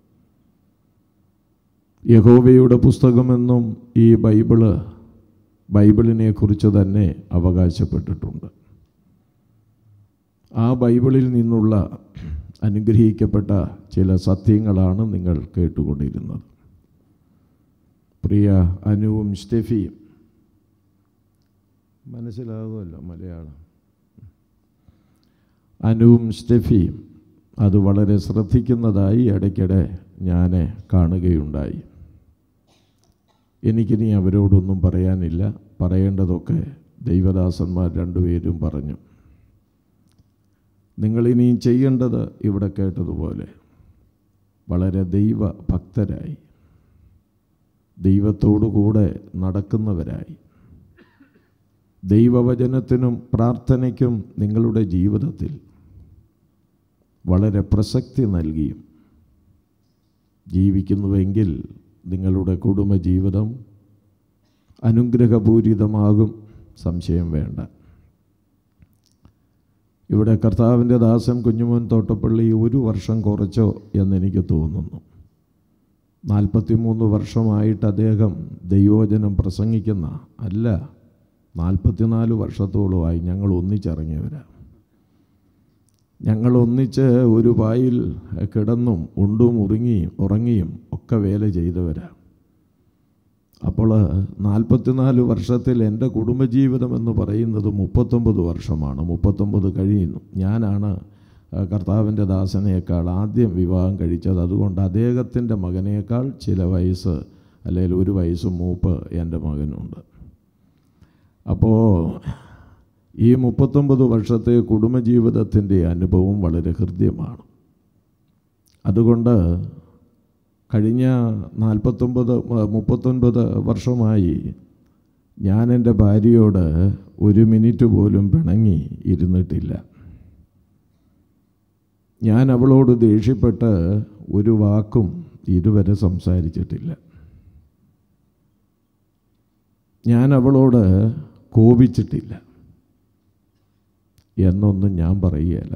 യഹോവയുടെ പുസ്തകമെന്നും ഈ ബൈബിള് ബൈബിളിനെക്കുറിച്ച് തന്നെ അവകാശപ്പെട്ടിട്ടുണ്ട് ആ ബൈബിളിൽ നിന്നുള്ള അനുഗ്രഹിക്കപ്പെട്ട ചില സത്യങ്ങളാണ് നിങ്ങൾ കേട്ടുകൊണ്ടിരുന്നത് പ്രിയ അനുവും സ്റ്റെഫിയും മനസ്സിലാകുമല്ലോ മലയാളം അനുവും സ്റ്റെഫിയും അത് വളരെ ശ്രദ്ധിക്കുന്നതായി ഇടയ്ക്കിടെ ഞാൻ കാണുകയുണ്ടായി എനിക്കിനി അവരോടൊന്നും പറയാനില്ല പറയേണ്ടതൊക്കെ ദൈവദാസന്മാർ രണ്ടുപേരും പറഞ്ഞു നിങ്ങളിനിയും ചെയ്യേണ്ടത് ഇവിടെ കേട്ടതുപോലെ വളരെ ദൈവഭക്തരായി ദൈവത്തോടു കൂടെ നടക്കുന്നവരായി ദൈവവചനത്തിനും പ്രാർത്ഥനയ്ക്കും നിങ്ങളുടെ ജീവിതത്തിൽ വളരെ പ്രസക്തി നൽകിയും ജീവിക്കുന്നുവെങ്കിൽ നിങ്ങളുടെ കുടുംബജീവിതം അനുഗ്രഹപൂരിതമാകും സംശയം വേണ്ട ഇവിടെ കർത്താവിൻ്റെ ദാസൻ കുഞ്ഞുമോൻ തോട്ടപ്പള്ളി ഒരു വർഷം കുറച്ചോ എന്നെനിക്ക് തോന്നുന്നു നാൽപ്പത്തിമൂന്ന് വർഷമായിട്ട് അദ്ദേഹം ദൈവവചനം പ്രസംഗിക്കുന്ന അല്ല നാൽപ്പത്തിനാല് വർഷത്തോളമായി ഞങ്ങൾ ഒന്നിച്ചിറങ്ങിയവരാ ഞങ്ങൾ ഒന്നിച്ച് ഒരു പായിൽ കിടന്നും ഉണ്ടും ഉറങ്ങിയും ഉറങ്ങിയും ഒക്കെ വേല ചെയ്തവരാ അപ്പോൾ നാൽപ്പത്തിനാല് വർഷത്തിൽ എൻ്റെ കുടുംബജീവിതം എന്ന് പറയുന്നത് മുപ്പത്തൊമ്പത് വർഷമാണ് മുപ്പത്തൊമ്പത് കഴിയുന്നു ഞാനാണ് ആ, കർത്താവിൻ്റെ ദാസനേക്കാൾ ആദ്യം വിവാഹം കഴിച്ചത് അതുകൊണ്ട് അദ്ദേഹത്തിൻ്റെ മകനേക്കാൾ ചില വയസ്സ് അല്ലെങ്കിൽ ഒരു വയസ്സ് മൂപ്പ് എൻ്റെ മകനുണ്ട് അപ്പോൾ ഈ മുപ്പത്തൊമ്പത് വർഷത്തെ കുടുംബജീവിതത്തിൻ്റെ അനുഭവം വളരെ ഹൃദ്യമാണ് അതുകൊണ്ട് കഴിഞ്ഞ നാൽപ്പത്തൊമ്പത് മ- മുപ്പത്തൊൻപത് വർഷമായി ഞാൻ എൻ്റെ ഭാര്യയോട് ഒരു മിനിറ്റ് പോലും പിണങ്ങി ഇരുന്നിട്ടില്ല ഞാൻ അവളോട് ദേഷ്യപ്പെട്ട് ഒരു വാക്കും ഇതുവരെ സംസാരിച്ചിട്ടില്ല ഞാൻ അവളോട് കോപിച്ചിട്ടില്ല എന്നൊന്നും ഞാൻ പറയുകയല്ല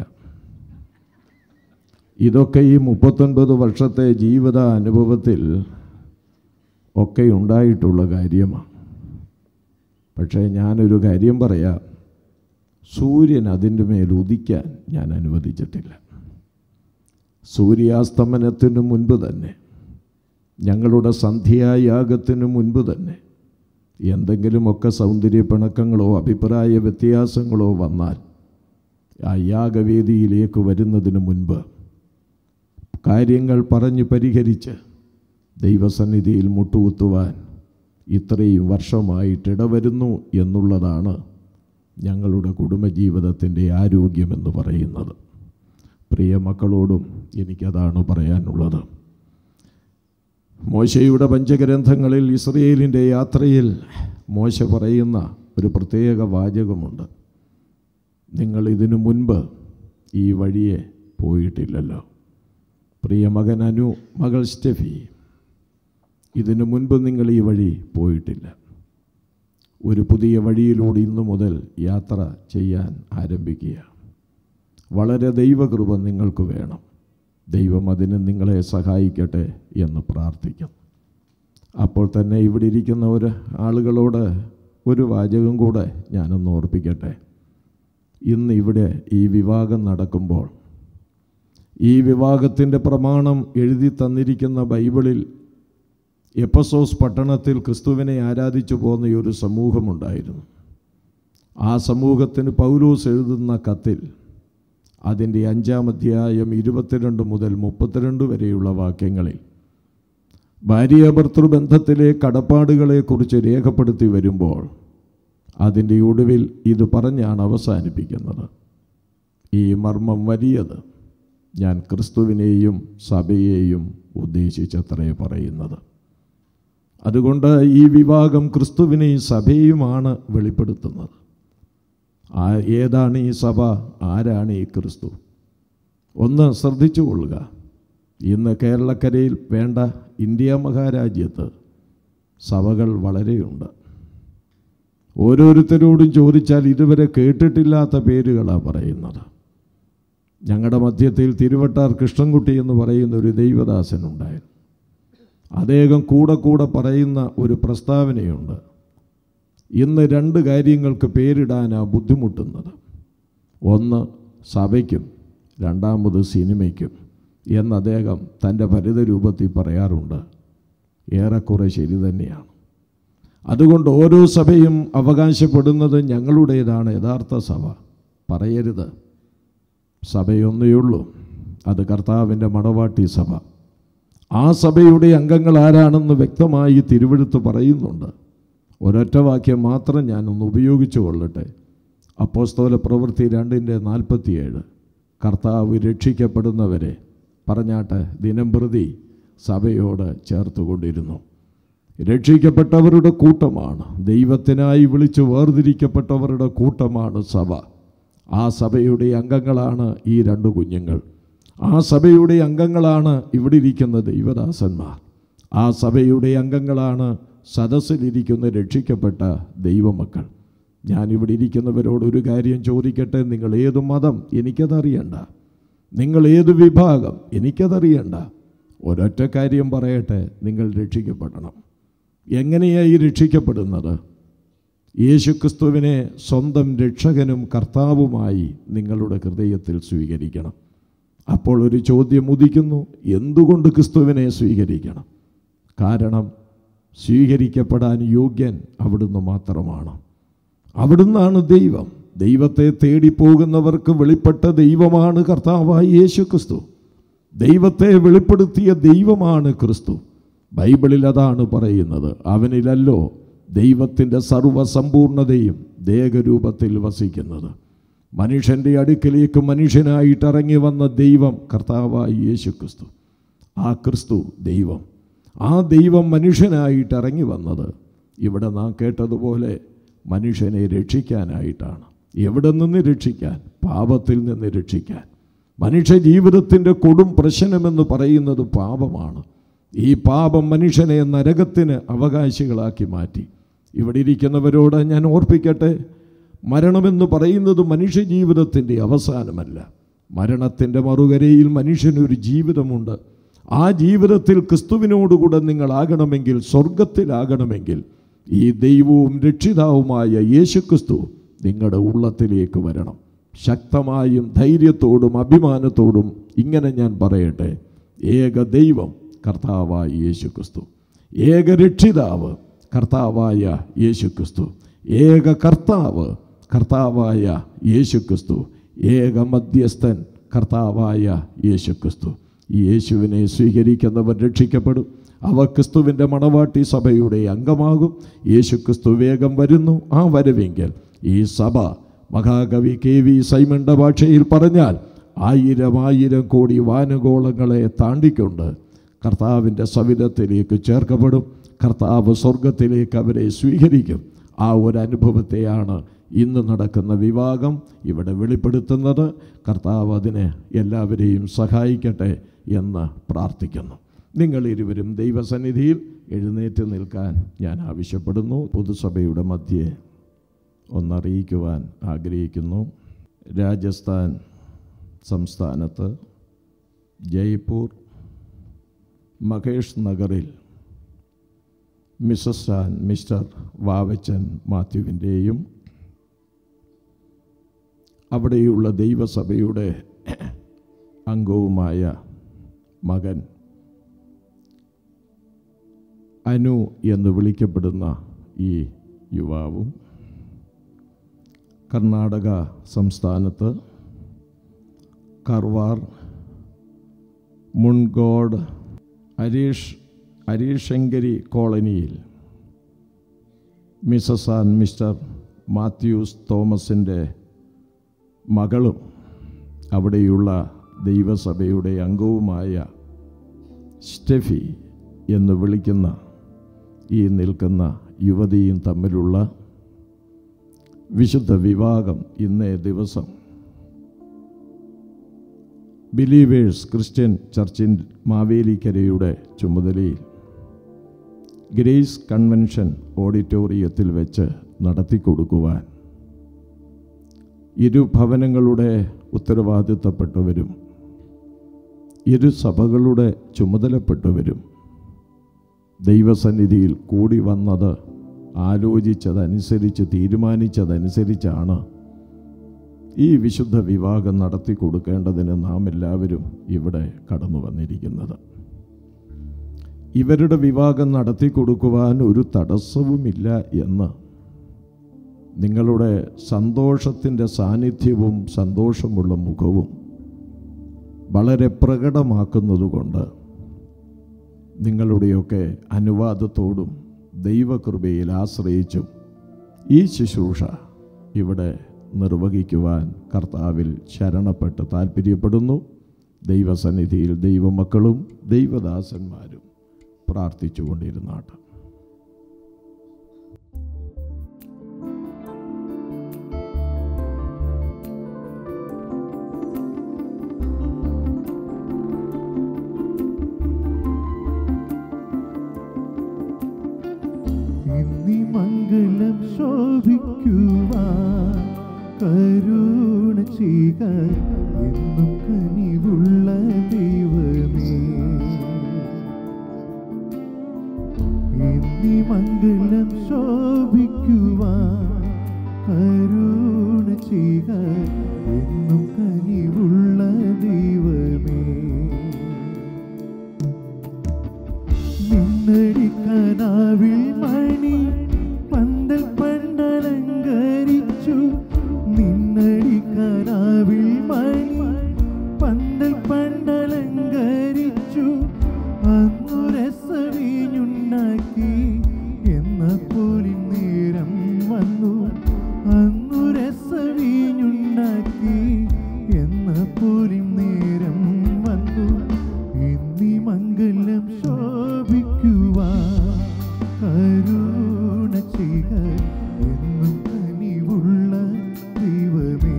ഇതൊക്കെ ഈ മുപ്പത്തൊൻപത് വർഷത്തെ ജീവിത അനുഭവത്തിൽ ഒക്കെ ഉണ്ടായിട്ടുള്ള കാര്യമാണ് പക്ഷേ ഞാനൊരു കാര്യം പറയാം സൂര്യൻ അതിൻ്റെ മേൽ ഉദിക്കാൻ ഞാൻ അനുവദിച്ചിട്ടില്ല സൂര്യാസ്തമനത്തിനു മുൻപ് തന്നെ ഞങ്ങളുടെ സന്ധ്യായാഗത്തിനു മുൻപ് തന്നെ എന്തെങ്കിലുമൊക്കെ സൗന്ദര്യ പിണക്കങ്ങളോ അഭിപ്രായ വ്യത്യാസങ്ങളോ വന്നാൽ ആ യാഗവേദിയിലേക്ക് വരുന്നതിന് മുൻപ് കാര്യങ്ങൾ പറഞ്ഞ് പരിഹരിച്ച് ദൈവസന്നിധിയിൽ മുട്ടുകുത്തുവാൻ ഇത്രയും വർഷമായിട്ട് ഇടവരുന്നു എന്നുള്ളതാണ് ഞങ്ങളുടെ കുടുംബജീവിതത്തിൻ്റെ ആരോഗ്യമെന്ന് പറയുന്നത് പ്രിയ മക്കളോടും എനിക്കതാണ് പറയാനുള്ളത് മോശയുടെ പഞ്ചഗ്രന്ഥങ്ങളിൽ ഇസ്രയേലിൻ്റെ യാത്രയിൽ മോശ പറയുന്ന ഒരു പ്രത്യേക വാചകമുണ്ട് നിങ്ങൾ ഇതിനു മുൻപ് ഈ വഴിയെ പോയിട്ടില്ലല്ലോ പ്രിയ മകൻ അനു മകൾ സ്റ്റെഫി ഇതിനു മുൻപ് നിങ്ങൾ ഈ വഴി പോയിട്ടില്ല ഒരു പുതിയ വഴിയിലൂടെ ഇന്നു മുതൽ യാത്ര ചെയ്യാൻ ആരംഭിക്കുക വളരെ ദൈവകൃപ നിങ്ങൾക്ക് വേണം ദൈവം അതിന് നിങ്ങളെ സഹായിക്കട്ടെ എന്ന് പ്രാർത്ഥിക്കും അപ്പോൾ തന്നെ ഇവിടെ ഇരിക്കുന്ന ഒരു ആളുകളോട് ഒരു വാചകം കൂടെ ഞാനൊന്ന് ഓർപ്പിക്കട്ടെ ഇന്ന് ഇവിടെ ഈ വിവാഹം നടക്കുമ്പോൾ ഈ വിവാഹത്തിൻ്റെ പ്രമാണം എഴുതി തന്നിരിക്കുന്ന ബൈബിളിൽ എപ്പസോസ് പട്ടണത്തിൽ ക്രിസ്തുവിനെ ആരാധിച്ചു പോകുന്ന ഒരു സമൂഹമുണ്ടായിരുന്നു ആ സമൂഹത്തിന് പൗലോസ് എഴുതുന്ന കത്തിൽ അതിൻ്റെ അഞ്ചാം അധ്യായം ഇരുപത്തിരണ്ട് മുതൽ മുപ്പത്തിരണ്ട് വരെയുള്ള വാക്യങ്ങളിൽ ഭാര്യാഭർത്തൃബന്ധത്തിലെ കടപ്പാടുകളെക്കുറിച്ച് രേഖപ്പെടുത്തി വരുമ്പോൾ അതിൻ്റെ ഒടുവിൽ ഇത് പറഞ്ഞാണ് അവസാനിപ്പിക്കുന്നത് ഈ മർമ്മം വലിയത് ഞാൻ ക്രിസ്തുവിനെയും സഭയെയും ഉദ്ദേശിച്ചത്രേ പറയുന്നത് അതുകൊണ്ട് ഈ വിവാഹം ക്രിസ്തുവിനെയും സഭയുമാണ് വെളിപ്പെടുത്തുന്നത് ആ ഏതാണ് ഈ സഭ ആരാണ് ഈ ക്രിസ്തു ഒന്ന് ശ്രദ്ധിച്ചു കൊള്ളുക ഇന്ന് കേരളക്കരയിൽ വേണ്ട ഇന്ത്യ മഹാരാജ്യത്ത് സഭകൾ വളരെയുണ്ട് ഓരോരുത്തരോടും ചോദിച്ചാൽ ഇതുവരെ കേട്ടിട്ടില്ലാത്ത പേരുകളാണ് പറയുന്നത് ഞങ്ങളുടെ മധ്യത്തിൽ തിരുവട്ടാർ കൃഷ്ണൻകുട്ടി എന്ന് പറയുന്ന ഒരു ദൈവദാസനുണ്ടായിരുന്നു അദ്ദേഹം കൂടെ കൂടെ പറയുന്ന ഒരു പ്രസ്താവനയുണ്ട് ഇന്ന് രണ്ട് കാര്യങ്ങൾക്ക് പേരിടാനാണ് ബുദ്ധിമുട്ടുന്നത് ഒന്ന് സഭയ്ക്കും രണ്ടാമത് സിനിമയ്ക്കും എന്ന് അദ്ദേഹം തൻ്റെ ഭരിത രൂപത്തിൽ പറയാറുണ്ട് ഏറെക്കുറെ ശരി തന്നെയാണ് അതുകൊണ്ട് ഓരോ സഭയും അവകാശപ്പെടുന്നത് ഞങ്ങളുടേതാണ് യഥാർത്ഥ സഭ പറയരുത് സഭയൊന്നേയുള്ളൂ അത് കർത്താവിൻ്റെ മണവാട്ടി സഭ ആ സഭയുടെ അംഗങ്ങൾ ആരാണെന്ന് വ്യക്തമായി തിരുവെടുത്ത് പറയുന്നുണ്ട് ഒരൊറ്റ വാക്യം മാത്രം ഞാനൊന്ന് ഉപയോഗിച്ചു കൊള്ളട്ടെ അപ്പോസ്തോല പ്രവൃത്തി രണ്ടിൻ്റെ നാൽപ്പത്തിയേഴ് കർത്താവ് രക്ഷിക്കപ്പെടുന്നവരെ പറഞ്ഞാട്ടെ ദിനം പ്രതി സഭയോട് ചേർത്തുകൊണ്ടിരുന്നു രക്ഷിക്കപ്പെട്ടവരുടെ കൂട്ടമാണ് ദൈവത്തിനായി വിളിച്ചു വേർതിരിക്കപ്പെട്ടവരുടെ കൂട്ടമാണ് സഭ ആ സഭയുടെ അംഗങ്ങളാണ് ഈ രണ്ട് കുഞ്ഞുങ്ങൾ ആ സഭയുടെ അംഗങ്ങളാണ് ഇവിടെ ഇരിക്കുന്ന ദൈവദാസന്മാർ ആ സഭയുടെ അംഗങ്ങളാണ് സദസ്സിലിരിക്കുന്ന രക്ഷിക്കപ്പെട്ട ദൈവമക്കൾ ഞാനിവിടെ ഇരിക്കുന്നവരോട് ഒരു കാര്യം ചോദിക്കട്ടെ നിങ്ങൾ ഏത് മതം എനിക്കതറിയണ്ട നിങ്ങൾ ഏത് വിഭാഗം എനിക്കതറിയണ്ട ഒരൊറ്റ കാര്യം പറയട്ടെ നിങ്ങൾ രക്ഷിക്കപ്പെടണം എങ്ങനെയായി രക്ഷിക്കപ്പെടുന്നത് യേശുക്രിസ്തുവിനെ സ്വന്തം രക്ഷകനും കർത്താവുമായി നിങ്ങളുടെ ഹൃദയത്തിൽ സ്വീകരിക്കണം അപ്പോൾ ഒരു ചോദ്യം ഉദിക്കുന്നു എന്തുകൊണ്ട് ക്രിസ്തുവിനെ സ്വീകരിക്കണം കാരണം സ്വീകരിക്കപ്പെടാൻ യോഗ്യൻ അവിടുന്ന് മാത്രമാണ് അവിടുന്നാണ് ദൈവം ദൈവത്തെ തേടിപ്പോകുന്നവർക്ക് വെളിപ്പെട്ട ദൈവമാണ് കർത്താവായ യേശു ക്രിസ്തു ദൈവത്തെ വെളിപ്പെടുത്തിയ ദൈവമാണ് ക്രിസ്തു ബൈബിളിൽ അതാണ് പറയുന്നത് അവനിലല്ലോ ദൈവത്തിൻ്റെ സർവസമ്പൂർണതയും ദേഹരൂപത്തിൽ വസിക്കുന്നത് മനുഷ്യൻ്റെ അടുക്കിലേക്ക് മനുഷ്യനായിട്ട് ഇറങ്ങി വന്ന ദൈവം കർത്താവായ യേശു ക്രിസ്തു ആ ക്രിസ്തു ദൈവം ആ ദൈവം മനുഷ്യനായിട്ട് ഇറങ്ങി വന്നത് ഇവിടെ നാം കേട്ടതുപോലെ മനുഷ്യനെ രക്ഷിക്കാനായിട്ടാണ് എവിടെ നിന്ന് രക്ഷിക്കാൻ പാപത്തിൽ നിന്ന് രക്ഷിക്കാൻ മനുഷ്യ ജീവിതത്തിൻ്റെ കൊടും പ്രശ്നമെന്ന് പറയുന്നത് പാപമാണ് ഈ പാപം മനുഷ്യനെ നരകത്തിന് അവകാശികളാക്കി മാറ്റി ഇവിടെ ഇരിക്കുന്നവരോട് ഞാൻ ഓർപ്പിക്കട്ടെ മരണമെന്ന് പറയുന്നത് മനുഷ്യ ജീവിതത്തിൻ്റെ അവസാനമല്ല മരണത്തിൻ്റെ മറുകരയിൽ മനുഷ്യനൊരു ജീവിതമുണ്ട് ആ ജീവിതത്തിൽ ക്രിസ്തുവിനോടുകൂടെ നിങ്ങളാകണമെങ്കിൽ സ്വർഗത്തിലാകണമെങ്കിൽ ഈ ദൈവവും രക്ഷിതാവുമായ യേശുക്രിസ്തു നിങ്ങളുടെ ഉള്ളത്തിലേക്ക് വരണം ശക്തമായും ധൈര്യത്തോടും അഭിമാനത്തോടും ഇങ്ങനെ ഞാൻ പറയട്ടെ ഏക ദൈവം കർത്താവായ യേശുക്രിസ്തു ഏക രക്ഷിതാവ് കർത്താവായ യേശുക്രിസ്തു ഏക കർത്താവ് കർത്താവായ യേശുക്രിസ്തു ഏക മധ്യസ്ഥൻ കർത്താവായ യേശുക്രിസ്തു ഈ യേശുവിനെ സ്വീകരിക്കുന്നവർ രക്ഷിക്കപ്പെടും അവ ക്രിസ്തുവിൻ്റെ മണവാട്ടി സഭയുടെ അംഗമാകും യേശുക്രിസ്തു വേഗം വരുന്നു ആ വരവെങ്കിൽ ഈ സഭ മഹാകവി കെ വി സൈമണ്ട ഭാഷയിൽ പറഞ്ഞാൽ ആയിരം ആയിരം കോടി വാനുഗോളങ്ങളെ താണ്ടിക്കൊണ്ട് കർത്താവിൻ്റെ സവിധത്തിലേക്ക് ചേർക്കപ്പെടും കർത്താവ് സ്വർഗത്തിലേക്ക് അവരെ സ്വീകരിക്കും ആ ഒരു അനുഭവത്തെയാണ് ഇന്ന് നടക്കുന്ന വിവാഹം ഇവിടെ വെളിപ്പെടുത്തുന്നത് കർത്താവ് അതിന് എല്ലാവരെയും സഹായിക്കട്ടെ എന്ന് പ്രാർത്ഥിക്കുന്നു നിങ്ങൾ ഇരുവരും ദൈവസന്നിധിയിൽ എഴുന്നേറ്റ് നിൽക്കാൻ ഞാൻ ആവശ്യപ്പെടുന്നു പൊതുസഭയുടെ മധ്യേ ഒന്നറിയിക്കുവാൻ ആഗ്രഹിക്കുന്നു രാജസ്ഥാൻ സംസ്ഥാനത്ത് ജയ്പൂർ മഹേഷ് നഗറിൽ മിസസ് ആൻ മിസ്റ്റർ വാവച്ചൻ മാത്യുവിൻ്റെയും അവിടെയുള്ള ദൈവസഭയുടെ അംഗവുമായ മകൻ അനു എന്ന് വിളിക്കപ്പെടുന്ന ഈ യുവാവും കർണാടക സംസ്ഥാനത്ത് കർവാർ മുൺഗോഡ് അരീഷ് അരീഷങ്കരി കോളനിയിൽ മിസസ് ആൻഡ് മിസ്റ്റർ മാത്യൂസ് തോമസിൻ്റെ മകളും അവിടെയുള്ള ദൈവസഭയുടെ അംഗവുമായ സ്റ്റെഫി എന്ന് വിളിക്കുന്ന ഈ നിൽക്കുന്ന യുവതിയും തമ്മിലുള്ള വിശുദ്ധ വിവാഹം ഇന്നേ ദിവസം ബിലീവേഴ്സ് ക്രിസ്ത്യൻ ചർച്ചിൻ മാവേലിക്കരയുടെ ചുമതലയിൽ ഗ്രേസ് കൺവെൻഷൻ ഓഡിറ്റോറിയത്തിൽ വെച്ച് നടത്തിക്കൊടുക്കുവാൻ ഇരു ഭവനങ്ങളുടെ ഉത്തരവാദിത്തപ്പെട്ടവരും ഇരു സഭകളുടെ ചുമതലപ്പെട്ടവരും ദൈവസന്നിധിയിൽ കൂടി വന്നത് ആലോചിച്ചതനുസരിച്ച് തീരുമാനിച്ചതനുസരിച്ചാണ് ഈ വിശുദ്ധ വിവാഹം നടത്തി കൊടുക്കേണ്ടതിന് നാം എല്ലാവരും ഇവിടെ കടന്നു വന്നിരിക്കുന്നത് ഇവരുടെ വിവാഹം നടത്തി കൊടുക്കുവാൻ ഒരു തടസ്സവുമില്ല എന്ന് നിങ്ങളുടെ സന്തോഷത്തിൻ്റെ സാന്നിധ്യവും സന്തോഷമുള്ള മുഖവും വളരെ പ്രകടമാക്കുന്നതുകൊണ്ട് നിങ്ങളുടെയൊക്കെ അനുവാദത്തോടും ദൈവകൃപയിൽ ആശ്രയിച്ചും ഈ ശുശ്രൂഷ ഇവിടെ നിർവഹിക്കുവാൻ കർത്താവിൽ ശരണപ്പെട്ട് താല്പര്യപ്പെടുന്നു ദൈവസന്നിധിയിൽ ദൈവമക്കളും ദൈവദാസന്മാരും പ്രാർത്ഥിച്ചുകൊണ്ടിരുന്നാട്ട് ഇന്നി മംഗളം ശോഭിക്കുവാൻ കരുണ ചെയ്യുക എന്നും കനിവുള്ള ദൈവമേ ഇന്നി മംഗളം ശോഭിക്കുവാൻ കരുണ ചെയ്യുക എന്നും കനിവുള്ള ദൈവമേ നിന്നടിക്കനാവിൽ മണി പന്തൽ പണ്ടലങ്കരിച്ചു നിന്നടിക്കനാവിൽ മണി പന്തൽ പണ്ടലങ്കരിച്ചു അന്നു രസവീഞ്ഞുണ്ടാക്കി എന്ന പോലിൻ നേരം വന്നു അന്നു രസവീഞ്ഞുണ്ടാക്കി എന്ന പോലിൻ നേരം വന്നു എന്നീ മംഗലം ശോഭിക്കുവാൻ കരുണ ചെയ്യുക എന്നും കനിവുള്ള ദൈവമേ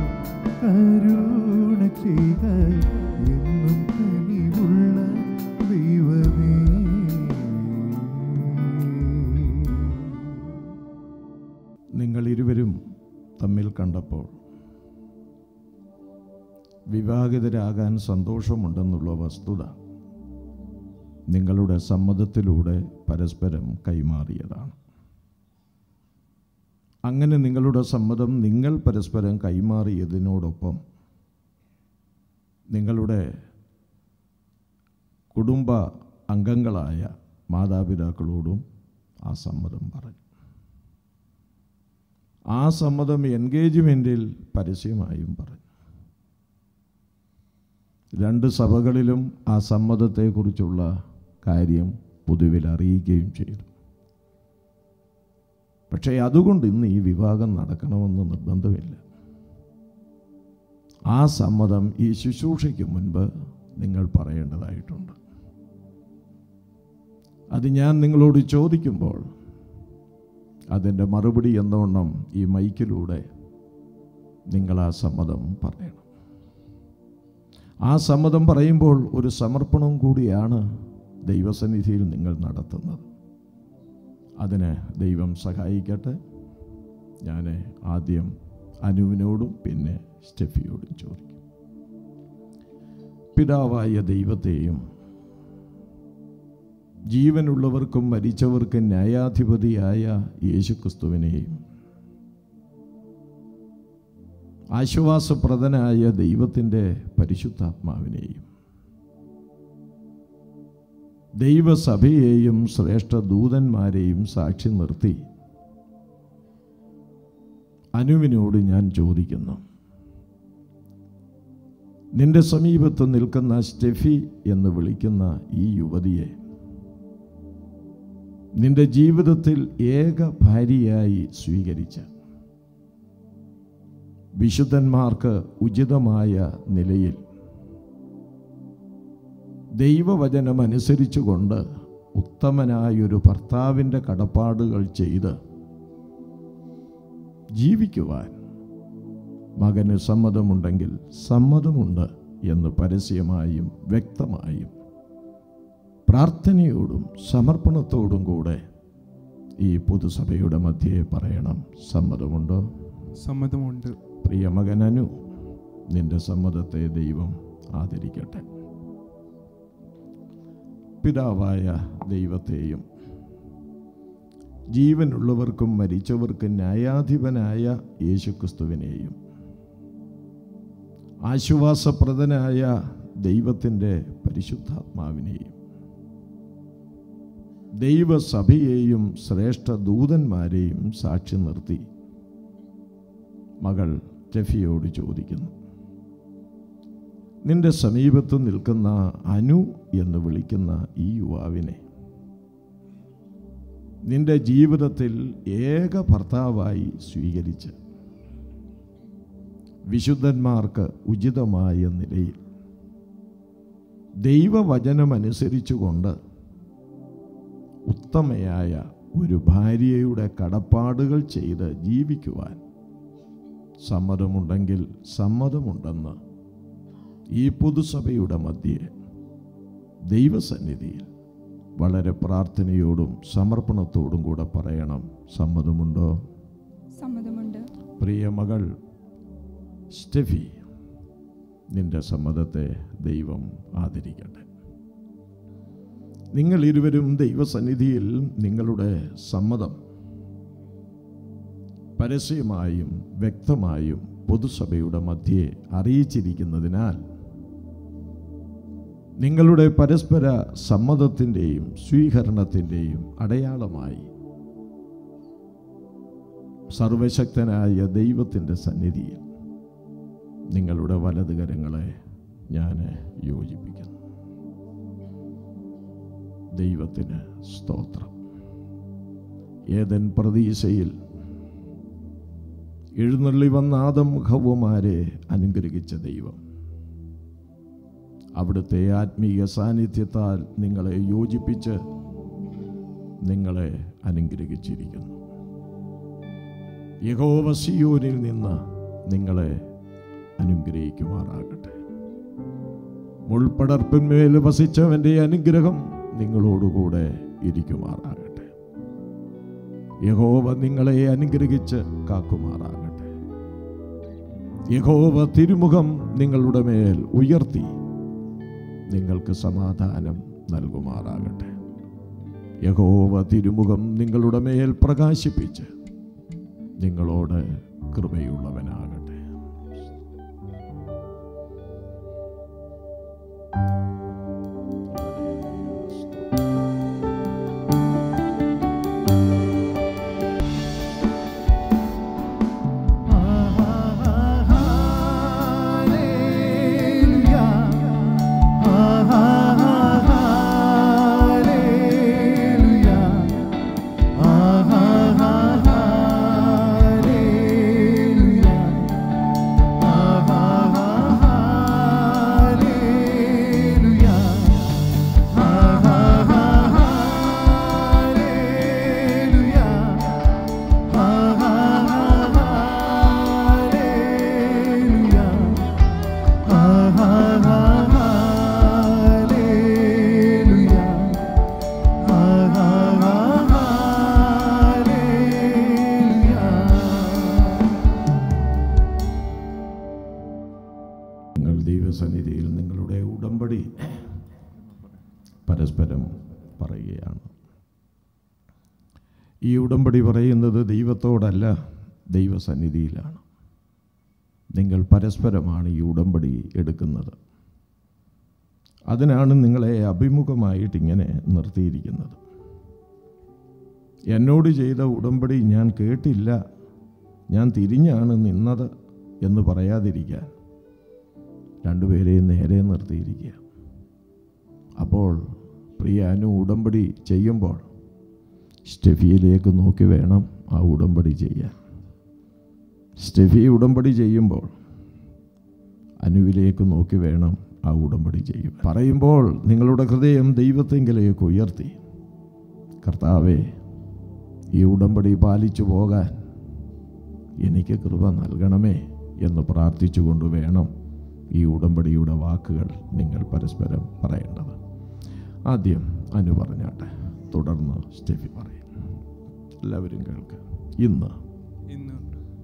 കരുണ ചെയ്യുക എന്നും കനിവുള്ള ദൈവമേ നിങ്ങൾ ഇരുവരും തമ്മിൽ കണ്ടപ്പോൾ വിവാഹിതരാകാൻ സന്തോഷമുണ്ടെന്നുള്ള വസ്തുത നിങ്ങളുടെ സമ്മതത്തിലൂടെ പരസ്പരം കൈമാറിയതാണ് അങ്ങനെ നിങ്ങളുടെ സമ്മതം നിങ്ങൾ പരസ്പരം കൈമാറിയതിനോടൊപ്പം നിങ്ങളുടെ കുടുംബ അംഗങ്ങളായ മാതാപിതാക്കളോടും ആ സമ്മതം പറഞ്ഞു ആ സമ്മതം എൻഗേജ്മെൻറ്റിൽ പരസ്യമായും പറഞ്ഞു രണ്ട് സഭകളിലും ആ സമ്മതത്തെക്കുറിച്ചുള്ള കാര്യം പൊതുവിൽ അറിയിക്കുകയും ചെയ്തു പക്ഷേ അതുകൊണ്ട് ഇന്ന് ഈ വിവാഹം നടക്കണമെന്ന് നിർബന്ധമില്ല ആ സമ്മതം ഈ ശുശ്രൂഷയ്ക്ക് മുൻപ് നിങ്ങൾ പറയേണ്ടതായിട്ടുണ്ട് അത് ഞാൻ നിങ്ങളോട് ചോദിക്കുമ്പോൾ അതിൻ്റെ മറുപടി എന്നോണം ഈ മൈക്കിലൂടെ നിങ്ങൾ ആ സമ്മതം പറയണം ആ സമ്മതം പറയുമ്പോൾ ഒരു സമർപ്പണം കൂടിയാണ് ദൈവസന്നിധിയിൽ നിങ്ങൾ നടത്തുന്നത് അതിന് ദൈവം സഹായിക്കട്ടെ ഞാൻ ആദ്യം അനുവിനോടും പിന്നെ സ്റ്റെഫിയോടും ചോദിക്കും പിതാവായ ദൈവത്തെയും ജീവനുള്ളവർക്കും മരിച്ചവർക്കും ന്യായാധിപതിയായ യേശുക്രിസ്തുവിനെയും ആശ്വാസപ്രദനായ ദൈവത്തിൻ്റെ പരിശുദ്ധാത്മാവിനെയും ദൈവസഭയെയും ശ്രേഷ്ഠ ദൂതന്മാരെയും സാക്ഷി നിർത്തി അനുവിനോട് ഞാൻ ചോദിക്കുന്നു നിന്റെ സമീപത്ത് നിൽക്കുന്ന സ്റ്റെഫി എന്ന് വിളിക്കുന്ന ഈ യുവതിയെ നിന്റെ ജീവിതത്തിൽ ഏക ഭാര്യയായി സ്വീകരിച്ച വിശുദ്ധന്മാർക്ക് ഉചിതമായ നിലയിൽ ദൈവവചനം അനുസരിച്ചുകൊണ്ട് ഉത്തമനായൊരു ഭർത്താവിൻ്റെ കടപ്പാടുകൾ ചെയ്ത് ജീവിക്കുവാൻ മകന് സമ്മതമുണ്ടെങ്കിൽ സമ്മതമുണ്ട് എന്ന് പരസ്യമായും വ്യക്തമായും പ്രാർത്ഥനയോടും സമർപ്പണത്തോടും കൂടെ ഈ പൊതുസഭയുടെ മധ്യേ പറയണം സമ്മതമുണ്ടോ സമ്മതമുണ്ട് പ്രിയ മകനു നിന്റെ സമ്മതത്തെ ദൈവം ആദരിക്കട്ടെ പിതാവായ ദൈവത്തെയും ജീവനുള്ളവർക്കും മരിച്ചവർക്കും ന്യായാധിപനായ യേശുക്രിസ്തുവിനെയും ആശ്വാസപ്രദനായ ദൈവത്തിൻ്റെ പരിശുദ്ധാത്മാവിനെയും ദൈവസഭയെയും ശ്രേഷ്ഠ ദൂതന്മാരെയും സാക്ഷി നിർത്തി മകൾ ടെഫിയോട് ചോദിക്കുന്നു നിന്റെ സമീപത്ത് നിൽക്കുന്ന അനു എന്ന് വിളിക്കുന്ന ഈ യുവാവിനെ നിന്റെ ജീവിതത്തിൽ ഏക ഭർത്താവായി സ്വീകരിച്ച് വിശുദ്ധന്മാർക്ക് ഉചിതമായ നിലയിൽ ദൈവവചനമനുസരിച്ചുകൊണ്ട് ഉത്തമയായ ഒരു ഭാര്യയുടെ കടപ്പാടുകൾ ചെയ്ത് ജീവിക്കുവാൻ സമ്മതമുണ്ടെങ്കിൽ സമ്മതമുണ്ടെന്ന് ഈ പൊതുസഭയുടെ മധ്യേ ദൈവസന്നിധിയിൽ വളരെ പ്രാർത്ഥനയോടും സമർപ്പണത്തോടും കൂടെ പറയണം സമ്മതമുണ്ടോ സമ്മതമുണ്ട് പ്രിയ മകൾ സ്റ്റെഫി നിന്റെ സമ്മതത്തെ ദൈവം ആദരിക്കട്ടെ നിങ്ങൾ ഇരുവരും ദൈവസന്നിധിയിൽ നിങ്ങളുടെ സമ്മതം പരസ്യമായും വ്യക്തമായും പൊതുസഭയുടെ മധ്യേ അറിയിച്ചിരിക്കുന്നതിനാൽ നിങ്ങളുടെ പരസ്പര സമ്മതത്തിൻ്റെയും സ്വീകരണത്തിൻ്റെയും അടയാളമായി സർവശക്തനായ ദൈവത്തിൻ്റെ സന്നിധിയിൽ നിങ്ങളുടെ വലതുകരങ്ങളെ ഞാൻ യോജിപ്പിക്കുന്നു ദൈവത്തിന് സ്തോത്രം ഏതൻ പ്രതീക്ഷയിൽ എഴുന്നള്ളി വന്ന ആദം ഹവമാരെ അനുഗ്രഹിച്ച ദൈവം അവിടുത്തെ ആത്മീയ സാന്നിധ്യത്താൽ നിങ്ങളെ യോജിപ്പിച്ച് നിങ്ങളെ അനുഗ്രഹിച്ചിരിക്കുന്നു യഹോവസിയോനിൽ നിന്ന് നിങ്ങളെ അനുഗ്രഹിക്കുമാറാകട്ടെ മുൾപ്പടർപ്പിന്മേൽ വസിച്ചവൻ്റെ അനുഗ്രഹം നിങ്ങളോടുകൂടെ ഇരിക്കുമാറാകട്ടെ യഹോവ നിങ്ങളെ അനുഗ്രഹിച്ച് കാക്കുമാറാകട്ടെ യഹോവ തിരുമുഖം നിങ്ങളുടെ മേൽ ഉയർത്തി നിങ്ങൾക്ക് സമാധാനം നൽകുമാറാകട്ടെ യഹോവ തിരുമുഖം നിങ്ങളുടെ മേൽ പ്രകാശിപ്പിച്ച് നിങ്ങളോട് കൃപയുള്ളവനാകട്ടെ നിങ്ങൾ ദൈവസന്നിധിയിൽ നിങ്ങളുടെ ഉടമ്പടി പരസ്പരം പറയുകയാണ് ഈ ഉടമ്പടി പറയുന്നത് ദൈവത്തോടല്ല ദൈവസന്നിധിയിലാണ് നിങ്ങൾ പരസ്പരമാണ് ഈ ഉടമ്പടി എടുക്കുന്നത് അതിനാണ് നിങ്ങളെ അഭിമുഖമായിട്ട് ഇങ്ങനെ നിർത്തിയിരിക്കുന്നത് എന്നോട് ചെയ്ത ഉടമ്പടി ഞാൻ കേട്ടില്ല ഞാൻ തിരിഞ്ഞാണ് നിന്നത് എന്ന് പറയാതിരിക്കാൻ രണ്ടുപേരെയും നേരെ നിർത്തിയിരിക്കുക അപ്പോൾ പ്രിയ അനു ഉടമ്പടി ചെയ്യുമ്പോൾ സ്റ്റെഫിയിലേക്ക് നോക്കി വേണം ആ ഉടമ്പടി ചെയ്യാൻ സ്റ്റെഫി ഉടമ്പടി ചെയ്യുമ്പോൾ അനുവിലേക്ക് നോക്കി വേണം ആ ഉടമ്പടി ചെയ്യും പറയുമ്പോൾ നിങ്ങളുടെ ഹൃദയം ദൈവത്തെങ്കിലേക്ക് ഉയർത്തി കർത്താവേ ഈ ഉടമ്പടി പാലിച്ചു പോകാൻ എനിക്ക് കൃപ നൽകണമേ എന്ന് പ്രാർത്ഥിച്ചുകൊണ്ട് വേണം ഈ ഉടമ്പടിയുടെ വാക്കുകൾ നിങ്ങൾ പരസ്പരം പറയേണ്ടത് ആദ്യം അനു പറഞ്ഞാട്ടെ തുടർന്ന് സ്റ്റെഫി പറയും എല്ലാവരും കേൾക്കുക ഇന്ന് ഇന്ന്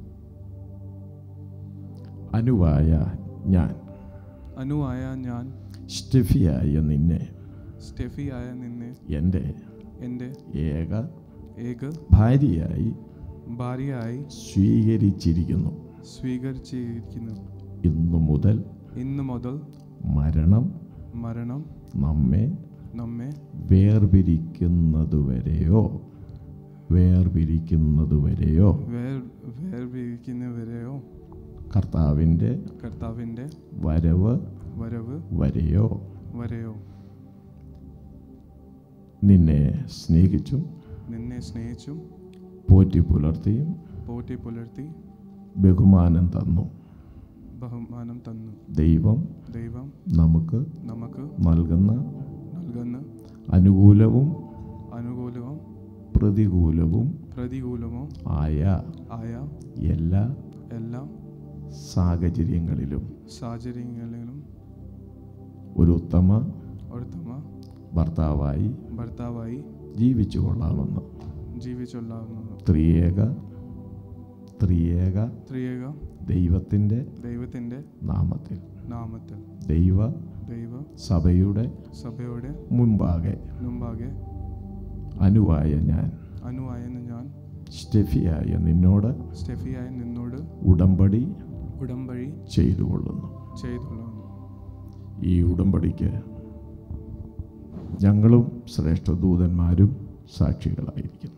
അനുവായ ഞാൻ അനുവായ ഞാൻ സ്റ്റെഫിയായ നിന്നെ സ്റ്റെഫിയായ നിന്നെ എൻ്റെ എൻ്റെ ഏക ഏക ഭാര്യയായി ഭാര്യയായി സ്വീകരിച്ചിരിക്കുന്നു സ്വീകരിച്ചിരിക്കുന്നു ഇന്നു മുതൽ ഇന്നു മുതൽ മരണം മരണം നമ്മെ നമ്മെ വേർപിരിക്കുന്നതുവരെയോ വേർപിരിക്കുന്നതുവരെയോ വേർ വേർപിരിക്കുന്നവരെയോ കർത്താവിൻ്റെ കർത്താവിൻ്റെ വരവ് വരവ് വരെയോ വരെയോ നിന്നെ സ്നേഹിച്ചും നിന്നെ സ്നേഹിച്ചും പോറ്റി പുലർത്തിയും പോറ്റി പുലർത്തി ബഹുമാനം തന്നു ബഹുമാനം തന്നു ദൈവം ദൈവം നമുക്ക് നമുക്ക് നൽകുന്ന നൽകുന്ന അനുകൂലവും അനുകൂലവും പ്രതികൂലവും പ്രതികൂലവും ആയ ആയ എല്ലാ എല്ലാ സാഹചര്യങ്ങളിലും സാഹചര്യങ്ങളിലും ഒരു ഉത്തമ ഒരുത്തമ ഭർത്താവായി ഭർത്താവായി ജീവിച്ചു കൊള്ളാമെന്ന് ജീവിച്ചുള്ളാവുന്നു ത്രിയേക ത്രിയേക ത്രിയേക ദൈവത്തിൻ്റെ ദൈവത്തിൻ്റെ നാമത്തിൽ നാമത്തിൽ ദൈവ ദൈവ സഭയുടെ സഭയുടെ മുമ്പാകെ മുമ്പാകെ അനുവായ ഞാൻ അനുവായെന്ന് ഞാൻ സ്റ്റെഫിയായ നിന്നോട് സ്റ്റെഫിയായ നിന്നോട് ഉടമ്പടി ഉടമ്പടി ചെയ്തു കൊള്ളുന്നു ചെയ്തുകൊള്ളുന്നു ഈ ഉടമ്പടിക്ക് ഞങ്ങളും ശ്രേഷ്ഠ ദൂതന്മാരും സാക്ഷികളായിരിക്കുന്നു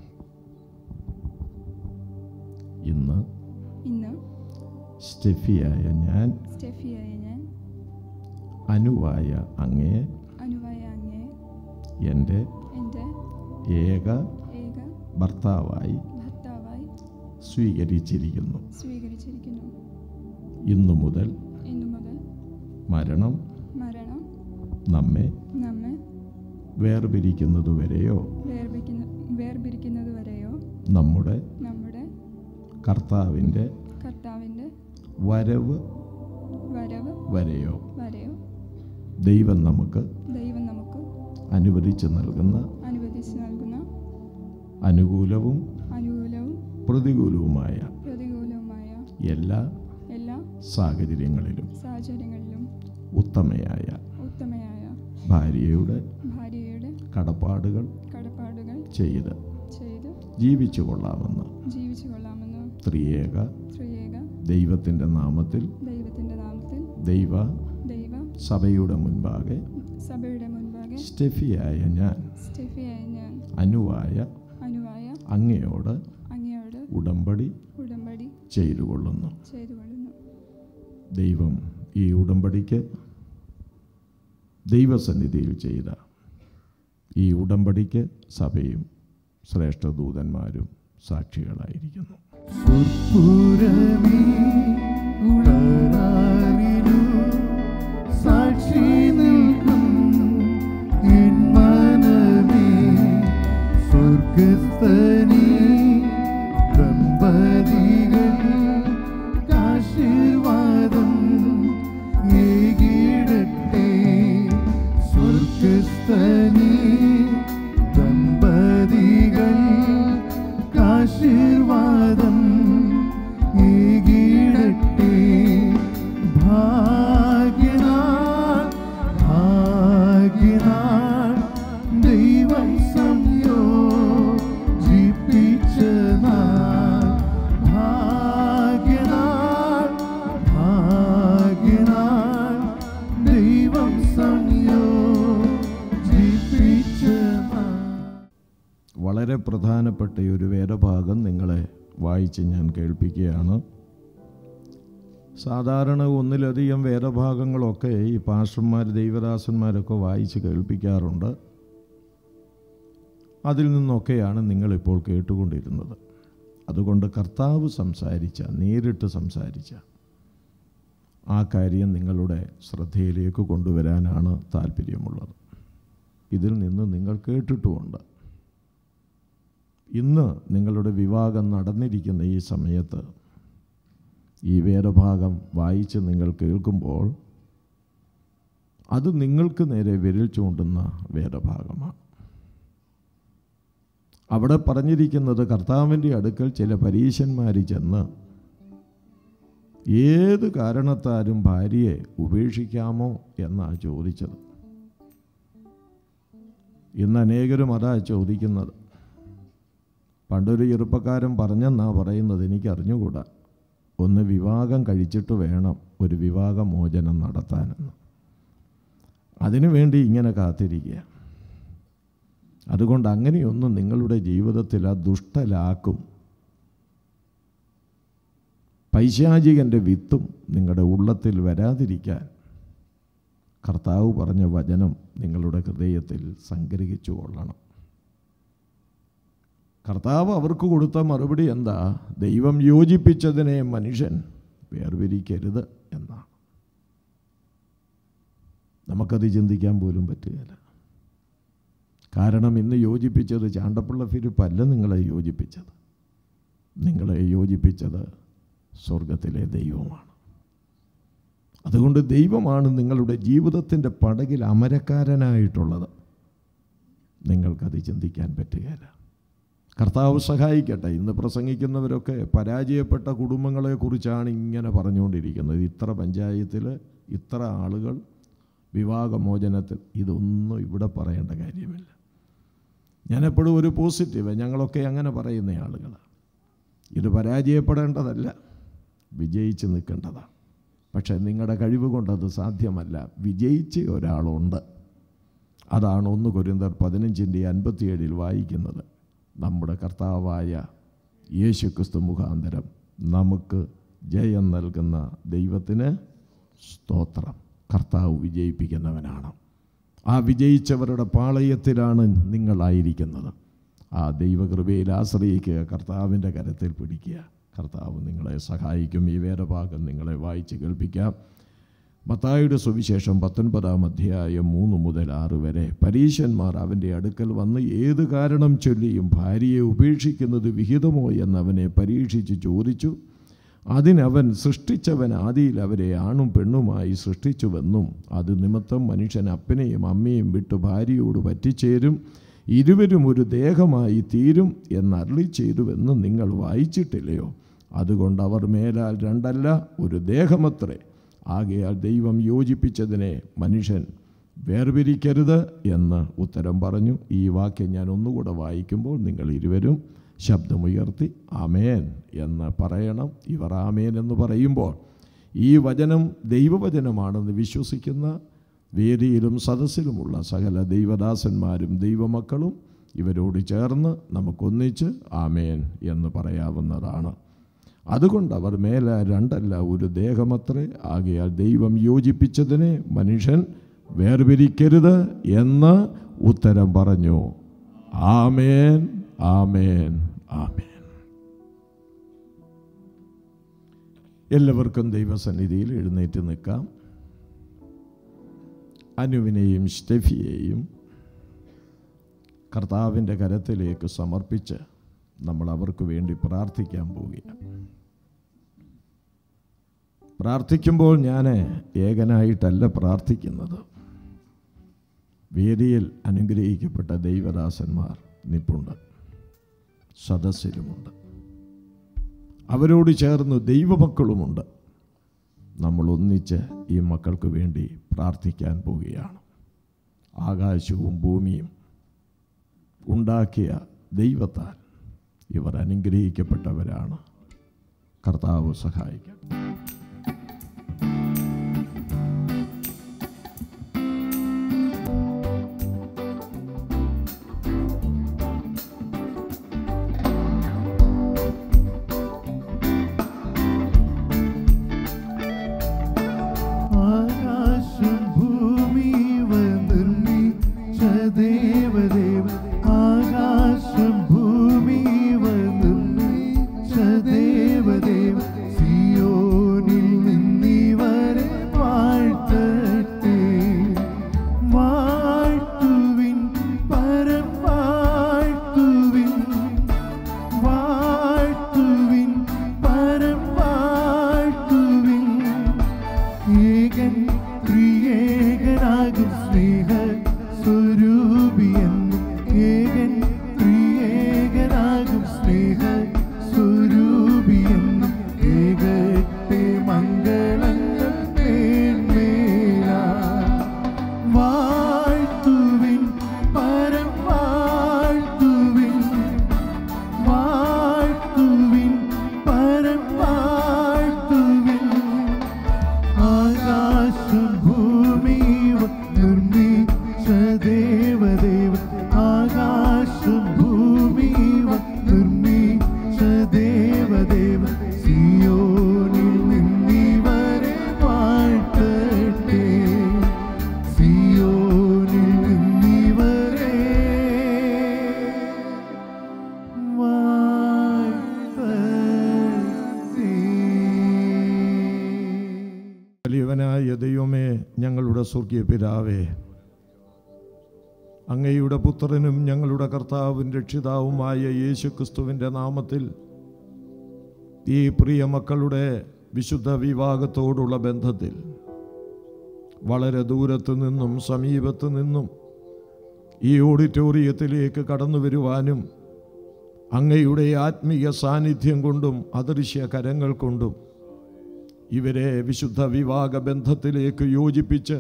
ഇന്ന് ഇന്ന് സ്റ്റെഫിയായ ഞാൻ സ്റ്റെഫിയായ ഞാൻ അനുവായ അങ്ങേ അനുവായ അങ്ങേ എൻ്റെ എൻ്റെ ഏക ഏക ഭർത്താവായി ഭർത്താവായി സ്വീകരിച്ചിരിക്കുന്നു സ്വീകരിച്ചിരിക്കുന്നു ഇന്നു മുതൽ ഇന്നു മുതൽ മരണം മരണം നമ്മെ നമ്മെ വേർപിരിക്കുന്നതുവരെയോ വേർപിരിക്കുന്ന വേർപിരിക്കുന്നതുവരെയോ നമ്മുടെ നമ്മുടെ കർത്താവിൻ്റെ കർത്താവിൻ്റെ വരവ് വരവ് വരെയോ വരെയോ ദൈവം നമുക്ക് ദൈവം നമുക്ക് അനുവദിച്ചു നൽകുന്ന അനുവദിച്ച് നൽകുന്ന അനുകൂലവും അനുകൂലവും പ്രതികൂലവുമായ പ്രതികൂലവുമായ എല്ലാ എല്ലാ സാഹചര്യങ്ങളിലും സാഹചര്യങ്ങളിലും ഉത്തമയായ ഉത്തമയായ ഭാര്യയുടെ ഭാര്യയുടെ കടപ്പാടുകൾ കടപ്പാടുകൾ ചെയ്ത് ചെയ്ത് ജീവിച്ചു കൊള്ളാമെന്ന് ജീവിച്ചു കൊള്ളാമെന്ന് ത്രിയേക ത്രിയേക ദൈവത്തിൻ്റെ നാമത്തിൽ ദൈവത്തിൻ്റെ നാമത്തിൽ ദൈവ ദൈവ സഭയുടെ മുൻപാകെ സഭയുടെ മുൻപാകെ സ്റ്റെഫിയായ ഞാൻ സ്റ്റെഫിയായ ഞാൻ അനുവായ അനുവായ അങ്ങയോട് അങ്ങയോട് ഉടമ്പടി ഉടമ്പടി ചെയ്തു കൊള്ളുന്നു ചെയ്തുകൊള്ളുന്നു ദൈവം ഈ ഉടമ്പടിക്ക് ദൈവസന്നിധിയിൽ ചെയ്ത ഈ ഉടമ്പടിക്ക് സഭയും ശ്രേഷ്ഠദൂതന്മാരും സാക്ഷികളായിരിക്കുന്നു സുർപ്പുരമേ ഉണരാറിനു സാക്ഷി നിൽക്കും എൻ മനമേ സ്വർഗസ്ഥനേ ദമ്പതികൾ ആശീർവാദം ഏകിടട്ടെ സ്വർഗസ്ഥനേ ദമ്പതികൾ ആശീർവാദം ഏകിടട്ടെ ഭാഗ്യനാൾ ഭാഗ്യനാൾ ദൈവം സംയോജിപ്പിച്ച നാൾ ഭാഗ്യനാൾ ഭാഗ്യനാൾ ദൈവം സംയോജിപ്പിച്ച നാൾ വളരെ പ്രധാനപ്പെട്ട ഈ ഒരു വേദഭാഗം നിങ്ങളെ വായിച്ച് ഞാൻ കേൾപ്പിക്കുകയാണ് സാധാരണ ഒന്നിലധികം വേദഭാഗങ്ങളൊക്കെ ഈ പാസ്റ്റർമാർ ദൈവദാസന്മാരൊക്കെ വായിച്ച് കേൾപ്പിക്കാറുണ്ട് അതിൽ നിന്നൊക്കെയാണ് നിങ്ങളിപ്പോൾ കേട്ടുകൊണ്ടിരുന്നത് അതുകൊണ്ട് കർത്താവ് സംസാരിച്ച നേരിട്ട് സംസാരിച്ച ആ കാര്യം നിങ്ങളുടെ ശ്രദ്ധയിലേക്ക് കൊണ്ടുവരാനാണ് താല്പര്യമുള്ളത് ഇതിൽ നിന്ന് നിങ്ങൾ കേട്ടിട്ടുമുണ്ട് ഇന്ന് നിങ്ങളുടെ വിവാഹം നടന്നിരിക്കുന്ന ഈ സമയത്ത് ഈ വേദഭാഗം വായിച്ച് നിങ്ങൾ കേൾക്കുമ്പോൾ അത് നിങ്ങൾക്ക് നേരെ വിരൽ ചൂണ്ടുന്ന വേദഭാഗമാണ് അവിടെ പറഞ്ഞിരിക്കുന്നത് കർത്താവിൻ്റെ അടുക്കൽ ചില പരീശന്മാർ ചെന്ന് ഏത് കാരണത്താലും ഭാര്യയെ ഉപേക്ഷിക്കാമോ എന്നാണ് ചോദിച്ചത് ഇന്ന് അനേകരും അതാ ചോദിക്കുന്നത് പണ്ടൊരു ചെറുപ്പക്കാരൻ പറഞ്ഞെന്നാ പറയുന്നത് എനിക്ക് അറിഞ്ഞുകൂടാ ഒന്ന് വിവാഹം കഴിച്ചിട്ട് വേണം ഒരു വിവാഹമോചനം നടത്താനെന്ന് അതിനുവേണ്ടി ഇങ്ങനെ കാത്തിരിക്കുക അതുകൊണ്ട് അങ്ങനെയൊന്നും നിങ്ങളുടെ ജീവിതത്തിൽ ആ ദുഷ്ടലാക്കും പൈശാചികൻ്റെ വിത്തും നിങ്ങളുടെ ഉള്ളത്തിൽ വരാതിരിക്കാൻ കർത്താവ് പറഞ്ഞ വചനം നിങ്ങളുടെ ഹൃദയത്തിൽ സംഗ്രഹിച്ചു കൊള്ളണം കർത്താവ് അവർക്ക് കൊടുത്ത മറുപടി എന്താ ദൈവം യോജിപ്പിച്ചതിനെ മനുഷ്യൻ വേർപിരിക്കരുത് എന്നാണ് നമുക്കത് ചിന്തിക്കാൻ പോലും പറ്റുകയില്ല കാരണം ഇന്ന് യോജിപ്പിച്ചത് ചാണ്ടപ്പിള്ള ഫിലിപ്പല്ല നിങ്ങളെ യോജിപ്പിച്ചത് നിങ്ങളെ യോജിപ്പിച്ചത് സ്വർഗത്തിലെ ദൈവമാണ് അതുകൊണ്ട് ദൈവമാണ് നിങ്ങളുടെ ജീവിതത്തിൻ്റെ പടകിൽ അമരക്കാരനായിട്ടുള്ളത് നിങ്ങൾക്കത് ചിന്തിക്കാൻ പറ്റുകയില്ല കർത്താവ് സഹായിക്കട്ടെ ഇന്ന് പ്രസംഗിക്കുന്നവരൊക്കെ പരാജയപ്പെട്ട കുടുംബങ്ങളെക്കുറിച്ചാണ് ഇങ്ങനെ പറഞ്ഞുകൊണ്ടിരിക്കുന്നത് ഇത്ര പഞ്ചായത്തിൽ ഇത്ര ആളുകൾ വിവാഹമോചനത്തിൽ ഇതൊന്നും ഇവിടെ പറയേണ്ട കാര്യമില്ല ഞാനെപ്പോഴും ഒരു പോസിറ്റീവ് ഞങ്ങളൊക്കെ അങ്ങനെ പറയുന്ന ആളുകൾ ഇത് പരാജയപ്പെടേണ്ടതല്ല വിജയിച്ച് നിൽക്കേണ്ടതാണ് പക്ഷേ നിങ്ങളുടെ കഴിവ് കൊണ്ടത് സാധ്യമല്ല വിജയിച്ച ഒരാളുണ്ട് അതാണ് ഒന്ന് കൊരിന്തർ പതിനഞ്ചിൻ്റെ അൻപത്തിയേഴിൽ വായിക്കുന്നത് നമ്മുടെ കർത്താവായ യേശുക്രിസ്തു മുഖാന്തരം നമുക്ക് ജയം നൽകുന്ന ദൈവത്തിന് സ്തോത്രം കർത്താവ് വിജയിപ്പിക്കുന്നവനാണ് ആ വിജയിച്ചവരുടെ പാളയത്തിലാണ് നിങ്ങളായിരിക്കുന്നത് ആ ദൈവകൃപയിൽ ആശ്രയിക്കുക കർത്താവിൻ്റെ കരത്തിൽ പിടിക്കുക കർത്താവ് നിങ്ങളെ സഹായിക്കും ഈ വേദഭാഗം നിങ്ങളെ വായിച്ച് കേൾപ്പിക്കാം മത്തായുടെ സുവിശേഷം പത്തൊൻപതാം അധ്യായം മൂന്ന് മുതൽ ആറ് വരെ പരീശന്മാർ അവൻ്റെ അടുക്കൽ വന്ന് ഏത് കാരണം ചൊല്ലിയും ഭാര്യയെ ഉപേക്ഷിക്കുന്നത് വിഹിതമോ എന്നവനെ പരീക്ഷിച്ച് ചോദിച്ചു അതിനവൻ സൃഷ്ടിച്ചവൻ ആദിയിൽ അവരെ ആണും പെണ്ണുമായി സൃഷ്ടിച്ചുവെന്നും അത് നിമിത്തം മനുഷ്യൻ അപ്പനെയും അമ്മയും വിട്ട് ഭാര്യയോട് പറ്റിച്ചേരും ഇരുവരും ഒരു ദേഹമായി തീരും എന്നരളി ചെയ്തുവെന്ന് നിങ്ങൾ വായിച്ചിട്ടില്ലയോ അതുകൊണ്ട് അവർ മേലാൽ രണ്ടല്ല ഒരു ദേഹമത്രേ ആകയാൽ ദൈവം യോജിപ്പിച്ചതിനെ മനുഷ്യൻ വേർപിരിക്കരുത് എന്ന് ഉത്തരം പറഞ്ഞു ഈ വാക്യം ഞാൻ ഒന്നുകൂടെ വായിക്കുമ്പോൾ നിങ്ങൾ ഇരുവരും ശബ്ദമുയർത്തി ആമേൻ എന്ന് പറയണം ഇവർ ആമേൻ എന്ന് പറയുമ്പോൾ ഈ വചനം ദൈവവചനമാണെന്ന് വിശ്വസിക്കുന്ന വേദിയിലും സദസ്സിലുമുള്ള സകല ദൈവദാസന്മാരും ദൈവമക്കളും ഇവരോട് ചേർന്ന് നമുക്കൊന്നിച്ച് ആമേൻ എന്ന് പറയാവുന്നതാണ് അതുകൊണ്ട് അവർ മേലെ രണ്ടല്ല ഒരു ദേഹമത്രേ ആകയാൽ ദൈവം യോജിപ്പിച്ചതിനെ മനുഷ്യൻ വേർപിരിക്കരുത് എന്ന് ഉത്തരം പറഞ്ഞു ആമേൻ ആമേൻ ആമേൻ എല്ലാവർക്കും ദൈവസന്നിധിയിൽ എഴുന്നേറ്റ് നിൽക്കാം അനുവിനെയും സ്റ്റെഫിയെയും കർത്താവിൻ്റെ കരത്തിലേക്ക് സമർപ്പിച്ച് നമ്മൾ അവർക്ക് വേണ്ടി പ്രാർത്ഥിക്കാൻ പോവുകയാണ് പ്രാർത്ഥിക്കുമ്പോൾ ഞാൻ ഏകനായിട്ടല്ല പ്രാർത്ഥിക്കുന്നത് വേദിയിൽ അനുഗ്രഹിക്കപ്പെട്ട ദൈവദാസന്മാർ നിപ്പുണ്ട് സദസ്സിലുമുണ്ട് അവരോട് ചേർന്ന് ദൈവമക്കളുമുണ്ട് നമ്മൾ ഒന്നിച്ച് ഈ മക്കൾക്ക് വേണ്ടി പ്രാർത്ഥിക്കാൻ പോവുകയാണ് ആകാശവും ഭൂമിയും ഉണ്ടാക്കിയ ദൈവത്താൽ ഇവർ അനുഗ്രഹിക്കപ്പെട്ടവരാണ് കർത്താവ് സഹായിക്കാം ആകാശം ഭൂമി നിർമ്മിച്ച ദേവദേവ ആകാശം ഭൂമി നിർമ്മിച്ച ദേവദേവ സിയോനിൽ സ്വർഗീയ പിതാവേ അങ്ങയുടെ പുത്രനും ഞങ്ങളുടെ കർത്താവും രക്ഷിതാവുമായ യേശുക്രിസ്തുവിൻ്റെ നാമത്തിൽ ഈ പ്രിയ മക്കളുടെ വിശുദ്ധ വിവാഹത്തോടുള്ള ബന്ധത്തിൽ വളരെ ദൂരത്തു നിന്നും സമീപത്തു നിന്നും ഈ ഓഡിറ്റോറിയത്തിലേക്ക് കടന്നു വരുവാനും അങ്ങയുടെ ആത്മീയ സാന്നിധ്യം കൊണ്ടും അദൃശ്യ കരങ്ങൾ കൊണ്ടും ഇവരെ വിശുദ്ധ വിവാഹ ബന്ധത്തിലേക്ക് യോജിപ്പിച്ച്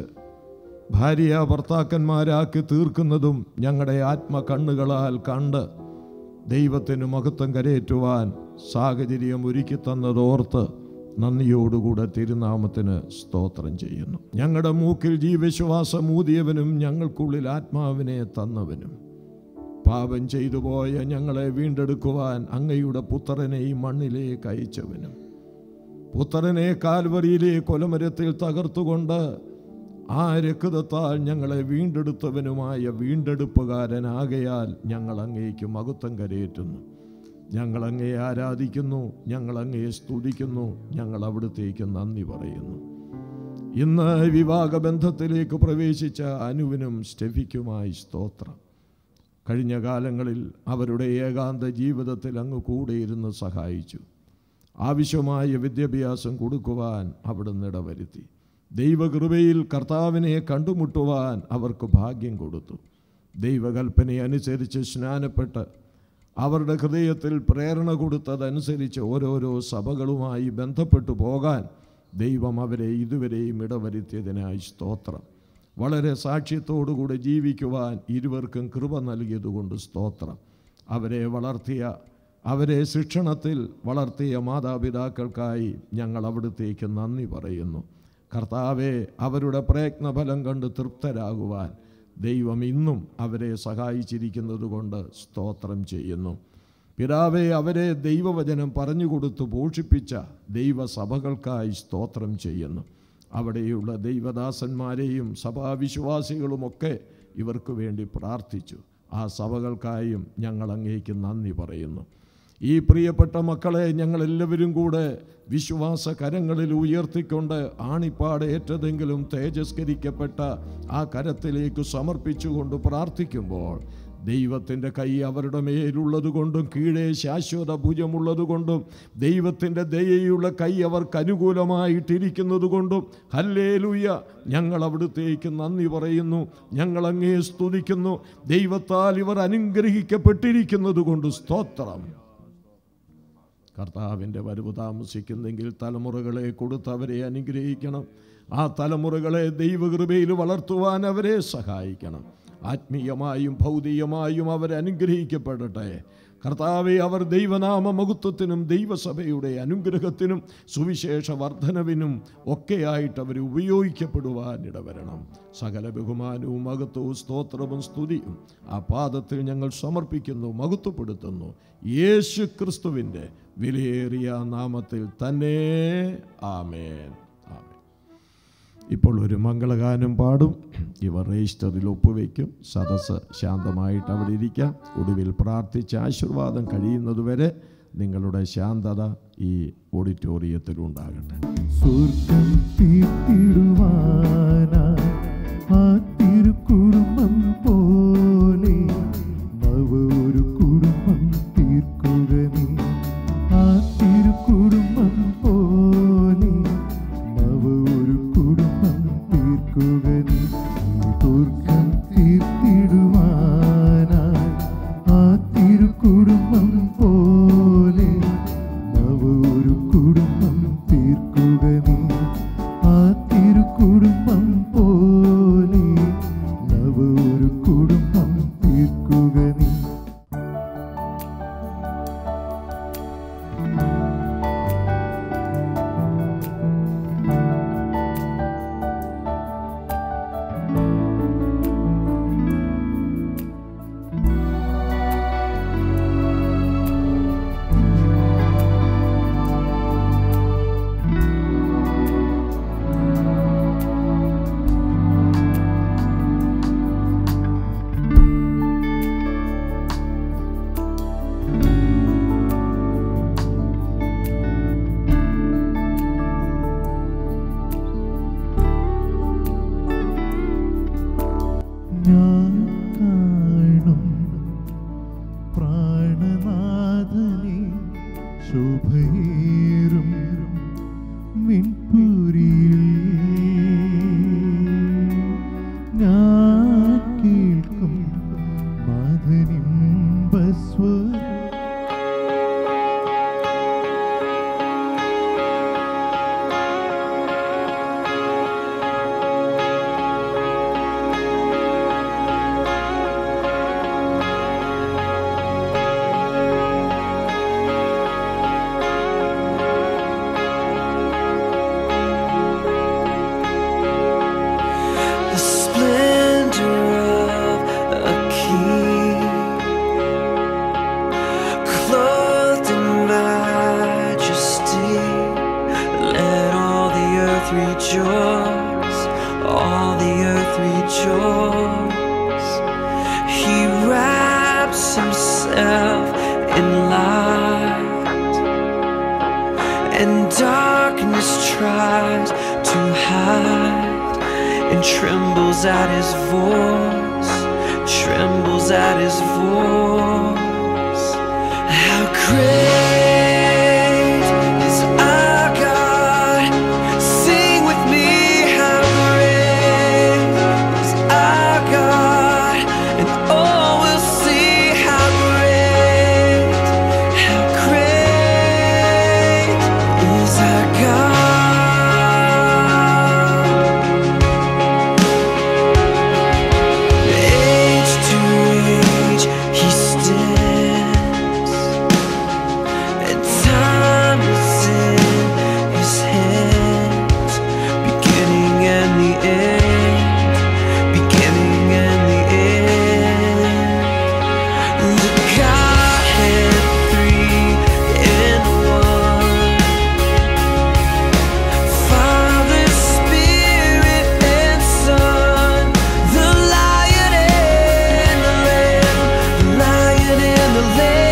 ഭാര്യ ഭർത്താക്കന്മാരാക്കി തീർക്കുന്നതും ഞങ്ങളുടെ ആത്മ കണ്ണുകളാൽ കണ്ട് ദൈവത്തിന് മഹത്വം കരയേറ്റുവാൻ സാഹചര്യം ഒരുക്കി തന്നതോർത്ത് നന്ദിയോടുകൂടെ തിരുനാമത്തിന് സ്തോത്രം ചെയ്യുന്നു ഞങ്ങളുടെ മൂക്കിൽ ജീവശ്വാസം ഊതിയവനും ഞങ്ങൾക്കുള്ളിൽ ആത്മാവിനെ തന്നവനും പാപം ചെയ്തു പോയ ഞങ്ങളെ വീണ്ടെടുക്കുവാൻ അങ്ങയുടെ പുത്രനെ ഈ മണ്ണിലേക്ക് അയച്ചവനും പുത്രനെ കാൽവരിയിലെ കൊലമരത്തിൽ തകർത്തുകൊണ്ട് ആ രക്തത്താൽ ഞങ്ങളെ വീണ്ടെടുത്തവനുമായ വീണ്ടെടുപ്പുകാരനാകയാൽ ഞങ്ങൾ അങ്ങേക്ക് മഹത്വം കരയേറ്റുന്നു ഞങ്ങൾ അങ്ങയെ ആരാധിക്കുന്നു ഞങ്ങൾ അങ്ങയെ സ്തുതിക്കുന്നു ഞങ്ങൾ അവിടുത്തേക്ക് നന്ദി പറയുന്നു ഇന്ന് വിവാഹ ബന്ധത്തിലേക്ക് പ്രവേശിച്ച അനുവിനും സ്റ്റെഫിക്കുമായി സ്തോത്രം കഴിഞ്ഞ കാലങ്ങളിൽ അവരുടെ ഏകാന്ത ജീവിതത്തിൽ അങ്ങ് കൂടെയിരുന്ന് സഹായിച്ചു ആവശ്യമായ വിദ്യാഭ്യാസം കൊടുക്കുവാൻ അവിടുന്ന് ഇടവരുത്തി ദൈവകൃപയിൽ കർത്താവിനെ കണ്ടുമുട്ടുവാൻ അവർക്ക് ഭാഗ്യം കൊടുത്തു ദൈവകൽപ്പനയനുസരിച്ച് സ്നാനപ്പെട്ട് അവരുടെ ഹൃദയത്തിൽ പ്രേരണ കൊടുത്തതനുസരിച്ച് ഓരോരോ സഭകളുമായി ബന്ധപ്പെട്ടു പോകാൻ ദൈവം അവരെ ഇതുവരെയും ഇടവരുത്തിയതിനായി സ്തോത്രം വളരെ സാക്ഷ്യത്തോടുകൂടെ ജീവിക്കുവാൻ ഇരുവർക്കും കൃപ നൽകിയതുകൊണ്ട് സ്തോത്രം അവരെ വളർത്തിയ അവരെ ശിക്ഷണത്തിൽ വളർത്തിയ മാതാപിതാക്കൾക്കായി ഞങ്ങൾ അവിടുത്തേക്ക് നന്ദി പറയുന്നു കർത്താവെ അവരുടെ പ്രയത്നഫലം കണ്ട് തൃപ്തരാകുവാൻ ദൈവം ഇന്നും അവരെ സഹായിച്ചിരിക്കുന്നത് കൊണ്ട് സ്തോത്രം ചെയ്യുന്നു പിതാവെ അവരെ ദൈവവചനം പറഞ്ഞുകൊടുത്ത് പോഷിപ്പിച്ച ദൈവസഭകൾക്കായി സ്തോത്രം ചെയ്യുന്നു അവിടെയുള്ള ദൈവദാസന്മാരെയും സഭാവിശ്വാസികളുമൊക്കെ ഇവർക്ക് വേണ്ടി പ്രാർത്ഥിച്ചു ആ സഭകൾക്കായും ഞങ്ങൾ അങ്ങേക്ക് നന്ദി പറയുന്നു ഈ പ്രിയപ്പെട്ട മക്കളെ ഞങ്ങളെല്ലാവരും കൂടെ വിശ്വാസ കരങ്ങളിൽ ഉയർത്തിക്കൊണ്ട് ആണിപ്പാട് ഏറ്റതെങ്കിലും തേജസ്കരിക്കപ്പെട്ട ആ കരത്തിലേക്ക് സമർപ്പിച്ചുകൊണ്ട് പ്രാർത്ഥിക്കുമ്പോൾ ദൈവത്തിൻ്റെ കൈ അവരുടെ മേലുള്ളതുകൊണ്ടും കീഴേ ശാശ്വത ഭുജമുള്ളതുകൊണ്ടും ദൈവത്തിൻ്റെ ദയയുള്ള കൈ അവർക്ക് അനുകൂലമായിട്ടിരിക്കുന്നത് കൊണ്ടും ഹല്ലേലൂയ ഞങ്ങൾ അവിടുത്തേക്ക് നന്ദി പറയുന്നു ഞങ്ങൾ അങ്ങേ സ്തുതിക്കുന്നു ദൈവത്താൽ ഇവർ അനുഗ്രഹിക്കപ്പെട്ടിരിക്കുന്നത് കൊണ്ട് സ്തോത്രം കർത്താവിൻ്റെ വരവ് താമസിക്കുന്നെങ്കിൽ തലമുറകളെ കൊടുത്ത് അവരെ അനുഗ്രഹിക്കണം ആ തലമുറകളെ ദൈവകൃപയിൽ വളർത്തുവാൻ അവരെ സഹായിക്കണം ആത്മീയമായും ഭൗതികമായും അവർ അനുഗ്രഹിക്കപ്പെടട്ടെ കർത്താവെ അവർ ദൈവനാമ മഹത്വത്തിനും ദൈവസഭയുടെ അനുഗ്രഹത്തിനും സുവിശേഷ വർധനവിനും ഒക്കെയായിട്ട് അവർ ഉപയോഗിക്കപ്പെടുവാൻ ഇടവരണം സകല ബഹുമാനവും മഹത്വവും സ്തോത്രവും സ്തുതിയും ആ പാദത്തിൽ ഞങ്ങൾ സമർപ്പിക്കുന്നു മഹത്വപ്പെടുത്തുന്നു യേശു ക്രിസ്തുവിൻ്റെ വിലയേറിയ നാമത്തിൽ തന്നെ ആമേൻ ആമേൻ ഇപ്പോൾ ഒരു മംഗളഗാനം പാടും ഇവർ രജിസ്റ്ററിൽ ഒപ്പുവെക്കും സദസ്സ് ശാന്തമായിട്ട് അവിടെ ഇരിക്കാം ഒടുവിൽ പ്രാർത്ഥിച്ച് ആശീർവാദം കഴിയുന്നതുവരെ നിങ്ങളുടെ ശാന്തത ഈ ഓഡിറ്റോറിയത്തിൽ ഉണ്ടാകട്ടെ സ്വർഗം തീർത്തിടുവാനായി ആ തിരുക്കുടുംബം പോലെ നവ ഒരു കുടുംബം തീർക്കുക നീ ആ തിരുക്കുടുംബം പോലെ നവ ഒരു കുടുംബം തീർക്കുക നീ ഈ സ്വർഗം തീർത്തിടുവാനായി ആ തിരുക്കുടുംബം പോലെ നവ ഒരു കുടുംബം തീർക്കുക നീ ആ തിരുക്കുടുംബം പോലെ നവ ഒരു കുടുംബം തീർക്കുക നീ ഞാൻ കാണും പ്രാണനാഥനെ ശോഭയേറും മിൻപുരിയിൽ ഞാൻ കേൾക്കും മാധനിമ്പസ്വരം the splendor of a king, clothed in majesty. Let all the earth rejoice, all the earth rejoice. He wraps himself in light, and darkness tries to hide and trembles at his voice, trembles at his voice. How great is our God? Sing with me, how great is our God? And all will see how great, how great is our God. Age to age he stands, and time is in his hands, beginning and the end, beginning and the end. The Godhead three in one. Father, Spirit, and Son, the Lion and the Lamb, the Lion and the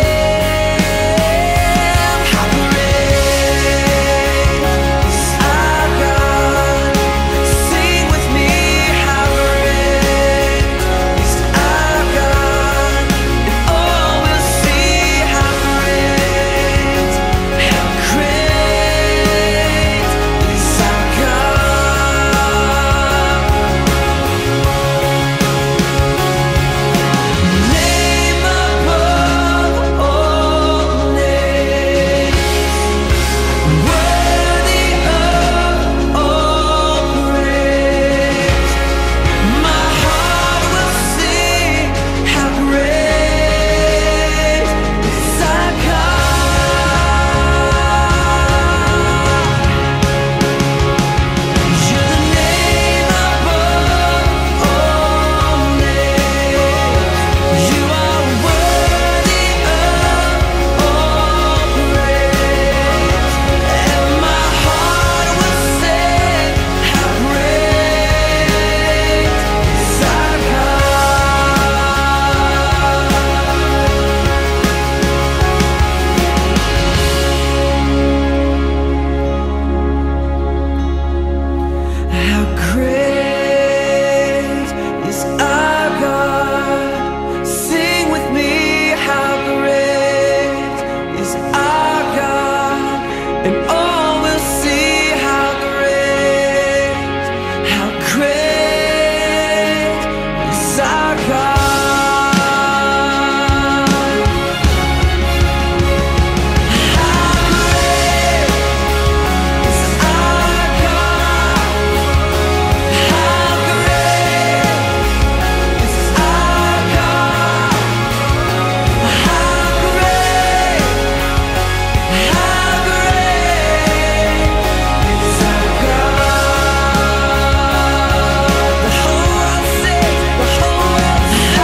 Lamb. How great is our God? Sing with me, how great is our God? And all will see how great, how great is our God. Name above all names, worthy of all praise. My heart will sing how great is our God. You're the name above all names. You are worthy of all praise, and my heart will sing how great is our God. How great is our God? Sing with me, how great is our God? And all will see how great, how great is our God. The whole world sings, the whole world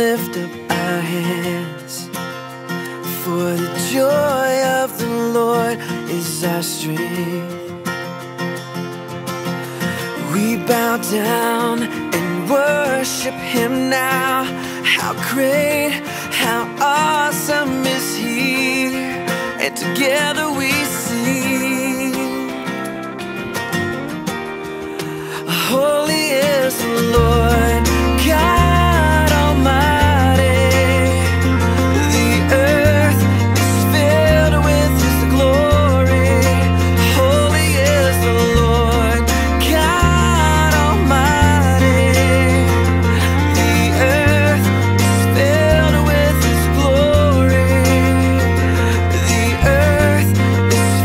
lift up our hands. For the joy of the Lord is our strength. We bow down and worship Him now. How great, how awesome is He! And together we sing. Holy is the Lord God Almighty. The earth is filled with His glory. Holy is the Lord God Almighty. The earth is filled with His glory. The earth is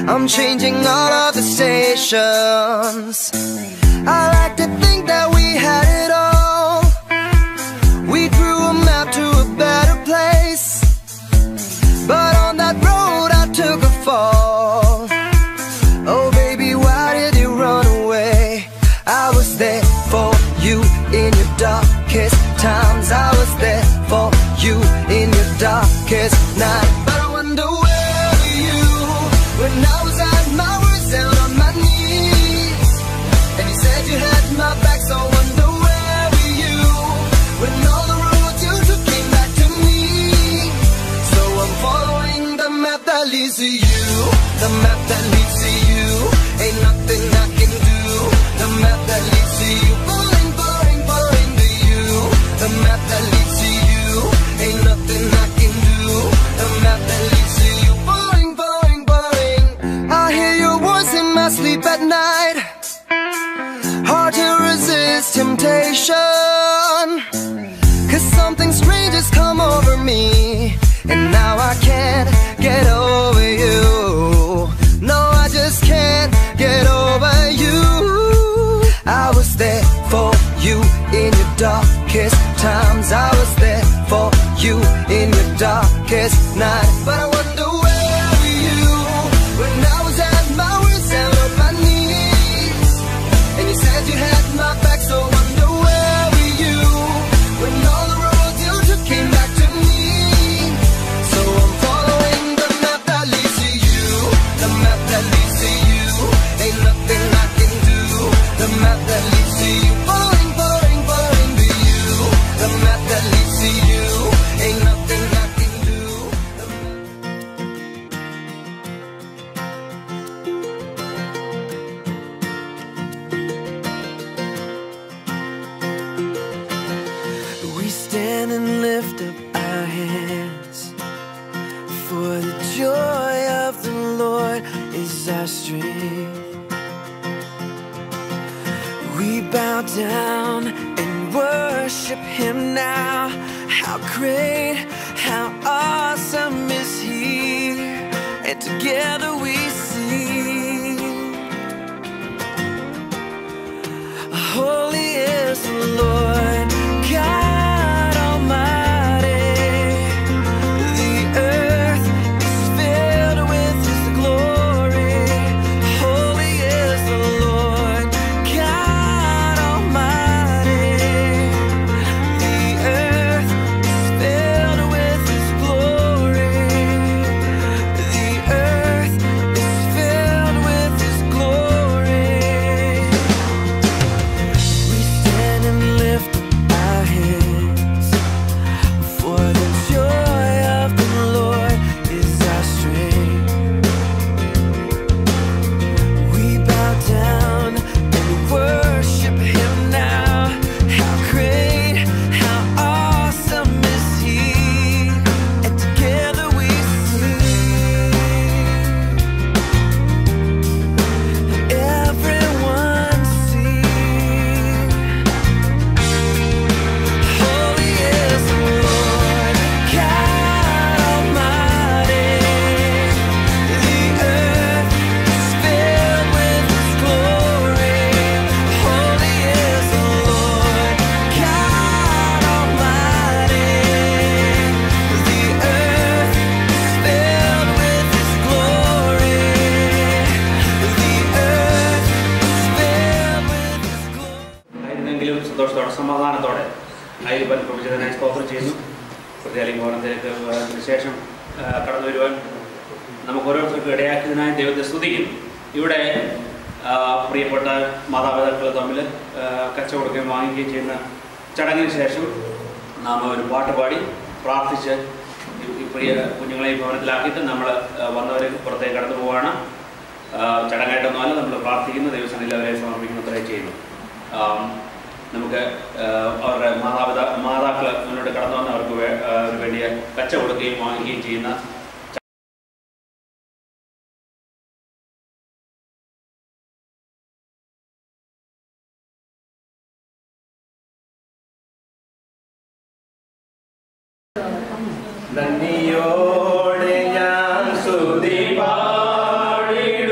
I'm changing all of the stations. I like to think that we had it all. We drew a map to a better place. But on that road, I took a fall. Oh, baby, why did you run away? I was there for you in your darkest times. I was there for you in your darkest night. But I wonder where were you when I was at my worst, down on my knees. And you said you had my back, so I wonder where were you when all the roads you took came back to me. So I'm following the map that leads to you, the map that leads to you. Ain't nothing I can do. The map that leads to you, following, following, following to you. The map that leads to you. Ain't nothing I can do. The map that leads to you, following, following, following. I hear your voice in my sleep at night. Hard to resist temptation. Cause something strange has come over me. And now I can't get over you. No, I just can't get over you. I was there for you in your darkest times. I was there for you in your darkest night. But I wonder where were you when I was at my worst, down on my knees. And you said you had my back, so I wonder where were you when all the roads you took came back to me. So I'm following the map that leads to you, the map that leads to you. Ain't nothing I can do. The map that leads to you, following, following, following to you. The map that leads to you. Ain't nothing I can do. We stand and lift up our hands, for the joy of the Lord is our strength. We bow down and worship Him now. How great, how awesome is He! And together we sing. Holy is the Lord God Almighty. The earth is filled with His glory. Holy is the Lord God Almighty. The earth is filled with His glory. The earth is filled with His glory. We stand and lift up our hands, for the joy of the Lord is our strength. We bow down and worship Him now. How great, how awesome is He! And together we sing. Everyone sing. Holy is the Lord God Almighty. The earth is filled with His glory. Holy is the Lord God Almighty. The earth is filled with His glory. The earth is filled with His glory. ആയിരുന്നെങ്കിലും സന്തോഷത്തോടെ സമാധാനത്തോടെ ആയിരിക്കാൻ പ്രവചിച്ചതിനായി സ്തോത്രം ചെയ്യുന്നു പ്രതികാലിക ഭവനത്തിലേക്ക് അതിന് ശേഷം ആ, കടന്നു വരുവാൻ നമുക്ക് ഓരോരുത്തർക്കും ഇടയാക്കിയതിനായി ദൈവത്തെ സ്തുതിക്കുന്നു ഇവിടെ ആ, പ്രിയപ്പെട്ട മാതാപിതാക്കൾ തമ്മിൽ ആ, കച്ചവടക്കുകയും വാങ്ങിക്കുകയും ചെയ്യുന്ന ചടങ്ങിന് ശേഷം നാം ഒരു പാട്ട് പാടി പ്രാർത്ഥിച്ച് ഈ- ഈ പ്രിയ കുഞ്ഞുങ്ങളെ ഈ ഭവനത്തിലാക്കിയിട്ട് നമ്മൾ വന്നവർ പുറത്തേക്ക് കടന്നു പോവുകയാണ് ആ, ചടങ്ങായിട്ടൊന്നുമല്ല നമ്മൾ പ്രാർത്ഥിക്കുന്നു ദൈവസനിൽ അവരെ സമർപ്പിക്കുന്നു അത്രയും ചെയ്യുന്നു ആം, നമുക്ക് ആ, അവരുടെ മാതാപിതാ മാതാക്കൾ മുന്നോട്ട് കടന്നു വന്ന് അവർക്ക് വേ- ആ, ഒരു വേണ്ടിയ കച്ച കൊടുക്കുകയും വാങ്ങുകയും ചെയ്യുന്ന നന്ദിയോടെ ഞാൻ സ്തുതി പാടിടും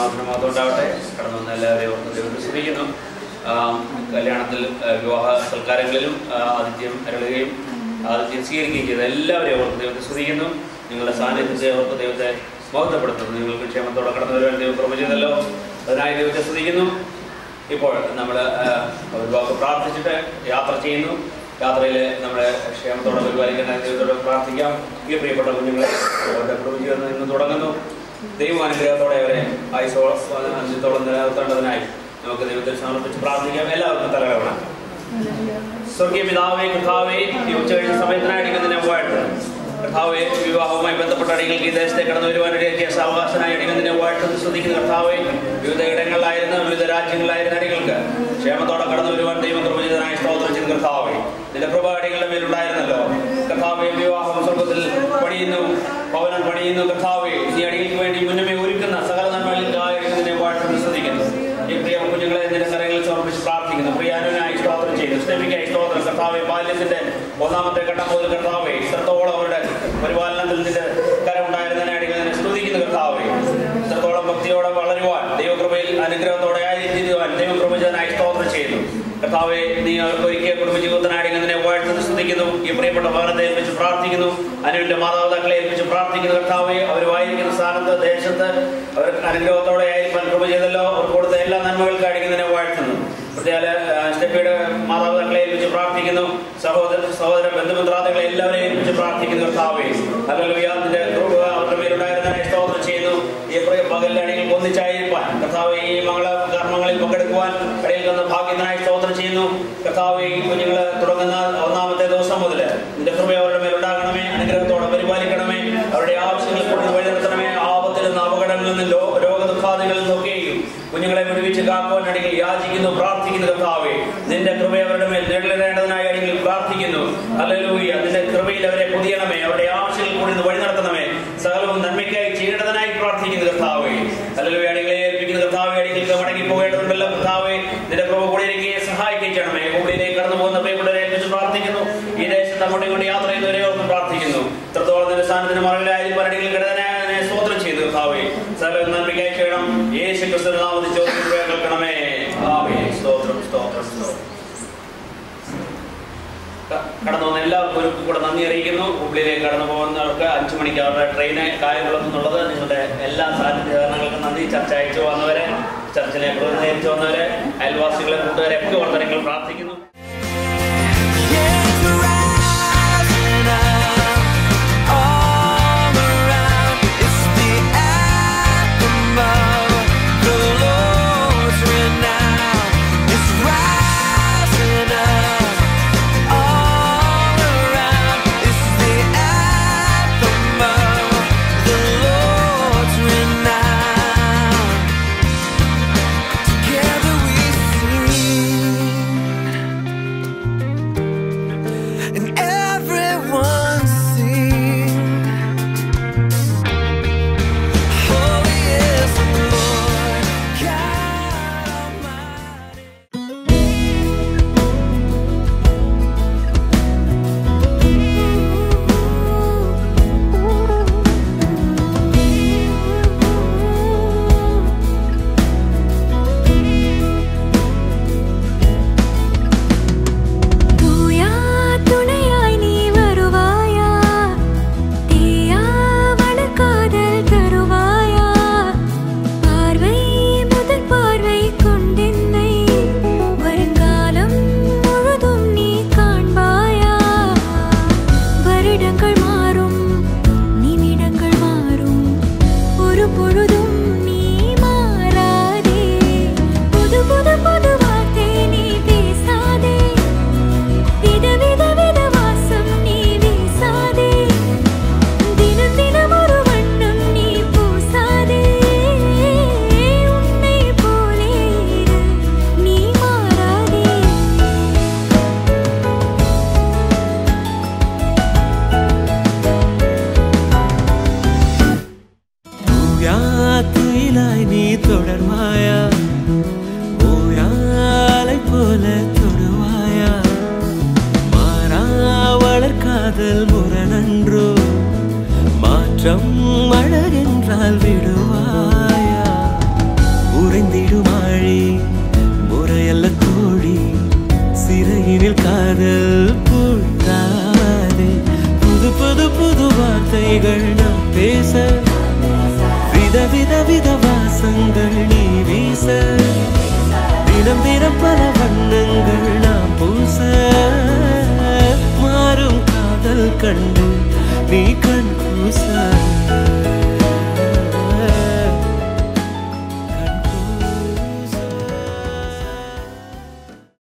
നാമത്തിന് മാത്രമുണ്ടാവട്ടെ കടന്നു വന്ന എല്ലാവരെയും ഓർത്ത് ദൈവത്തെ ശ്രദ്ധിക്കുന്നു കല്യാണത്തിൽ ആ, വിവാഹ സൽക്കാരങ്ങളിലും ആ, ആതിഥ്യം അരളുകയും ആതിഥ്യം സ്വീകരിക്കുകയും ചെയ്ത എല്ലാവരെയും ഓർത്ത് ദൈവത്തെ ശ്രദ്ധിക്കുന്നു നിങ്ങളുടെ സാന്നിധ്യത്തെ ഓർത്ത് ദൈവത്തെ മഹത്വപ്പെടുത്തുന്നു നിങ്ങൾക്ക് ക്ഷേമത്തോടെ കടന്നു വരുവാൻ ദൈവം കൃപ ചെയ്തല്ലോ അതിനായി ദൈവത്തെ ശ്രദ്ധിക്കുന്നു ഇപ്പോൾ നമ്മൾ ഒരു വാക്ക് പ്രാർത്ഥിച്ചിട്ട് യാത്ര ചെയ്യുന്നു യാത്രയിൽ നമ്മളെ ക്ഷേമത്തോടെ പരിപാലിക്കാൻ ദൈവത്തോട് പ്രാർത്ഥിക്കാം ഈ പ്രിയപ്പെട്ട കുഞ്ഞുങ്ങളെ അവരുടെ കുടുംബജീവിതം നിന്ന് തുടങ്ങുന്നു ദൈവാനുഗ്രഹത്തോടെ അവരെ ആയുസോളം നിലനിർത്തേണ്ടതിനായി നമുക്ക് ദൈവത്തിൽ സമർപ്പിച്ച് പ്രാർത്ഥിക്കാം എല്ലാവർക്കും തലവേണം സ്വർഗീയ പിതാവേ കർത്താവേ ഈ ഉച്ച കഴിഞ്ഞ സമയത്തിനായി അടിക്കുന്നതിനെ വാഴ്ത്ത് കർത്താവെ വിവാഹവുമായി ബന്ധപ്പെട്ട അടികൾക്ക് ഈ ദേശത്തെ കടന്നു വരുവാനിടയാക്കിയ സാവകാശനായി അടിക്കുന്നതിനെ വാഴ്ത്തുന്ന ശ്രദ്ധിക്കുന്ന കർത്താവെ വിവിധ ഇടങ്ങളിലായിരുന്ന വിവിധ രാജ്യങ്ങളിലായിരുന്ന അടികൾക്ക് ക്ഷേമത്തോടെ കടന്നു വരുവാൻ ദൈവം കൃപചിതനായി സ്തോത്രം ചെയ്ത് കർത്താവെ നിന്റെ കൃപ അടികളുടെ മേലുണ്ടായിരുന്നല്ലോ കർത്താവെ വിവാഹം സ്വർഗത്തിൽ പണിയുന്നു ഭവനം പണിയുന്നു കർത്താവെ ഈ അടികൾക്ക് വേണ്ടി മുന്നമേ ഒരുക്കുന്ന സകല നന്മകൾക്കായി അടിക്കുന്നതിനെ വാഴ്ത്തുന്ന ശ്രദ്ധിക്കുന്നു ഈ പ്രിയ കുഞ്ഞുങ്ങളെ നിന്റെ കരങ്ങളിൽ സമർപ്പിച്ച് പ്രാർത്ഥിക്കുന്നു പ്രിയ അനുനായി സ്തോത്രം ചെയ്യുന്നു സ്നേഹിക്കായി സ്തോത്രം കർത്താവെ ബാല്യത്തിന്റെ ഒന്നാമത്തെ ഘട്ടം മുതൽ കർത്താവെ ഇത്രത്തോളം അവരുടെ പരിപാലനത്തിൽ നിന്റെ കരമുണ്ടായിരുന്നതിനെ അടിക്കുന്നതിനെ സ്തുതിക്കുന്നു കർത്താവെ ഇത്രത്തോളം ഭക്തിയോടെ വളരുവാൻ ദൈവകൃപയിൽ അനുഗ്രഹത്തോടെ ആയിരിക്കുവാൻ ദൈവകൃപജനായി സ്തോത്രം ചെയ്യുന്നു കർത്താവെ നീ അവർക്ക് ഒരുക്കിയ കുടുംബജീവിതത്തിനാടിക്കുന്നതിനെ വാഴ്ത്തുന്നു സ്തുതിക്കുന്നു ഈ പ്രിയപ്പെട്ട ഭവനത്തെ ഏൽപ്പിച്ച് പ്രാർത്ഥിക്കുന്നു അനുവിന്റെ മാതാപിതാക്കളെ ഏൽപ്പിച്ച് പ്രാർത്ഥിക്കുന്നു കർത്താവെ അവരുമായിരിക്കുന്ന സ്ഥാനത്ത് ദേശത്ത് അവർ അനുഗ്രഹത്തോടെ ആയിരിക്കാൻ കൃപ ചെയ്തല്ലോ അവർ കൊടുത്ത എല്ലാ നന്മകൾക്ക് അടിക്കുന്നതിനെ വാഴ്ത്തുന്നു പ്രത്യേക സ്റ്റെപ്പിയുടെ മാതാപിതാക്കളെ ഏൽപ്പിച്ച് പ്രാർത്ഥിക്കുന്നു സഹോദര സഹോദര ബന്ധുമിത്രാദികളെ എല്ലാവരെയും ഏൽപ്പിച്ച് പ്രാർത്ഥിക്കുന്നു കർത്താവെ ഹല്ലേലൂയ കൃപ അവരുടെ മേലുണ്ടായിരുന്നതിനെ സ്തോത്രം ചെയ്യുന്നു ഈ പ്രിയ പകലിലെ അടിയിൽ ഒന്നിച്ചായിരിക്കാൻ കർത്താവ് ഈ മംഗള കർമ്മങ്ങളിൽ പങ്കെടുക്കുവാൻ അടിയിൽ നിന്ന് ഭാഗ്യത്തിനായി സ്തോത്രം ചെയ്യുന്നു കർത്താവ് ഈ കുഞ്ഞുങ്ങൾ തുടങ്ങുന്ന ഒന്നാമത്തെ ദിവസം മുതൽ നിന്റെ കൃപ അവരുടെ മേലുണ്ടാകണമേ അനുഗ്രഹത്തോടെ പരിപാലിക്കണമേ അവരുടെ ആവശ്യങ്ങൾ കൊണ്ട് വഴി നടത്തണമേ ആപത്തിൽ നിന്ന് അപകടങ്ങളിൽ നിന്ന് ലോ- രോഗദുഃഖാദികളിൽ നിന്നൊക്കെയും കുഞ്ഞുങ്ങളെ വിടുവിച്ച് കാക്കുവാൻ അടിയിൽ യാചിക്കുന്നു പ്രാർത്ഥിക്കുന്നു കർത്താവേ നിന്റെ കൃപ അവരുടെ മേൽ നിഴലിടേണ്ടതിനായി അടിയിൽ പ്രാർത്ഥിക്കുന്നു അല്ലലൂയ നിന്റെ കൃപയിൽ അവരെ പൊതിയണമേ അവരുടെ ആവശ്യങ്ങൾ കൂടി നിന്ന് വഴി നടത്തണമേ സകലവും നന്മയ്ക്കായി ചെയ്യേണ്ടതിനായി പ്രാർത്ഥിക്കുന്നു കർത്താവേ അല്ലലൂയ അടികളെ ഏൽപ്പിക്കുന്ന കർത്താവെ അടികൾക്ക് മടങ്ങി പോകേണ്ടതുണ്ടല്ലോ കർത്താവെ നിന്റെ കൃപ കൂടിയിരിക്കുകയെ സഹായിക്കുകയും ചെയ്യണമേ ഉള്ളിലേക്ക് കടന്നു പോകുന്ന പ്രിയപ്പെട്ടവരെ ഏൽപ്പിച്ച് പ്രാർത്ഥിക്കുന്നു ഈ ദേശത്ത് അങ്ങോട്ടും ഇങ്ങോട്ട് യാത്ര ചെയ്യുന്നവരെ ഓർത്ത് പ്രാർത്ഥിക്കുന്നു ഇത്രത്തോളം നിന്റെ സ്ഥാനത്തിന് മറവിലായാലും അടികൾ കിടന്നതിനെ സ്തോത്രം ചെയ്തു കർത്താവെ സകലവും നന്മയ്ക്കായി ചെയ്യണം യേശു ക്രിസ്തു നാമത്തിൽ ചോദ്യം കേൾക്കണമേ ആമേ സ്തോത്രം സ്തോത്രം സ്തോത്രം ക- കടന്നു വന്ന എല്ലാവർക്കും ഒരു കൂടെ നന്ദി അറിയിക്കുന്നു ഹുബ്ലിയിലേക്ക് കടന്നു പോകുന്നവർക്ക് അഞ്ചു മണിക്ക് അവരുടെ ട്രെയിന് കായംകുളത്ത് നിന്നുള്ളത് നിങ്ങളുടെ എല്ലാ സാന്നിധ്യകരണങ്ങൾക്കും നന്ദി ചർച്ച അയച്ചു വന്നവരെ ചർച്ചിനെ പ്രതിനിധീകരിച്ചു വന്നവരെ അയൽവാസികളെ കൂട്ടുകാരെ ഒക്കെ വർദ്ധനങ്ങൾ പ്രാർത്ഥിക്കുന്നു And everyone sing Holy is the Lord God தூயா துணையாய் நீ வருவாயா தீயா வளர்காதல் தருவாயா பார்வை முதல் பார்வை கொண்டென்னை வருங்காலம் முழுதும் நீ காண்பாயா வருடங்கள் மாறும் நிமிடங்கள் மாறும் ஒரு பொழுதும் நீ மாறாதே புது புது புது வார்த்தை நீ பேசாதே வித வித வித வாசம் நீ வீசாதே தினம் தினம் ஒரு வண்ணம் நீ பூசாதே உன்னை போலே இரு நீ மாறாதே തുയിലായി നീ തുടർമായ ഓയാலை போல தொடுவாய மாறா வளர்காதல் முரணன்றோ மாற்றம் அழகென்றால் விடுவாயா பேச வித வித வித வாசங்கள் நீ வீச தினம் தினம் பல வண்ணங்கள் நாம் பூச மாறும் காதல் கண்டு நீ கண் கூச